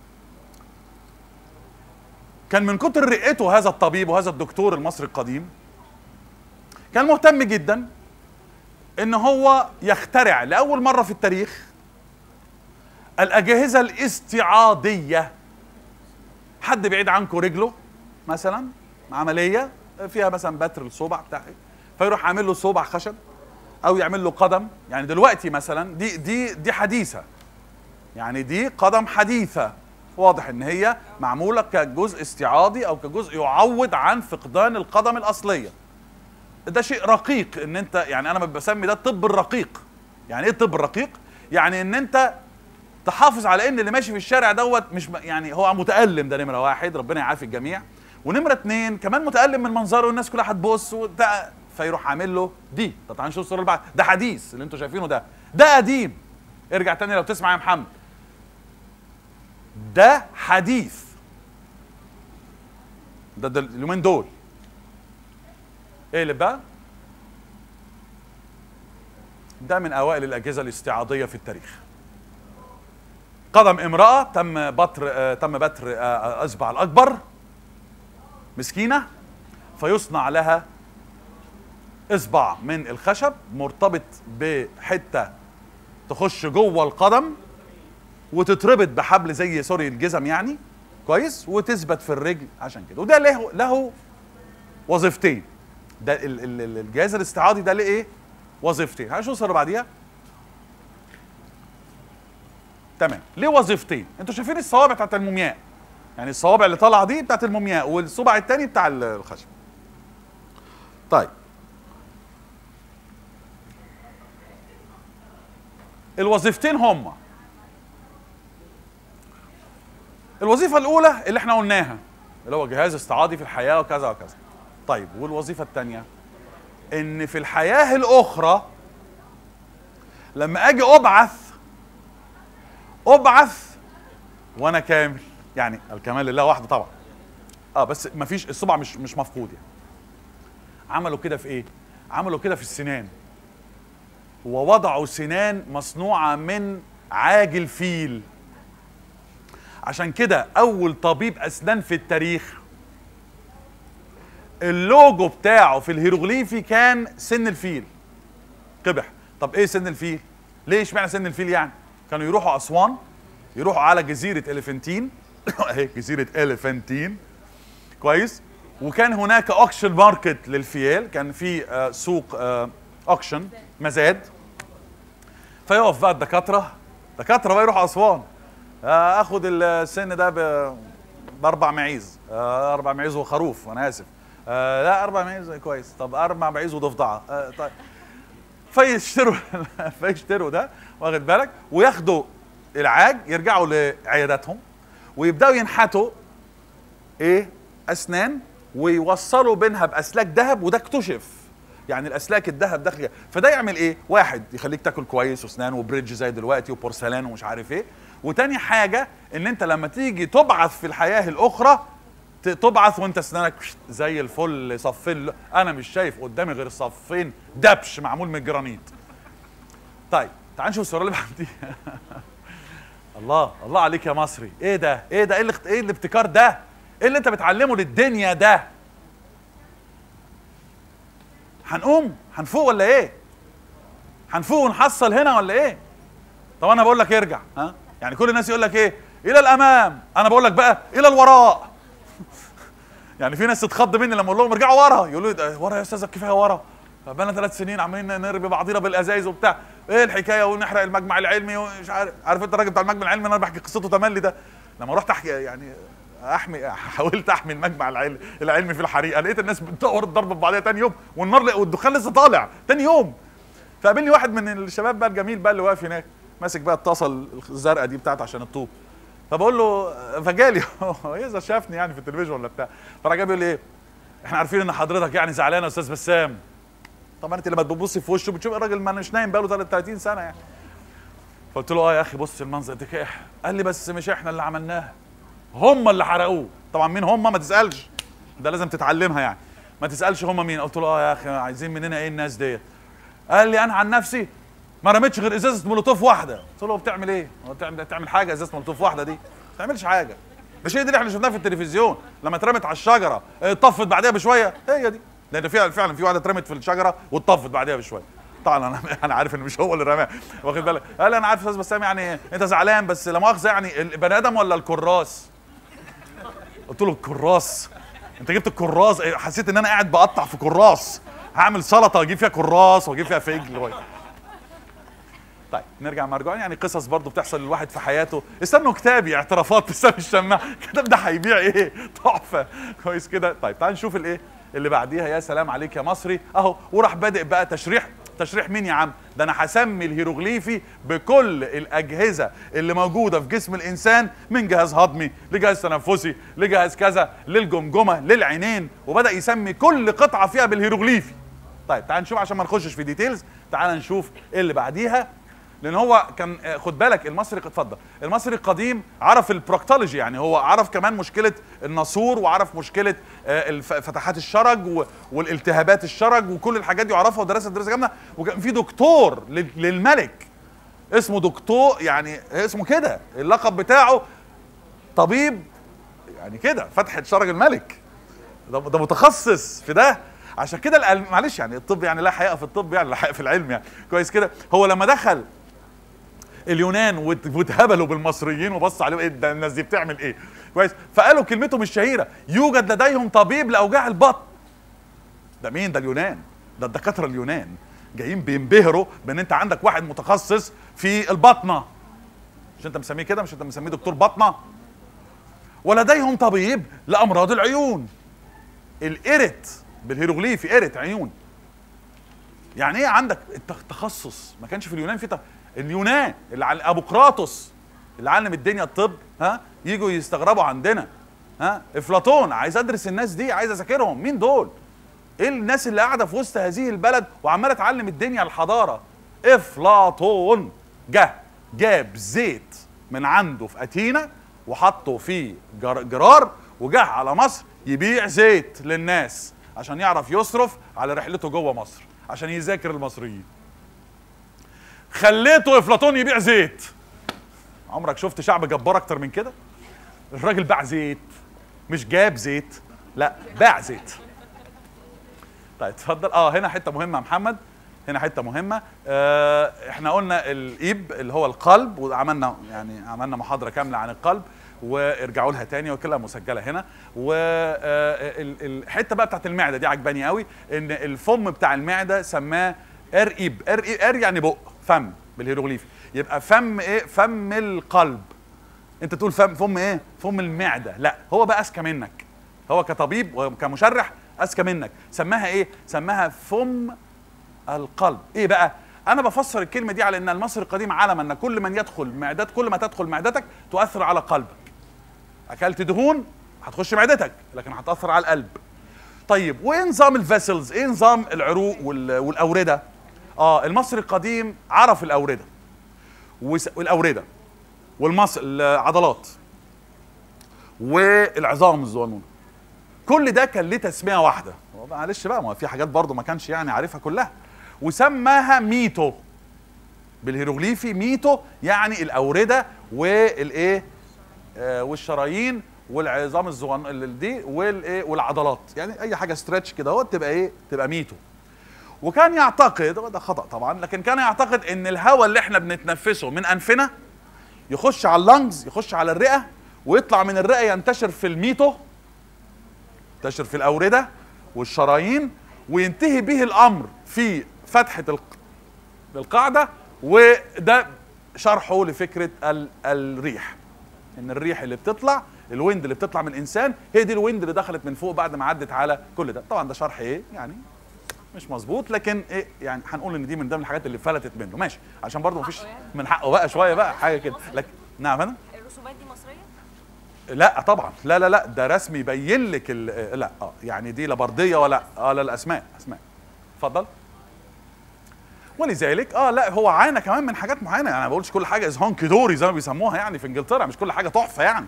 كان من كتر رئته هذا الطبيب وهذا الدكتور المصري القديم كان مهتم جدا ان هو يخترع لاول مره في التاريخ الاجهزه الاستعاضيه حد بعيد عنكم رجله مثلا عمليه فيها مثلا بتر الصبع بتاعي فيروح عامل له صبع خشب او يعمل له قدم يعني دلوقتي مثلا دي دي دي حديثه يعني دي قدم حديثه واضح ان هي معموله كجزء استعاضي او كجزء يعوض عن فقدان القدم الاصليه ده شيء رقيق ان انت يعني انا بسمي ده الطب الرقيق يعني ايه الطب الرقيق يعني ان انت تحافظ على ان اللي ماشي في الشارع دوت مش م- يعني هو متالم ده نمره واحد ربنا يعافي الجميع ونمره اتنين كمان متالم من منظره والناس كلها هتبص وبتاع فيروح عامل له دي طب تعالى نشوف الصوره اللي بعد ده حديث اللي انتوا شايفينه ده ده قديم ارجع تاني لو تسمع يا محمد ده حديث ده, ده اليومين دول ايه اللي بقى ده من اوائل الاجهزه الاستعاضيه في التاريخ قدم امراه تم بتر آه تم بتر آه آه، اصبع الاكبر مسكينه فيصنع لها اصبع من الخشب مرتبط بحته تخش جوه القدم وتتربط بحبل زي سوري الجزم يعني كويس وتثبت في الرجل عشان كده وده له له وظيفتين ده ال- ال- ال- الجهاز الاستعاضي ده ليه ايه وظيفتين هنشوف الصوره بعديها تمام ليه وظيفتين انتوا شايفين الصوابع بتاعت المومياء يعني الصوابع اللي طالعه دي بتاعت المومياء والصبع الثاني بتاع ال- الخشب طيب الوظيفتين هما الوظيفة الأولى اللي احنا قلناها اللي هو جهاز استعاضي في الحياة وكذا وكذا طيب والوظيفة الثانية إن في الحياة الأخرى لما أجي أبعث أبعث وأنا كامل يعني الكمال لله وحده طبعا اه بس مفيش الصبع مش مش مفقود يعني عملوا كده في ايه؟ عملوا كده في السنان ووضعوا سنان مصنوعة من عاج الفيل عشان كده أول طبيب أسنان في التاريخ اللوجو بتاعه في الهيروغليفي كان سن الفيل قبح طب ايه سن الفيل ليه اشمعنى سن الفيل يعني كانوا يروحوا اسوان يروحوا على جزيره اليفنتين اهي جزيره اليفنتين كويس وكان هناك اوكشن ماركت للفيال كان في آه، سوق آه، اوكشن مزاد فيقف بقى الدكاتره دكاتره بقى يروحوا اسوان آه، اخد السن ده ب- باربع معيز آه، اربع معيز وخروف انا اسف آه، لا اربع معيز كويس طب اربع معيز وضفدعه آه، طيب فيشتروا فيشتروا ده واخد بالك وياخدوا العاج يرجعوا لعياداتهم ويبداوا ينحتوا ايه اسنان ويوصلوا بينها باسلاك ذهب وده اكتشف يعني الاسلاك الذهب داخل فده يعمل ايه واحد يخليك تاكل كويس واسنان وبريدج زي دلوقتي وبورسلان ومش عارف ايه وتاني حاجه ان انت لما تيجي تبعث في الحياه الاخرى ت- تبعث وانت اسنانك زي الفل صفين ل- انا مش شايف قدامي غير صفين دبش معمول من الجرانيت طيب تعال نشوف الصوره اللي بعديها الله الله عليك يا مصري ايه ده ايه ده ايه, الاخت... ايه الابتكار ده ايه اللي انت بتعلمه للدنيا ده هنقوم هنفوق ولا ايه هنفوق ونحصل هنا ولا ايه طب انا بقول لك ارجع ها يعني كل الناس يقول لك ايه الى الامام انا بقول لك بقى الى الوراء يعني في ناس تتخض مني لما اقول لهم ارجعوا ورا يقولوا لي ده ورا يا استاذ كفايه ورا بقالنا ثلاث سنين عمالين نرمي بعضينا بالازايز وبتاع ايه الحكايه ونحرق المجمع العلمي ومش عارف عارف انت الراجل بتاع المجمع العلمي انا بحكي قصته تملي ده لما رحت احكي يعني احمي حاولت احمي المجمع العلمي العلمي في الحريقه لقيت الناس بتدور الضرب في بعضها تاني يوم والنار والدخان لسه طالع تاني يوم فقابلني واحد من الشباب بقى الجميل بقى اللي واقف هناك ماسك بقى الطاسه الزرقاء دي بتاعته عشان الطوب فبقول له فجالي اذا شافني يعني في التلفزيون ولا بتاع فراح جاي بيقول لي ايه احنا عارفين ان حضرتك يعني زعلان يا استاذ بسام طبعا انت لما تبصي في وشه بتشوف الراجل ما مش نايم بقاله 30 سنه يعني فقلت له اه يا اخي بص المنظر ده كده قال لي بس مش احنا اللي عملناها هم اللي حرقوه طبعا مين هم ما تسالش ده لازم تتعلمها يعني ما تسالش هم مين قلت له اه يا اخي عايزين مننا ايه الناس ديت قال لي انا عن نفسي ما رميتش غير ازازه مولوتوف واحده قلت له بتعمل ايه هو بتعمل تعمل حاجه ازازه مولوتوف واحده دي ما تعملش حاجه مش هي دي اللي احنا شفناها في التلفزيون لما اترمت على الشجره اه، طفت بعدها بشويه هي دي لان فعلا فعلا في واحده اترمت في الشجره واتطفت بعدها بشويه طبعا انا انا عارف ان مش هو اللي رماها واخد بالك قال انا عارف يا استاذ بسام يعني انت زعلان بس لا مؤاخذه يعني البني ادم ولا الكراس قلت له الكراس انت جبت الكراس اه، حسيت ان انا قاعد بقطع في كراس هعمل سلطه اجيب فيها كراس واجيب فيها فجل و- طيب نرجع مرجوعا يعني قصص برضو بتحصل للواحد في حياته استنوا كتابي اعترافات بسام الشماع الكتاب ده هيبيع ايه تحفه كويس كده طيب تعال نشوف الايه اللي بعديها يا سلام عليك يا مصري اهو وراح بادئ بقى تشريح تشريح مين يا عم ده انا هسمي الهيروغليفي بكل الاجهزه اللي موجوده في جسم الانسان من جهاز هضمي لجهاز تنفسي لجهاز كذا للجمجمه للعينين وبدا يسمي كل قطعه فيها بالهيروغليفي طيب تعال نشوف عشان ما نخشش في ديتيلز تعال نشوف ايه اللي بعديها لان هو كان آه، خد بالك المصري اتفضل المصري القديم عرف البروكتولوجي يعني هو عرف كمان مشكله الناسور وعرف مشكله آه، الف- فتحات الشرج و- والالتهابات الشرج وكل الحاجات دي وعرفها ودرسها دراسه جامده وكان في دكتور لل- للملك اسمه دكتور يعني اسمه كده اللقب بتاعه طبيب يعني كده فتحه شرج الملك ده, ده متخصص في ده عشان كده العلم- معلش يعني الطب يعني لا حقيقه في الطب يعني لا حقيقه في العلم يعني كويس كده هو لما دخل اليونان وات- واتهبلوا بالمصريين وبص عليهم ايه ده الناس دي بتعمل ايه كويس فقالوا كلمتهم الشهيره يوجد لديهم طبيب لاوجاع البطن ده مين ده اليونان ده الدكاتره اليونان جايين بينبهروا بان انت عندك واحد متخصص في البطنه مش انت مسميه كده مش انت مسميه دكتور بطنه ولديهم طبيب لامراض العيون الإرت بالهيروغليفي إرت عيون يعني ايه عندك التخ- تخصص ما كانش في اليونان في ت- اليونان اللي على ابوقراطس اللي علم الدنيا الطب ها يجوا يستغربوا عندنا ها افلاطون عايز ادرس الناس دي عايز اذاكرهم مين دول ايه الناس اللي قاعده في وسط هذه البلد وعماله تعلم الدنيا الحضاره افلاطون جه جاب زيت من عنده في اتينا وحطه في جر- جرار وجه على مصر يبيع زيت للناس عشان يعرف يصرف على رحلته جوه مصر عشان يذاكر المصريين خليته افلاطون يبيع زيت عمرك شفت شعب جبار اكتر من كده الراجل باع زيت مش جاب زيت لا باع زيت طيب اتفضل اه هنا حته مهمه يا محمد هنا حته مهمه آه احنا قلنا الايب اللي هو القلب وعملنا يعني عملنا محاضره كامله عن القلب وارجعوا لها تاني وكلها مسجله هنا والحته بقى بتاعت المعده دي عجباني قوي ان الفم بتاع المعده سماه ارئيب ار ار يعني بق فم بالهيروغليفي يبقى فم ايه فم القلب انت تقول فم فم ايه فم المعده لا هو بقى اذكى منك هو كطبيب وكمشرح اذكى منك سماها ايه سماها فم القلب ايه بقى انا بفسر الكلمه دي على ان المصري القديم علم ان كل من يدخل معدات كل ما تدخل معدتك تؤثر على قلبك اكلت دهون هتخش معدتك لكن هتاثر على القلب طيب وايه نظام الفيسلز ايه نظام العروق وال- والاورده اه المصري القديم عرف الاورده وس- والاورده والمص العضلات والعظام الصغنونه كل ده كان ليه تسميه واحده هو معلش بقى ما هو في حاجات برضه ما كانش يعني عارفها كلها وسماها ميتو بالهيروغليفي ميتو يعني الاورده والايه آه والشرايين والعظام الصغن اللي دي والايه والعضلات يعني اي حاجه ستريتش كده اهو تبقى ايه تبقى ميتو وكان يعتقد وده خطا طبعا لكن كان يعتقد ان الهواء اللي احنا بنتنفسه من انفنا يخش على اللنجز يخش على الرئه ويطلع من الرئه ينتشر في الميتو ينتشر في الاورده والشرايين وينتهي به الامر في فتحه الق- القاعده وده شرحه لفكره ال- الريح ان الريح اللي بتطلع الويند اللي بتطلع من الانسان هي دي الويند اللي دخلت من فوق بعد ما عدت على كل ده طبعا ده شرح ايه يعني مش مظبوط لكن ايه يعني هنقول ان دي من ضمن الحاجات اللي فلتت منه ماشي عشان برضه مفيش حقه يعني. من حقه بقى شويه بقى حاجه كده لكن نعم انا الرسومات دي مصريه لا طبعا لا لا لا ده رسمي يبين لك ال- لا اه يعني دي لا برديه ولا اه لا الاسماء اسماء اتفضل ولذلك اه لا هو عانى كمان من حاجات معينه يعني انا ما بقولش كل حاجه از هونكي دوري زي ما بيسموها يعني في انجلترا مش كل حاجه تحفه يعني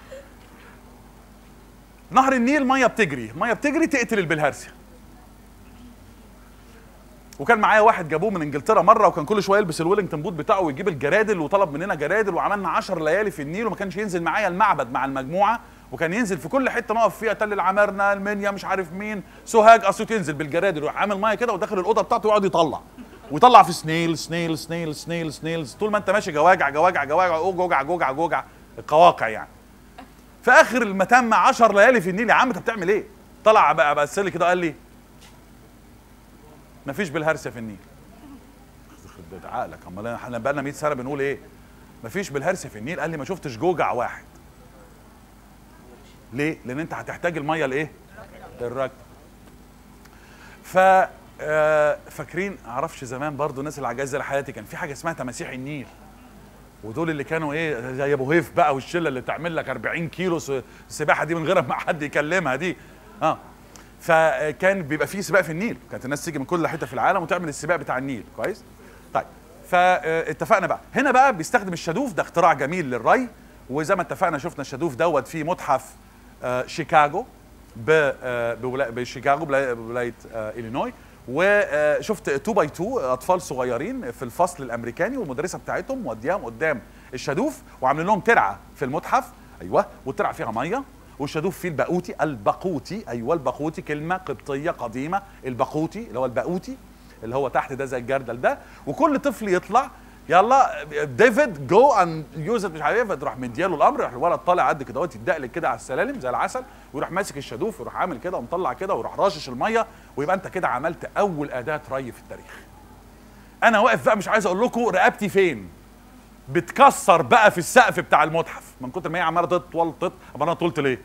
نهر النيل ميه بتجري ميه بتجري تقتل البلهارسيا وكان معايا واحد جابوه من انجلترا مره وكان كل شويه يلبس الويلنجتون بوت بتاعه ويجيب الجرادل وطلب مننا جرادل وعملنا 10 ليالي في النيل وما كانش ينزل معايا المعبد مع المجموعه وكان ينزل في كل حته نقف فيها تل العمارنه المنيا مش عارف مين سوهاج اسيوط ينزل بالجرادل ويروح عامل ميه كده وداخل الاوضه بتاعته ويقعد يطلع ويطلع في سنيل سنيل سنيل سنيل سنيلز طول ما انت ماشي جواجع جواجع جواجع أو جوجع جوجع جوجع القواقع يعني في اخر المتم 10 ليالي في النيل يا عم انت بتعمل ايه؟ طلع بقى بس لي كده قال لي مفيش بالهرسه في النيل يخرب بيت عقلك امال احنا بقى لنا 100 سنه بنقول ايه؟ مفيش بالهرس في النيل قال لي ما شفتش جوجع واحد ليه؟ لان انت هتحتاج الميه لايه؟ للركب ف آه، فاكرين اعرفش زمان برضو الناس العجاز زي حياتي كان في حاجه اسمها تماسيح النيل ودول اللي كانوا ايه زي ابو هيف بقى والشله اللي تعمل لك 40 كيلو س- السباحه دي من غير ما حد يكلمها دي اه فكان بيبقى فيه سباق في النيل كانت الناس تيجي من كل حته في العالم وتعمل السباق بتاع النيل كويس طيب فاتفقنا بقى هنا بقى بيستخدم الشادوف ده اختراع جميل للري وزي ما اتفقنا شفنا الشادوف دوت في متحف آه، شيكاغو ب- آه، بولا- بشيكاغو بلا- بولايه آه، الينوي وشفت 2 باي 2 اطفال صغيرين في الفصل الامريكاني والمدرسه بتاعتهم مودياهم قدام الشادوف وعاملين لهم ترعه في المتحف ايوه والترعه فيها ميه والشادوف فيه الباقوتي الباقوتي ايوه الباقوتي كلمه قبطيه قديمه الباقوتي اللي هو الباقوتي اللي هو تحت ده زي الجردل ده وكل طفل يطلع يلا ديفيد جو ان يوز مش عارف ايه تروح مدياله الامر يروح الولد طالع قد كده اهوت يتدقلق كده على السلالم زي العسل ويروح ماسك الشادوف ويروح عامل كده ومطلع كده ويروح راشش الميه ويبقى انت كده عملت اول اداه ري في التاريخ. انا واقف بقى مش عايز اقول لكم رقبتي فين. بتكسر بقى في السقف بتاع المتحف من كتر ما هي عماله تطول تط طب انا طولت ليه؟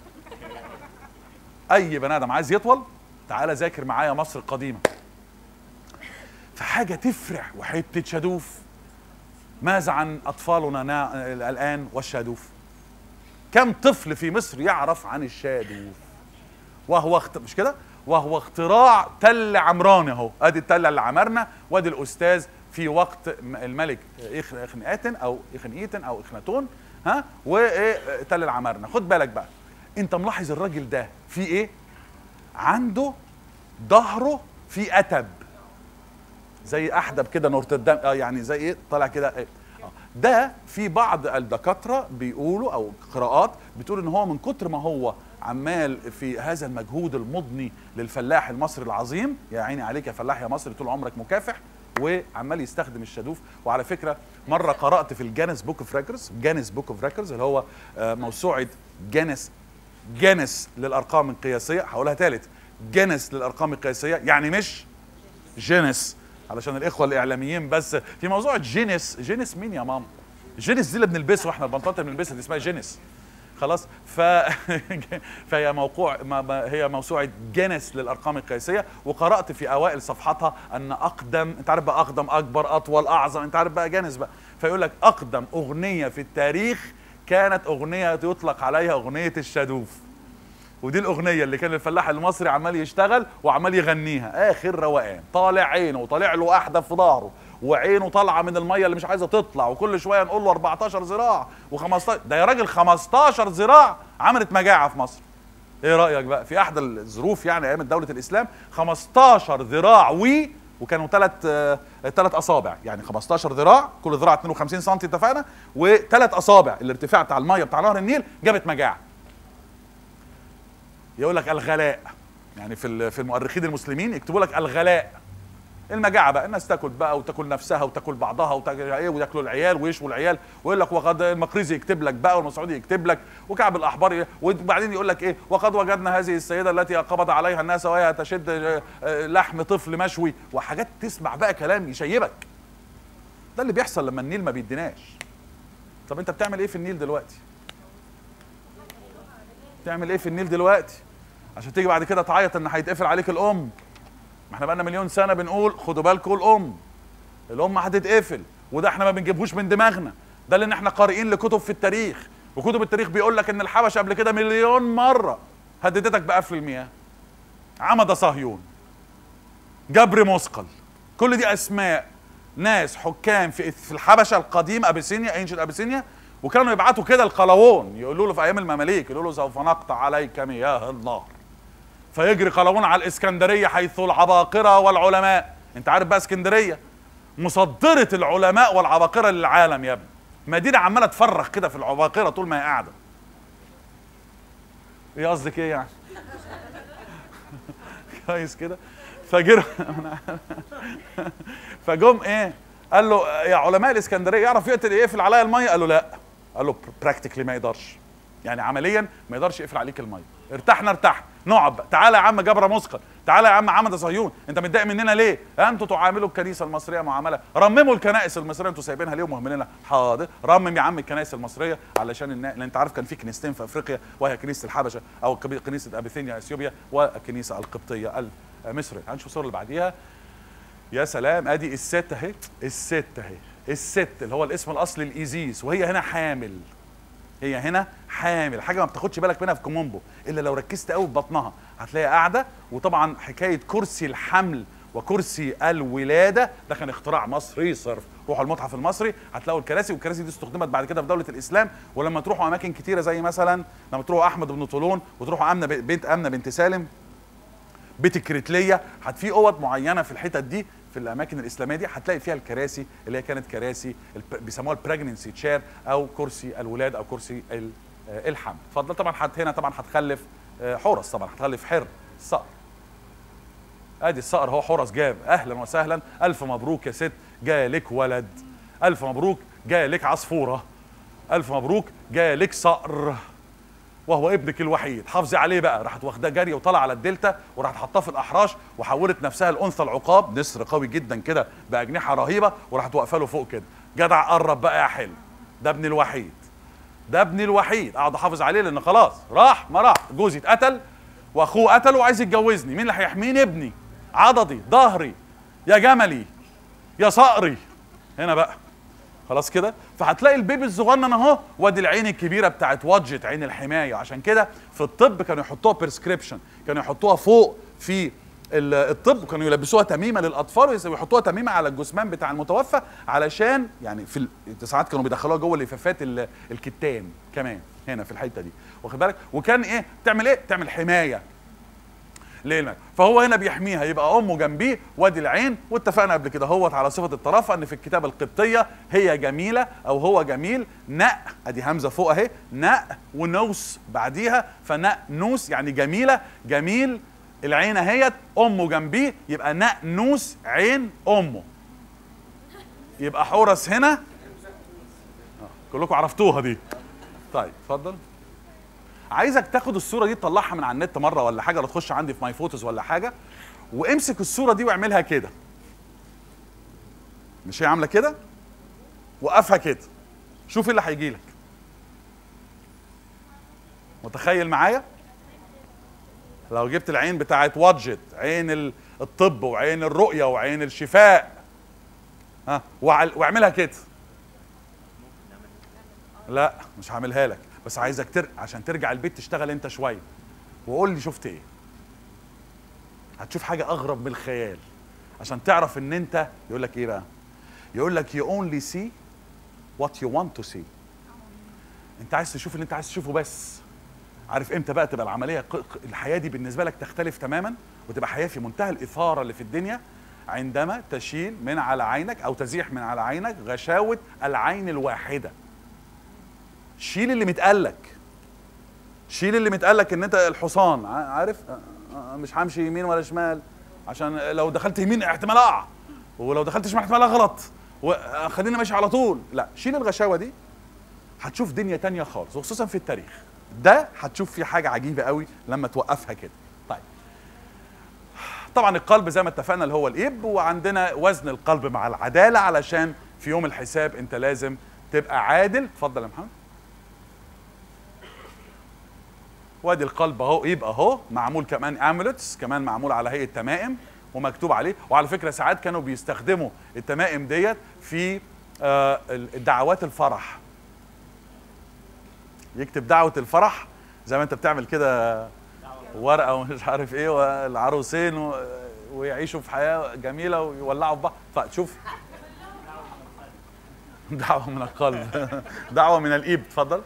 اي بني ادم عايز يطول تعالى ذاكر معايا مصر القديمه. فحاجه تفرح وحته شادوف ماذا عن اطفالنا نا- الان والشادوف كم طفل في مصر يعرف عن الشادوف وهو اخت... مش كده وهو اختراع تل عمران اهو ادي التله اللي عمرنا وادي الاستاذ في وقت م- الملك إخ- اخنئاتن او اخنئيتن او اخناتون ها وايه تل العمرنه خد بالك بقى انت ملاحظ الراجل ده في ايه عنده ظهره في اتب زي احدب كده نورتردام اه يعني زي ايه طالع كده إيه. آه. ده في بعض الدكاتره بيقولوا او قراءات بتقول ان هو من كتر ما هو عمال في هذا المجهود المضني للفلاح المصري العظيم يا عيني عليك يا فلاح يا مصري طول عمرك مكافح وعمال يستخدم الشادوف وعلى فكره مره قرات في الجانس بوك اوف ريكوردز جانس بوك اوف ريكوردز اللي هو آه، موسوعه جانس جانس للارقام القياسيه هقولها ثالث جانس للارقام القياسيه يعني مش جينيس علشان الاخوه الاعلاميين بس في موضوع جينيس جينيس مين يا ماما جينيس دي اللي بنلبسه احنا البنطلون اللي بنلبسها دي اسمها جينيس خلاص ف فهي موقوع ما ما هي موسوعه جينيس للارقام القياسيه وقرات في اوائل صفحاتها ان اقدم انت عارف بقى اقدم اكبر اطول اعظم انت عارف بقى جينيس بقى فيقول لك اقدم اغنيه في التاريخ كانت اغنيه يطلق عليها اغنيه الشادوف ودي الاغنيه اللي كان الفلاح المصري عمال يشتغل وعمال يغنيها اخر روقان طالع عينه وطالع له احدف في ظهره وعينه طالعه من الميه اللي مش عايزه تطلع وكل شويه نقول له 14 ذراع و15 ده يا راجل 15 ذراع عملت مجاعه في مصر ايه رايك بقى في احدى الظروف يعني ايام دوله الاسلام 15 ذراع وي وكانوا ثلاث ثلاث اصابع يعني 15 ذراع كل ذراع 52 سم اتفقنا وثلاث اصابع الارتفاع بتاع الميه بتاع نهر النيل جابت مجاعه يقول لك الغلاء يعني في ال- في المؤرخين المسلمين يكتبوا لك الغلاء المجاعه بقى الناس تاكل بقى وتاكل نفسها وتاكل بعضها وتاكل ايه وياكلوا العيال ويشوا العيال ويقول لك وقد المقريزي يكتب لك بقى والمسعودي يكتب لك وكعب الاحبار ي- وبعدين يقول لك ايه وقد وجدنا هذه السيده التي قبض عليها الناس وهي تشد آه، آه، لحم طفل مشوي وحاجات تسمع بقى كلام يشيبك ده اللي بيحصل لما النيل ما بيديناش طب انت بتعمل ايه في النيل دلوقتي بتعمل ايه في النيل دلوقتي عشان تيجي بعد كده تعيط ان هيتقفل عليك الام ما احنا بقالنا مليون سنه بنقول خدوا بالكم الام الام هتتقفل وده احنا ما بنجيبهوش من دماغنا ده لان احنا قارئين لكتب في التاريخ وكتب التاريخ بيقول لك ان الحبشه قبل كده مليون مره هددتك بقفل المياه عمد صهيون جبر مثقل كل دي اسماء ناس حكام في في الحبشه القديمه ابيسينيا انشن ابيسينيا وكانوا يبعتوا كده القلاوون يقولوا له في ايام المماليك يقولوا له سوف نقطع عليك مياه النهر فيجري قلاوون على الاسكندريه حيث العباقره والعلماء انت عارف بقى اسكندريه مصدره العلماء والعباقره للعالم يا ابني مدينه عماله تفرخ كده في العباقره طول ما هي قاعده ايه قصدك ايه يعني كويس كده فجر فجم ايه قال له يا علماء الاسكندريه يعرف يقتل يقفل عليا الميه قال له لا قال له براكتيكلي ما يقدرش يعني عمليا ما يقدرش يقفل عليك الميه ارتحنا ارتحنا نقعد بقى تعالى يا عم جبر مثقل تعالى يا عم عمد صهيون انت متضايق مننا ليه انتوا تعاملوا الكنيسه المصريه معامله رمموا الكنائس المصريه انتوا سايبينها ليه ومهملينها حاضر رمم يا عم الكنائس المصريه علشان النا... لان انت عارف كان في كنيستين في افريقيا وهي كنيسه الحبشه او كبي- كنيسه ابيثينيا اثيوبيا والكنيسه القبطيه المصريه هنشوف الصوره اللي بعديها يا سلام ادي الست اهي الست اهي الست اللي هو الاسم الاصلي الايزيس وهي هنا حامل هي هنا حامل حاجه ما بتاخدش بالك منها في كومومبو الا لو ركزت قوي في بطنها هتلاقيها قاعده وطبعا حكايه كرسي الحمل وكرسي الولاده ده كان اختراع مصري صرف روحوا المتحف المصري هتلاقوا الكراسي والكراسي دي استخدمت بعد كده في دوله الاسلام ولما تروحوا اماكن كتيره زي مثلا لما تروحوا احمد بن طولون وتروحوا امنه بنت امنه بنت سالم بيت الكريتليه هت في اوض معينه في الحتت دي في الاماكن الاسلاميه دي هتلاقي فيها الكراسي اللي هي كانت كراسي الب- بيسموها البريجننسي تشير او كرسي الولاد او كرسي ال- آه، الحمل اتفضل طبعا هت هنا طبعا هتخلف آه، حورس طبعا هتخلف حر صقر ادي الصقر هو حورس جاب اهلا وسهلا الف مبروك يا ست جالك ولد الف مبروك جالك عصفوره الف مبروك جالك صقر وهو ابنك الوحيد حافظي عليه بقى راحت واخداه جري وطلع على الدلتا وراحت حطاه في الاحراش وحولت نفسها الانثى العقاب نسر قوي جدا كده باجنحه رهيبه وراحت واقفه له فوق كده جدع قرب بقى يا حلو ده ابني الوحيد ده ابني الوحيد اقعد احافظ عليه لان خلاص راح ما راح جوزي اتقتل واخوه قتله وعايز يتجوزني مين اللي هيحميني ابني عضدي ظهري يا جملي يا صقري هنا بقى خلاص كده فهتلاقي البيبي الصغنن اهو وادي العين الكبيره بتاعت وادجت عين الحمايه عشان كده في الطب كانوا يحطوها بريسكريبشن كانوا يحطوها فوق في ال- الطب كانوا يلبسوها تميمه للاطفال ويحطوها تميمه على الجثمان بتاع المتوفى علشان يعني في ال- ساعات كانوا بيدخلوها جوه لفافات ال- الكتان كمان هنا في الحته دي واخد بالك وكان ايه تعمل ايه تعمل حمايه للملك فهو هنا بيحميها يبقى امه جنبيه وادي العين واتفقنا قبل كده هوت على صفه الطرافه ان في الكتابه القبطيه هي جميله او هو جميل نق ادي همزه فوق اهي نق ونوس بعديها فنق نوس يعني جميله جميل العين اهيت امه جنبيه يبقى نق نوس عين امه يبقى حورس هنا آه، كلكم عرفتوها دي طيب اتفضل عايزك تاخد الصوره دي تطلعها من على النت مره ولا حاجه ولا تخش عندي في ماي فوتوز ولا حاجه وامسك الصوره دي واعملها كده مش هي عامله كده وقفها كده شوف ايه اللي هيجي لك متخيل معايا لو جبت العين بتاعت وادجت عين ال- الطب وعين الرؤيه وعين الشفاء ها وعل- واعملها كده لا مش هعملها لك بس عايزك تر... عشان ترجع البيت تشتغل انت شويه وقول لي شفت ايه هتشوف حاجه اغرب من الخيال عشان تعرف ان انت يقول لك ايه بقى يقول لك you only see what you want to see انت عايز تشوف اللي انت عايز تشوفه بس عارف امتى بقى تبقى العمليه ق- ق- الحياه دي بالنسبه لك تختلف تماما وتبقى حياه في منتهى الاثاره اللي في الدنيا عندما تشيل من على عينك او تزيح من على عينك غشاوه العين الواحده شيل اللي متقلك شيل اللي متقلك ان انت الحصان ع- عارف آه، آه، مش همشي يمين ولا شمال عشان لو دخلت يمين احتمال اقع ولو دخلت شمال احتمال اغلط وخلينا ماشي على طول لا شيل الغشاوه دي هتشوف دنيا تانية خالص وخصوصا في التاريخ ده هتشوف فيه حاجه عجيبه قوي لما توقفها كده طيب طبعا القلب زي ما اتفقنا اللي هو الاب وعندنا وزن القلب مع العداله علشان في يوم الحساب انت لازم تبقى عادل اتفضل يا محمد وادي القلب اهو يبقى اهو معمول كمان امولتس كمان معمول على هيئه تمائم ومكتوب عليه وعلى فكره ساعات كانوا بيستخدموا التمائم ديت في آه، الدعوات الفرح يكتب دعوه الفرح زي ما انت بتعمل كده ورقه ومش عارف ايه والعروسين و... ويعيشوا في حياه جميله ويولعوا في بعض فتشوف دعوه من القلب دعوه من الايب اتفضل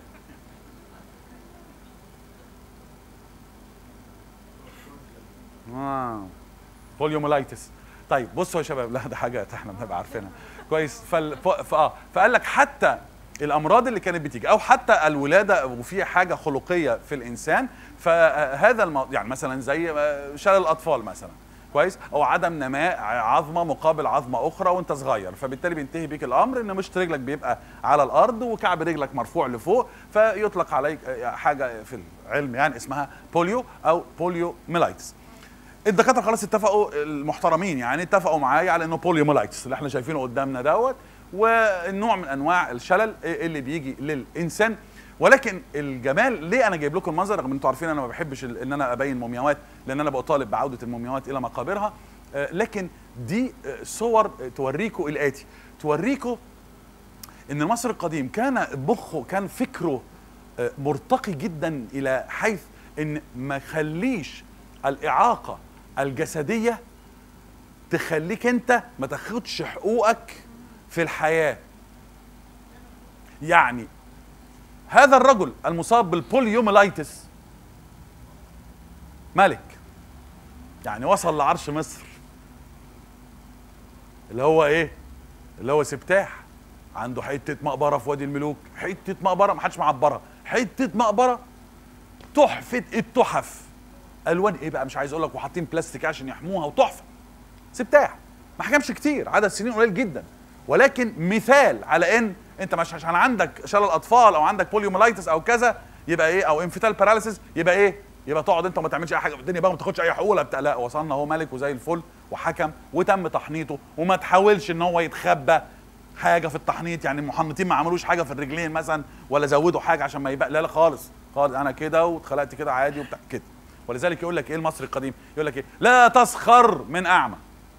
آه. بوليومولايتس طيب بصوا يا شباب لا ده حاجات احنا بنبقى عارفينها كويس فال... ف... ف... اه فقال لك حتى الامراض اللي كانت بتيجي او حتى الولاده وفي حاجه خلقيه في الانسان فهذا المو... يعني مثلا زي آه، شلل الاطفال مثلا كويس او عدم نماء عظمه مقابل عظمه اخرى وانت صغير فبالتالي بينتهي بيك الامر ان مشط رجلك بيبقى على الارض وكعب رجلك مرفوع لفوق فيطلق عليك آه، حاجه في العلم يعني اسمها بوليو او بوليو ميلايتس الدكاتره خلاص اتفقوا المحترمين يعني اتفقوا معايا على انه بوليوميلايتس اللي احنا شايفينه قدامنا دوت والنوع من انواع الشلل اللي بيجي للانسان ولكن الجمال ليه انا جايب لكم المنظر رغم ان انتوا عارفين انا ما بحبش ال- ان انا ابين مومياوات لان انا بطالب بعوده المومياوات الى مقابرها آه، لكن دي آه، صور آه، توريكم الاتي توريكم ان مصر القديم كان مخه كان فكره آه، مرتقي جدا الى حيث ان ما خليش الاعاقه الجسديه تخليك انت ما تاخدش حقوقك في الحياه يعني هذا الرجل المصاب بالبوليوميلايتس ملك يعني وصل لعرش مصر اللي هو ايه اللي هو سبتاح عنده حته مقبره في وادي الملوك حته مقبره ما حدش معبرها حته مقبره تحفه التحف الوان ايه بقى مش عايز اقول لك وحاطين بلاستيك عشان يحموها وتحفه سبتاح ما حكمش كتير عدد سنين قليل جدا ولكن مثال على ان انت مش عشان عندك شلل اطفال او عندك بوليوميلايتس او كذا يبقى ايه او انفتال باراليسيس يبقى ايه يبقى تقعد انت وما تعملش اي حاجه في الدنيا بقى وما تاخدش اي حقوق ولا بتاع لا وصلنا هو ملك وزي الفل وحكم وتم تحنيطه وما تحاولش ان هو يتخبى حاجه في التحنيط يعني المحنطين ما عملوش حاجه في الرجلين مثلا ولا زودوا حاجه عشان ما يبقى لا لا خالص خالص انا كده واتخلقت كده عادي وبتاع كده ولذلك يقول لك ايه المصري القديم يقول لك ايه لا تسخر من اعمى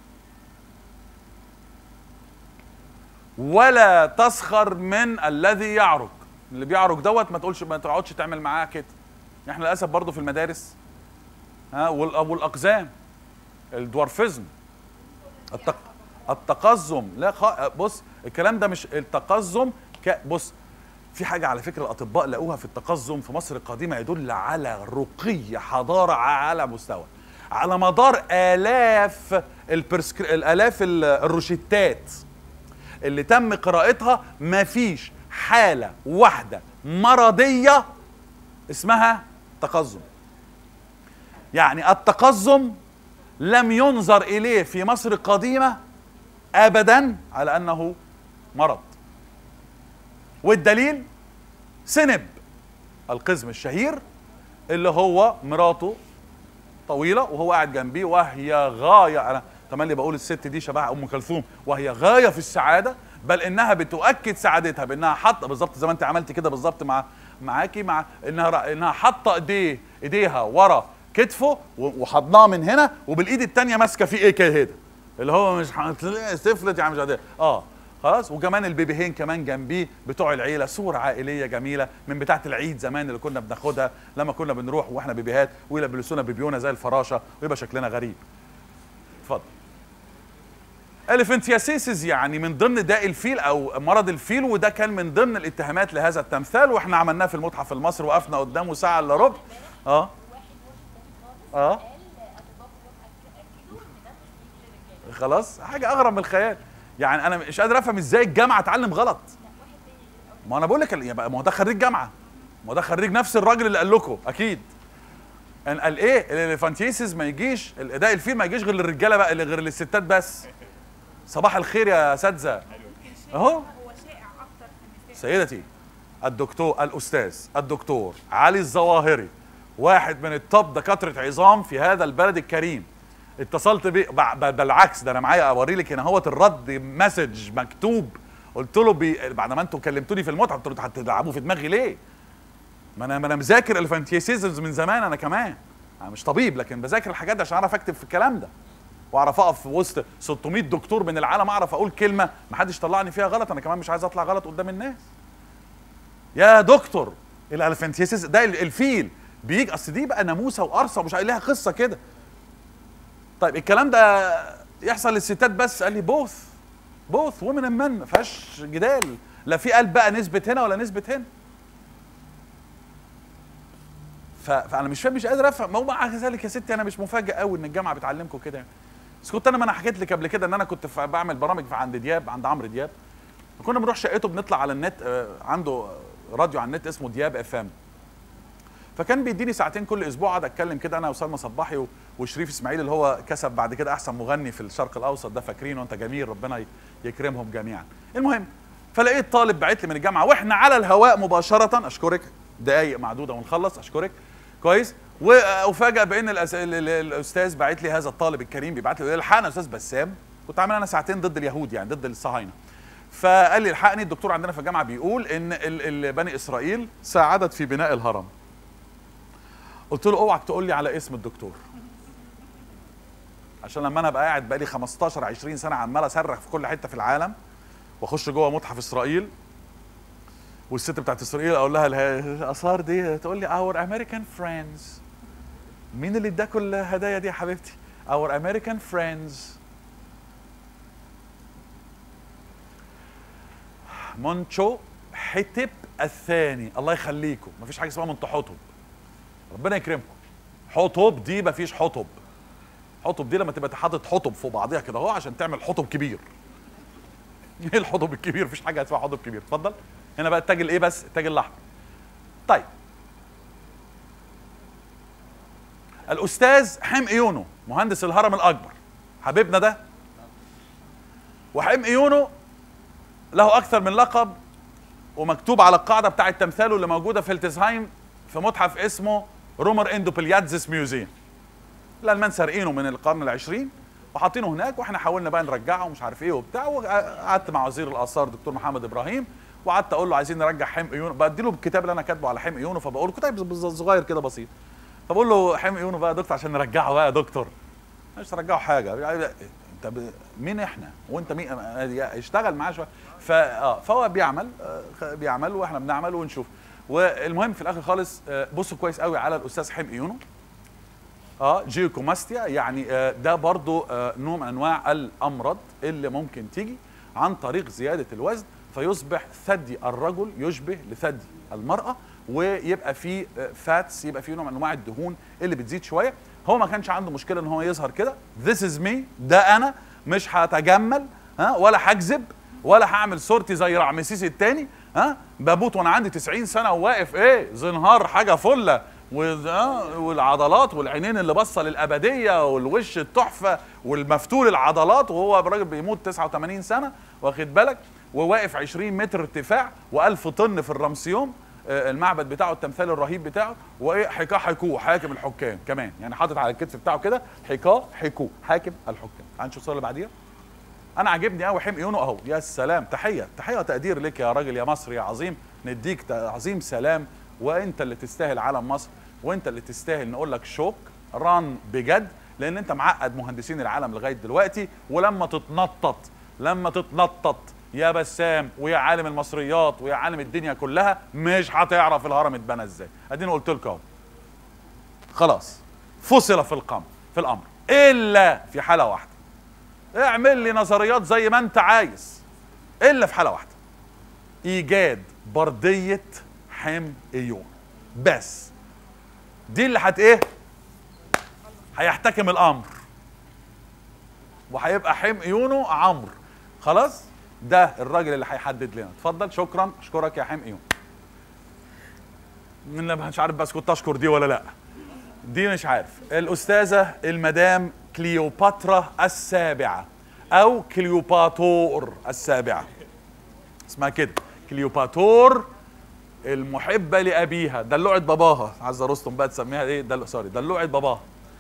ولا تسخر من الذي يعرج اللي بيعرج دوت ما تقولش ما تقعدش تعمل معاه كده احنا للاسف برضو في المدارس ها وال- والاقزام الدوارفيزم التق... التقزم لا خ... بص الكلام ده مش التقزم ك... بص في حاجه على فكره الاطباء لقوها في التقزم في مصر القديمه يدل على رقي حضاره على مستوى على مدار الاف البرسكر... الالاف ال- الروشتات اللي تم قراءتها مفيش حاله واحده مرضيه اسمها تقزم يعني التقزم لم ينظر اليه في مصر القديمه ابدا على انه مرض والدليل سنب القزم الشهير اللي هو مراته طويله وهو قاعد جنبيه وهي غايه انا تملي بقول الست دي شبه ام كلثوم وهي غايه في السعاده بل انها بتؤكد سعادتها بانها حاطه بالظبط زي ما انت عملت كده بالظبط مع معاكي مع انها ر- انها حاطه ايديه ايديها ورا كتفه و- وحضناه من هنا وبالايد التانيه ماسكه فيه ايه كده اللي هو مش ح- سفلت يعني مش عارف إيه. اه خلاص وكمان البيبيهين كمان جنبيه بتوع العيله صوره عائليه جميله من بتاعه العيد زمان اللي كنا بناخدها لما كنا بنروح واحنا بيبيهات ويلبسونا بيبيونه زي الفراشه ويبقى شكلنا غريب اتفضل الفنتياسيسز يعني من ضمن داء الفيل او مرض الفيل وده كان من ضمن الاتهامات لهذا التمثال واحنا عملناه في المتحف المصري وقفنا قدامه ساعه الا ربع اه اه خلاص حاجه اغرب من الخيال يعني انا مش قادر افهم ازاي الجامعه اتعلم غلط ما انا بقول لك ال- يبقى ما هو ده خريج جامعه ما هو ده خريج نفس الراجل اللي قال لكم اكيد ان قال ايه الفانتيسيز ما يجيش الاداء الفيل ما يجيش غير للرجاله بقى غير للستات بس صباح الخير يا اساتذه اهو هو شائع اكتر في النساء سيدتي الدكتور الاستاذ الدكتور علي الظواهري واحد من التوب دكاتره عظام في هذا البلد الكريم اتصلت بيه بع- ب- بالعكس ده انا معايا اوري لك هنا هوت الرد مسج مكتوب قلت له بي... بعد ما انتوا كلمتوني في المتعه قلت له هتلعبوا في دماغي ليه؟ ما انا ما انا مذاكر الفانتيسيزمز من زمان انا كمان انا مش طبيب لكن بذاكر الحاجات دي عشان اعرف اكتب في الكلام ده واعرف اقف في وسط 600 دكتور من العالم اعرف اقول كلمه ما حدش طلعني فيها غلط انا كمان مش عايز اطلع غلط قدام الناس يا دكتور الالفانتيسيس ده ال- الفيل بيجي اصل دي بقى ناموسه وقرصه ومش عارف- ليها قصه كده طيب الكلام ده يحصل للستات بس قال لي بوث بوث ومن من ما فيهاش جدال لا في قلب بقى نسبه هنا ولا نسبه هنا ف- فانا مش فاهم مش قادر افهم ما هو مع ذلك يا ستي انا مش مفاجئ قوي ان الجامعه بتعلمكم كده يعني بس كنت انا ما انا حكيت لك قبل كده ان انا كنت في- بعمل برامج في عند دياب عند عمرو دياب كنا بنروح شقته بنطلع على النت آه، عنده راديو على النت اسمه دياب اف ام فكان بيديني ساعتين كل اسبوع اقعد اتكلم كده انا وسلمى صباحي و- وشريف اسماعيل اللي هو كسب بعد كده احسن مغني في الشرق الاوسط ده فاكرينه انت جميل ربنا ي- يكرمهم جميعا المهم فلقيت طالب بعت لي من الجامعه واحنا على الهواء مباشره اشكرك دقايق معدوده ونخلص اشكرك كويس وافاجئ بان الأس... ال- ال- الاستاذ بعت لي هذا الطالب الكريم بيبعت لي الحقنا يا استاذ بسام كنت عامل انا ساعتين ضد اليهود يعني ضد الصهاينه فقال لي الحقني الدكتور عندنا في الجامعه بيقول ان ال- ال- بني اسرائيل ساعدت في بناء الهرم قلت له اوعك تقول لي على اسم الدكتور عشان لما انا ابقى قاعد بقالي 15 20 سنه عمال اصرخ في كل حته في العالم واخش جوه متحف اسرائيل والست بتاعت اسرائيل اقول لها اله- الاثار دي تقول لي اور امريكان فريندز مين اللي اداكوا الهدايا دي يا حبيبتي اور امريكان فريندز مونتشو حتب الثاني الله يخليكم مفيش حاجه اسمها منتو حطب ربنا يكرمكم حطب دي مفيش حطب حطب دي لما تبقى حاطط حطب فوق بعضيها كده اهو عشان تعمل حطب كبير ايه الحطب الكبير مفيش حاجه اسمها حطب كبير اتفضل هنا بقى التاج الايه بس التاج الاحمر طيب الاستاذ حم ايونو مهندس الهرم الاكبر حبيبنا ده وحم ايونو له اكثر من لقب ومكتوب على القاعده بتاعه تمثاله اللي موجوده في التزهايم في متحف اسمه رومر اندو بلياتزس ميوزيوم الالمان سارقينه من القرن العشرين وحاطينه هناك واحنا حاولنا بقى نرجعه ومش عارف ايه وبتاع وقعدت مع وزير الاثار دكتور محمد ابراهيم وقعدت اقول له عايزين نرجع حم ايونو بدي له الكتاب اللي انا كاتبه على حم ايونو فبقول له كتاب بز- صغير كده بسيط فبقول له حم ايونو بقى يا دكتور عشان نرجعه بقى يا دكتور مش ترجعه حاجه يعني انت ب... مين احنا وانت مين اشتغل معاه شويه ف... اه فهو بيعمل آه بيعمل واحنا بنعمل ونشوف والمهم في الاخر خالص آه بصوا كويس قوي على الاستاذ حم ايونو اه جيوكوماستيا يعني آه ده برضو آه نوع من انواع الامراض اللي ممكن تيجي عن طريق زياده الوزن فيصبح ثدي الرجل يشبه لثدي المراه ويبقى فيه آه فاتس يبقى فيه نوع من انواع الدهون اللي بتزيد شويه هو ما كانش عنده مشكله ان هو يظهر كده this is me ده انا مش هتجمل ها ولا هكذب ولا هعمل صورتي زي رعمسيس التاني ها بموت وانا عندي 90 سنه وواقف ايه زنهار حاجه فله و- آه، والعضلات والعينين اللي باصه للابديه والوش التحفه والمفتول العضلات وهو الراجل بيموت 89 سنه واخد بالك وواقف 20 متر ارتفاع و1000 طن في الرمسيوم آه، المعبد بتاعه التمثال الرهيب بتاعه وايه حكاه حكوه حاكم الحكام كمان يعني حاطط على الكتف بتاعه كده حكاه حكوه حاكم الحكام تعال نشوف الصوره اللي بعديها انا عاجبني قوي حمق يونو اهو يا سلام تحيه تحيه وتقدير لك يا راجل يا مصري يا عظيم نديك ت- عظيم سلام وانت اللي تستاهل علم مصر وانت اللي تستاهل نقول لك شوك ران بجد لان انت معقد مهندسين العالم لغايه دلوقتي ولما تتنطط لما تتنطط يا بسام ويا عالم المصريات ويا عالم الدنيا كلها مش هتعرف الهرم اتبنى ازاي اديني قلت لكم اهو خلاص فصل في القمر في الامر الا في حاله واحده اعمل لي نظريات زي ما انت عايز الا في حاله واحده ايجاد برديه حم ايون بس دي اللي هت ايه هيحتكم الامر وهيبقى حم ايونه عمرو خلاص ده الراجل اللي هيحدد لنا اتفضل شكرا اشكرك يا حم ايون من مش عارف بس كنت اشكر دي ولا لا دي مش عارف الأستاذة المدام كليوباترا السابعة أو كليوباتور السابعة اسمها كده كليوباتور المحبة لأبيها دلوعة باباها عزة رستم بقى تسميها ايه دل... سوري دلوعة باباها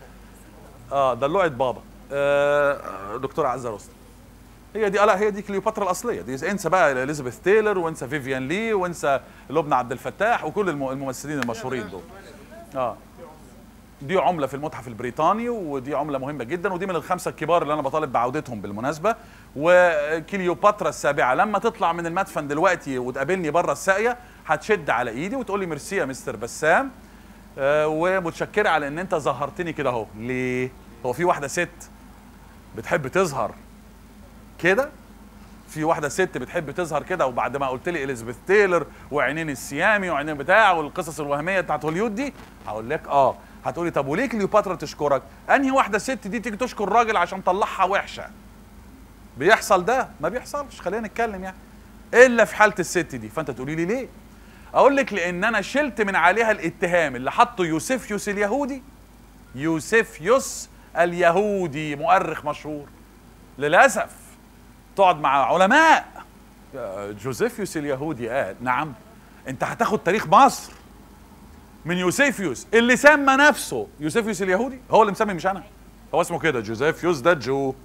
اه دلوعة بابا آه دكتورة عزة رستم هي دي لا هي دي كليوباترا الاصليه دي انسى بقى اليزابيث تايلر وانسى فيفيان لي وانسى لبنى عبد الفتاح وكل الم- الممثلين المشهورين دول اه دي عمله في المتحف البريطاني ودي عمله مهمه جدا ودي من الخمسه الكبار اللي انا بطالب بعودتهم بالمناسبه وكليوباترا السابعه لما تطلع من المدفن دلوقتي وتقابلني بره الساقيه هتشد على ايدي وتقول لي ميرسي يا مستر بسام آه ومتشكره على ان انت ظهرتني كده اهو ليه هو في واحده ست بتحب تظهر كده في واحده ست بتحب تظهر كده وبعد ما قلت لي اليزابيث تايلر وعينين السيامي وعينين بتاع والقصص الوهميه بتاعت هوليود دي هقول لك اه هتقولي طب وليه كليوباترا تشكرك انهي واحده ست دي تيجي تشكر راجل عشان طلعها وحشه بيحصل ده ما بيحصلش خلينا نتكلم يعني الا في حاله الست دي فانت تقولي لي ليه اقول لك لان انا شلت من عليها الاتهام اللي حطه يوسفيوس اليهودي يوسفيوس اليهودي مؤرخ مشهور للاسف تقعد مع علماء جوزيفيوس اليهودي قال نعم انت هتاخد تاريخ مصر من يوسيفيوس اللي سمى نفسه يوسيفيوس اليهودي هو اللي مسمي مش انا هو اسمه كده جوزيفيوس ده جو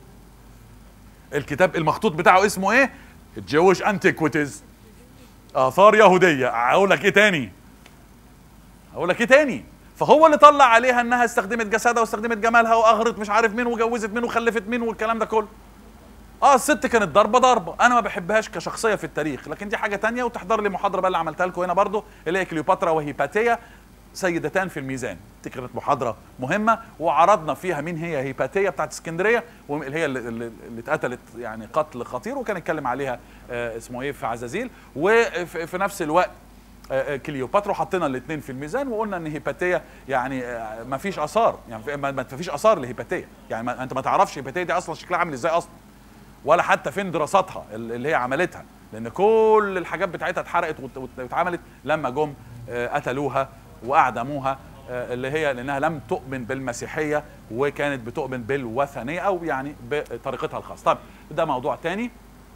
الكتاب المخطوط بتاعه اسمه ايه الجويش انتيكويتيز اثار يهوديه اقول لك ايه تاني اقول لك ايه تاني فهو اللي طلع عليها انها استخدمت جسدها واستخدمت جمالها واغرت مش عارف مين وجوزت مين وخلفت مين والكلام ده كله اه الست كانت ضربه ضربه انا ما بحبهاش كشخصيه في التاريخ لكن دي حاجه تانية وتحضر لي محاضره بقى اللي عملتها لكم هنا برضو اللي هي كليوباترا وهيباتيا سيدتان في الميزان دي كانت محاضره مهمه وعرضنا فيها مين هي هيباتيا بتاعت اسكندريه واللي هي اللي, اللي اللي اتقتلت يعني قتل خطير وكان اتكلم عليها آه اسمه ايه في عزازيل وفي في نفس الوقت آه، آه، كليوباترا وحطينا الاثنين في الميزان وقلنا ان هيباتيه يعني آه، ما فيش اثار يعني في- ما ما فيش اثار لهيباتيه يعني ما انت ما تعرفش هيباتيه دي اصلا شكلها عامل ازاي اصلا ولا حتى فين دراساتها اللي هي عملتها لان كل الحاجات بتاعتها اتحرقت وات- وات- واتعملت لما جم آه، قتلوها واعدموها آه، اللي هي لانها لم تؤمن بالمسيحيه وكانت بتؤمن بالوثنيه او يعني بطريقتها الخاصه طب ده موضوع تاني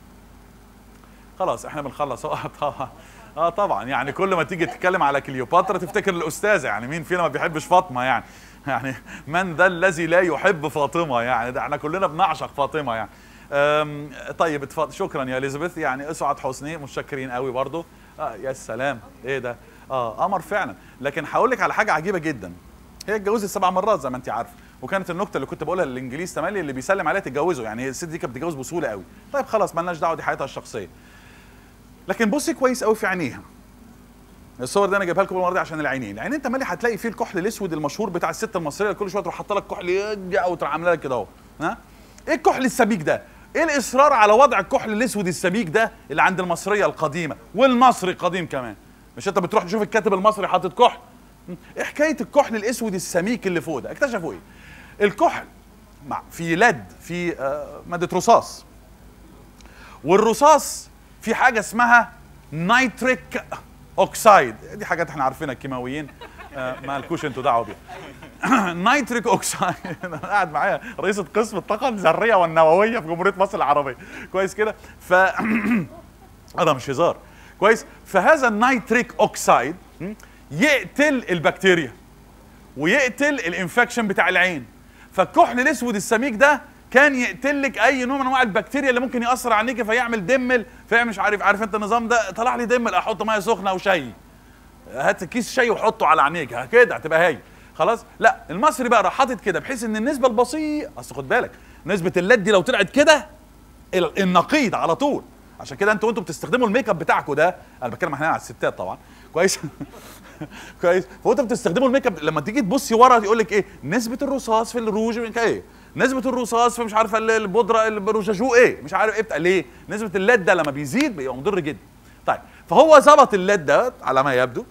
خلاص احنا بنخلص اه طبعا اه طبعا يعني كل ما تيجي تتكلم على كليوباترا تفتكر الاستاذه يعني مين فينا ما بيحبش فاطمه يعني يعني من ذا الذي لا يحب فاطمه يعني ده احنا كلنا بنعشق فاطمه يعني أم، طيب اتفضل شكرا يا اليزابيث يعني اسعد حسني متشكرين قوي برضو آه يا سلام ايه ده اه قمر فعلا لكن هقول لك على حاجه عجيبه جدا هي اتجوزت سبع مرات زي ما انت عارفه وكانت النكته اللي كنت بقولها للانجليز تملي اللي بيسلم عليها تتجوزه يعني الست دي كانت بتتجوز بسهوله قوي طيب خلاص مالناش دعوه دي حياتها الشخصيه لكن بصي كويس قوي في عينيها الصور دي انا جايبها لكم المره دي عشان العينين العينين تملي هتلاقي فيه الكحل الاسود المشهور بتاع الست المصريه اللي كل شويه تروح حاطه لك كحل يدي او تروح عامله لك كده اهو ها ايه الكحل السبيك ده ايه الاصرار على وضع الكحل الاسود السبيك ده اللي عند المصريه القديمه والمصري القديم كمان مش انت بتروح تشوف الكاتب المصري حاطط كحل ايه حكايه الكحل الاسود السميك اللي فوق ده اكتشفوا ايه الكحل مع في لد في آه، ماده رصاص والرصاص في حاجه اسمها نيتريك اوكسايد دي حاجات احنا عارفينها الكيماويين آه، ما لكوش انتوا دعوه بيها نيتريك اوكسايد انا قاعد معايا رئيسة قسم الطاقه الذريه والنوويه في جمهوريه مصر العربيه كويس كده ف هذا مش هزار كويس فهذا النيتريك اوكسايد م، يقتل البكتيريا ويقتل الانفكشن بتاع العين فالكحل الاسود السميك ده كان يقتل لك اي نوع من انواع البكتيريا اللي ممكن ياثر عليك فيعمل دمل فيعمل مش عارف عارف انت النظام ده طلع لي دمل احط ميه سخنه وشاي هات كيس شاي وحطه على عينيك ها كده هتبقى هاي خلاص لا المصري بقى راح حاطط كده بحيث ان النسبه البسيطه اصل خد بالك نسبه اللد دي لو طلعت كده ال- النقيض على طول عشان كده انتوا وانتوا بتستخدموا الميك اب بتاعكم ده انا بتكلم احنا على الستات طبعا كويس كويس فانتوا بتستخدموا الميك اب لما تيجي تبصي ورا يقول لك ايه نسبه الرصاص في الروج ايه نسبه الرصاص في مش عارفه ال- البودره الروجاجو ايه مش عارف ايه بتاع ليه نسبه اللد ده لما بيزيد بيبقى مضر جدا طيب فهو ظبط اللد ده على ما يبدو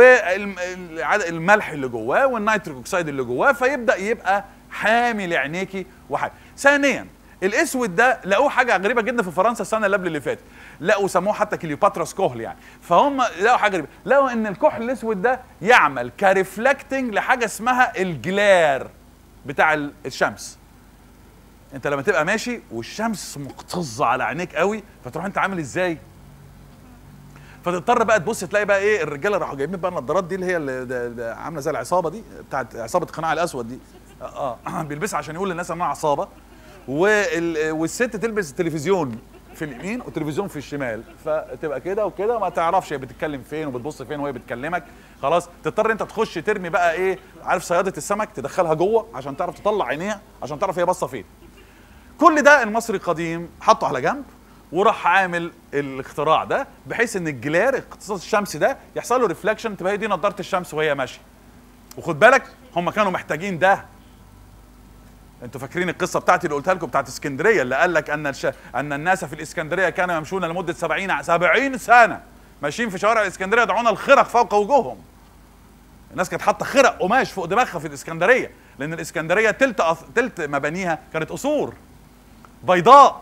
والملح اللي جواه والنيتريك اوكسيد اللي جواه فيبدا يبقى حامي لعينيكي وحاجه ثانيا الاسود ده لقوه حاجه غريبه جدا في فرنسا السنه اللي قبل اللي فاتت لقوا سموه حتى كليوباتراس كحل يعني فهم لقوا حاجه غريبه لقوا ان الكحل الاسود ده يعمل كريفلكتنج لحاجه اسمها الجلار بتاع ال- الشمس انت لما تبقى ماشي والشمس مقتزه على عينيك قوي فتروح انت عامل ازاي فتضطر بقى تبص تلاقي بقى ايه الرجاله راحوا جايبين بقى النضارات دي اللي هي اللي ده- ده عامله زي العصابه دي بتاعت عصابه القناع الاسود دي اه, آه بيلبسها عشان يقول للناس انها عصابه وال... والست تلبس التلفزيون في اليمين والتلفزيون في الشمال فتبقى كده وكده ما تعرفش هي بتتكلم فين وبتبص فين وهي بتكلمك خلاص تضطر انت تخش ترمي بقى ايه عارف صياده السمك تدخلها جوه عشان تعرف تطلع عينيها عشان تعرف هي باصه فين كل ده المصري القديم حطه على جنب وراح عامل الاختراع ده بحيث ان الجلار اقتصاد الشمس ده يحصل له ريفلكشن تبقى هي دي نضاره الشمس وهي ماشيه وخد بالك هم كانوا محتاجين ده انتوا فاكرين القصه بتاعتي اللي قلتها لكم بتاعت اسكندريه اللي قال لك ان الش... ان الناس في الاسكندريه كانوا يمشون لمده 70 ع- 70 سنه ماشيين في شوارع الاسكندريه يضعون الخرق فوق وجوههم الناس كانت حاطه خرق قماش فوق دماغها في الاسكندريه لان الاسكندريه تلت أث... تلت مبانيها كانت قصور بيضاء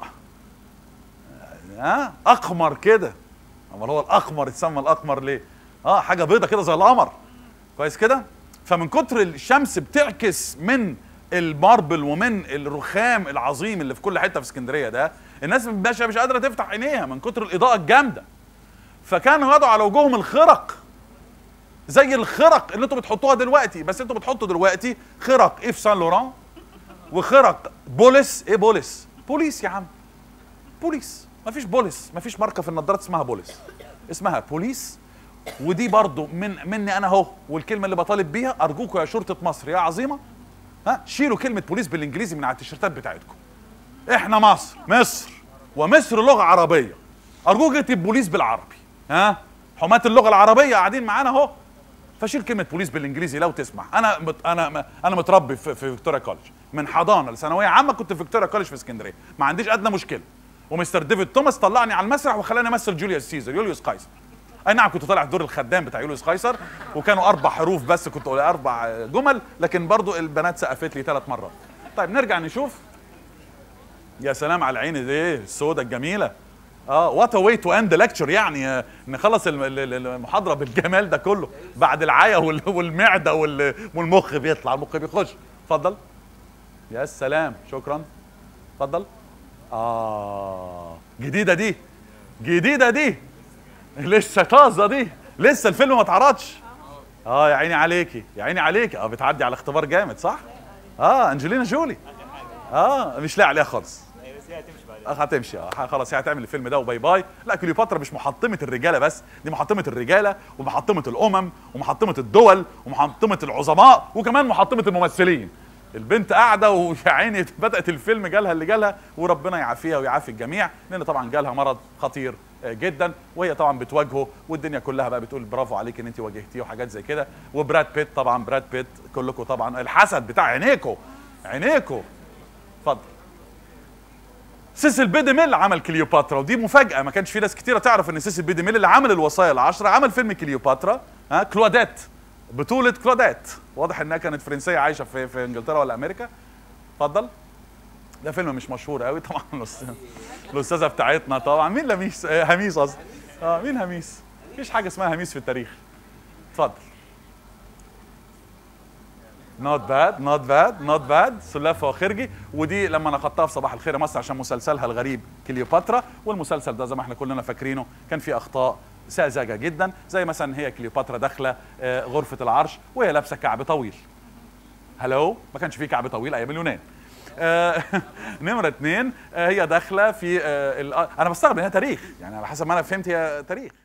ها اقمر كده امال هو الاقمر اتسمى الاقمر ليه اه حاجه بيضه كده زي القمر كويس كده فمن كتر الشمس بتعكس من الماربل ومن الرخام العظيم اللي في كل حته في اسكندريه ده الناس مش مش قادره تفتح عينيها من كتر الاضاءه الجامده فكانوا يضعوا على وجوههم الخرق زي الخرق اللي انتوا بتحطوها دلوقتي بس انتوا بتحطوا دلوقتي خرق ايف سان لوران وخرق بوليس ايه بوليس بوليس يا عم بوليس مفيش بوليس مفيش ماركه في النضارات اسمها بوليس اسمها بوليس ودي برضو من مني انا اهو والكلمه اللي بطالب بيها ارجوكم يا شرطه مصر يا عظيمه ها شيلوا كلمه بوليس بالانجليزي من على التيشيرتات بتاعتكم احنا مصر مصر ومصر لغه عربيه ارجوك اكتب بوليس بالعربي ها حماة اللغه العربيه قاعدين معانا اهو فشيل كلمه بوليس بالانجليزي لو تسمح انا مت انا انا متربي في, في فيكتوريا كولج من حضانه لثانويه عامه كنت في فيكتوريا كولج في اسكندريه ما عنديش ادنى مشكله ومستر ديفيد توماس طلعني على المسرح وخلاني امثل جوليوس سيزر يوليوس قيصر اي نعم كنت طالع في دور الخدام بتاع يوليوس قيصر وكانوا اربع حروف بس كنت اقول اربع جمل لكن برضو البنات سقفت لي ثلاث مرات طيب نرجع نشوف يا سلام على العين دي السودة الجميله اه وات واي تو اند ليكتشر يعني آه، نخلص الم- ال- ال- المحاضره بالجمال ده كله بعد العايه وال- والمعده وال- والمخ بيطلع المخ بيخش اتفضل يا سلام شكرا اتفضل اه جديده دي جديده دي لسه طازه دي لسه الفيلم ما اتعرضش اه يا عيني عليكي يا عيني عليكي اه بتعدي على اختبار جامد صح اه انجلينا جولي اه مش لاقي عليها خالص اه هتمشي اه خلاص هي هتعمل الفيلم ده وباي باي لا كليوباترا مش محطمه الرجاله بس دي محطمه الرجاله ومحطمه الامم ومحطمه الدول ومحطمه العظماء وكمان محطمه الممثلين البنت قاعده ويا عيني بدات الفيلم جالها اللي جالها وربنا يعافيها ويعافي الجميع لان طبعا جالها مرض خطير آه، جدا وهي طبعا بتواجهه والدنيا كلها بقى بتقول برافو عليك ان انت واجهتيه وحاجات زي كده وبراد بيت طبعا براد بيت كلكم طبعا الحسد بتاع عينيكو عينيكو اتفضل سيسل بي دي ميل عمل كليوباترا ودي مفاجاه ما كانش في ناس كتيره تعرف ان سيسل بي دي ميل اللي عمل الوصايا العشره عمل فيلم كليوباترا ها كلودات بطولة كلودات واضح انها كانت فرنسية عايشة في في انجلترا ولا امريكا اتفضل ده فيلم مش مشهور قوي طبعا الأستاذ- الاستاذة بتاعتنا طبعا مين لميس آه، هميس قصدي اه مين هميس مفيش حاجة اسمها هميس في التاريخ اتفضل نوت باد نوت باد نوت باد سلافة وخرجي ودي لما نقدتها في صباح الخير يا مصر عشان مسلسلها الغريب كليوباترا والمسلسل ده زي ما احنا كلنا فاكرينه كان فيه اخطاء ساذجه جدا زي مثلا هي كليوباترا داخله آه، غرفه العرش وهي لابسه كعب طويل هلو ما كانش فيه كعب طويل ايام اليونان آه، نمرة اتنين آه، هي داخلة في آه، ال- آه، أنا بستغرب إن هي تاريخ يعني على حسب ما أنا فهمت هي تاريخ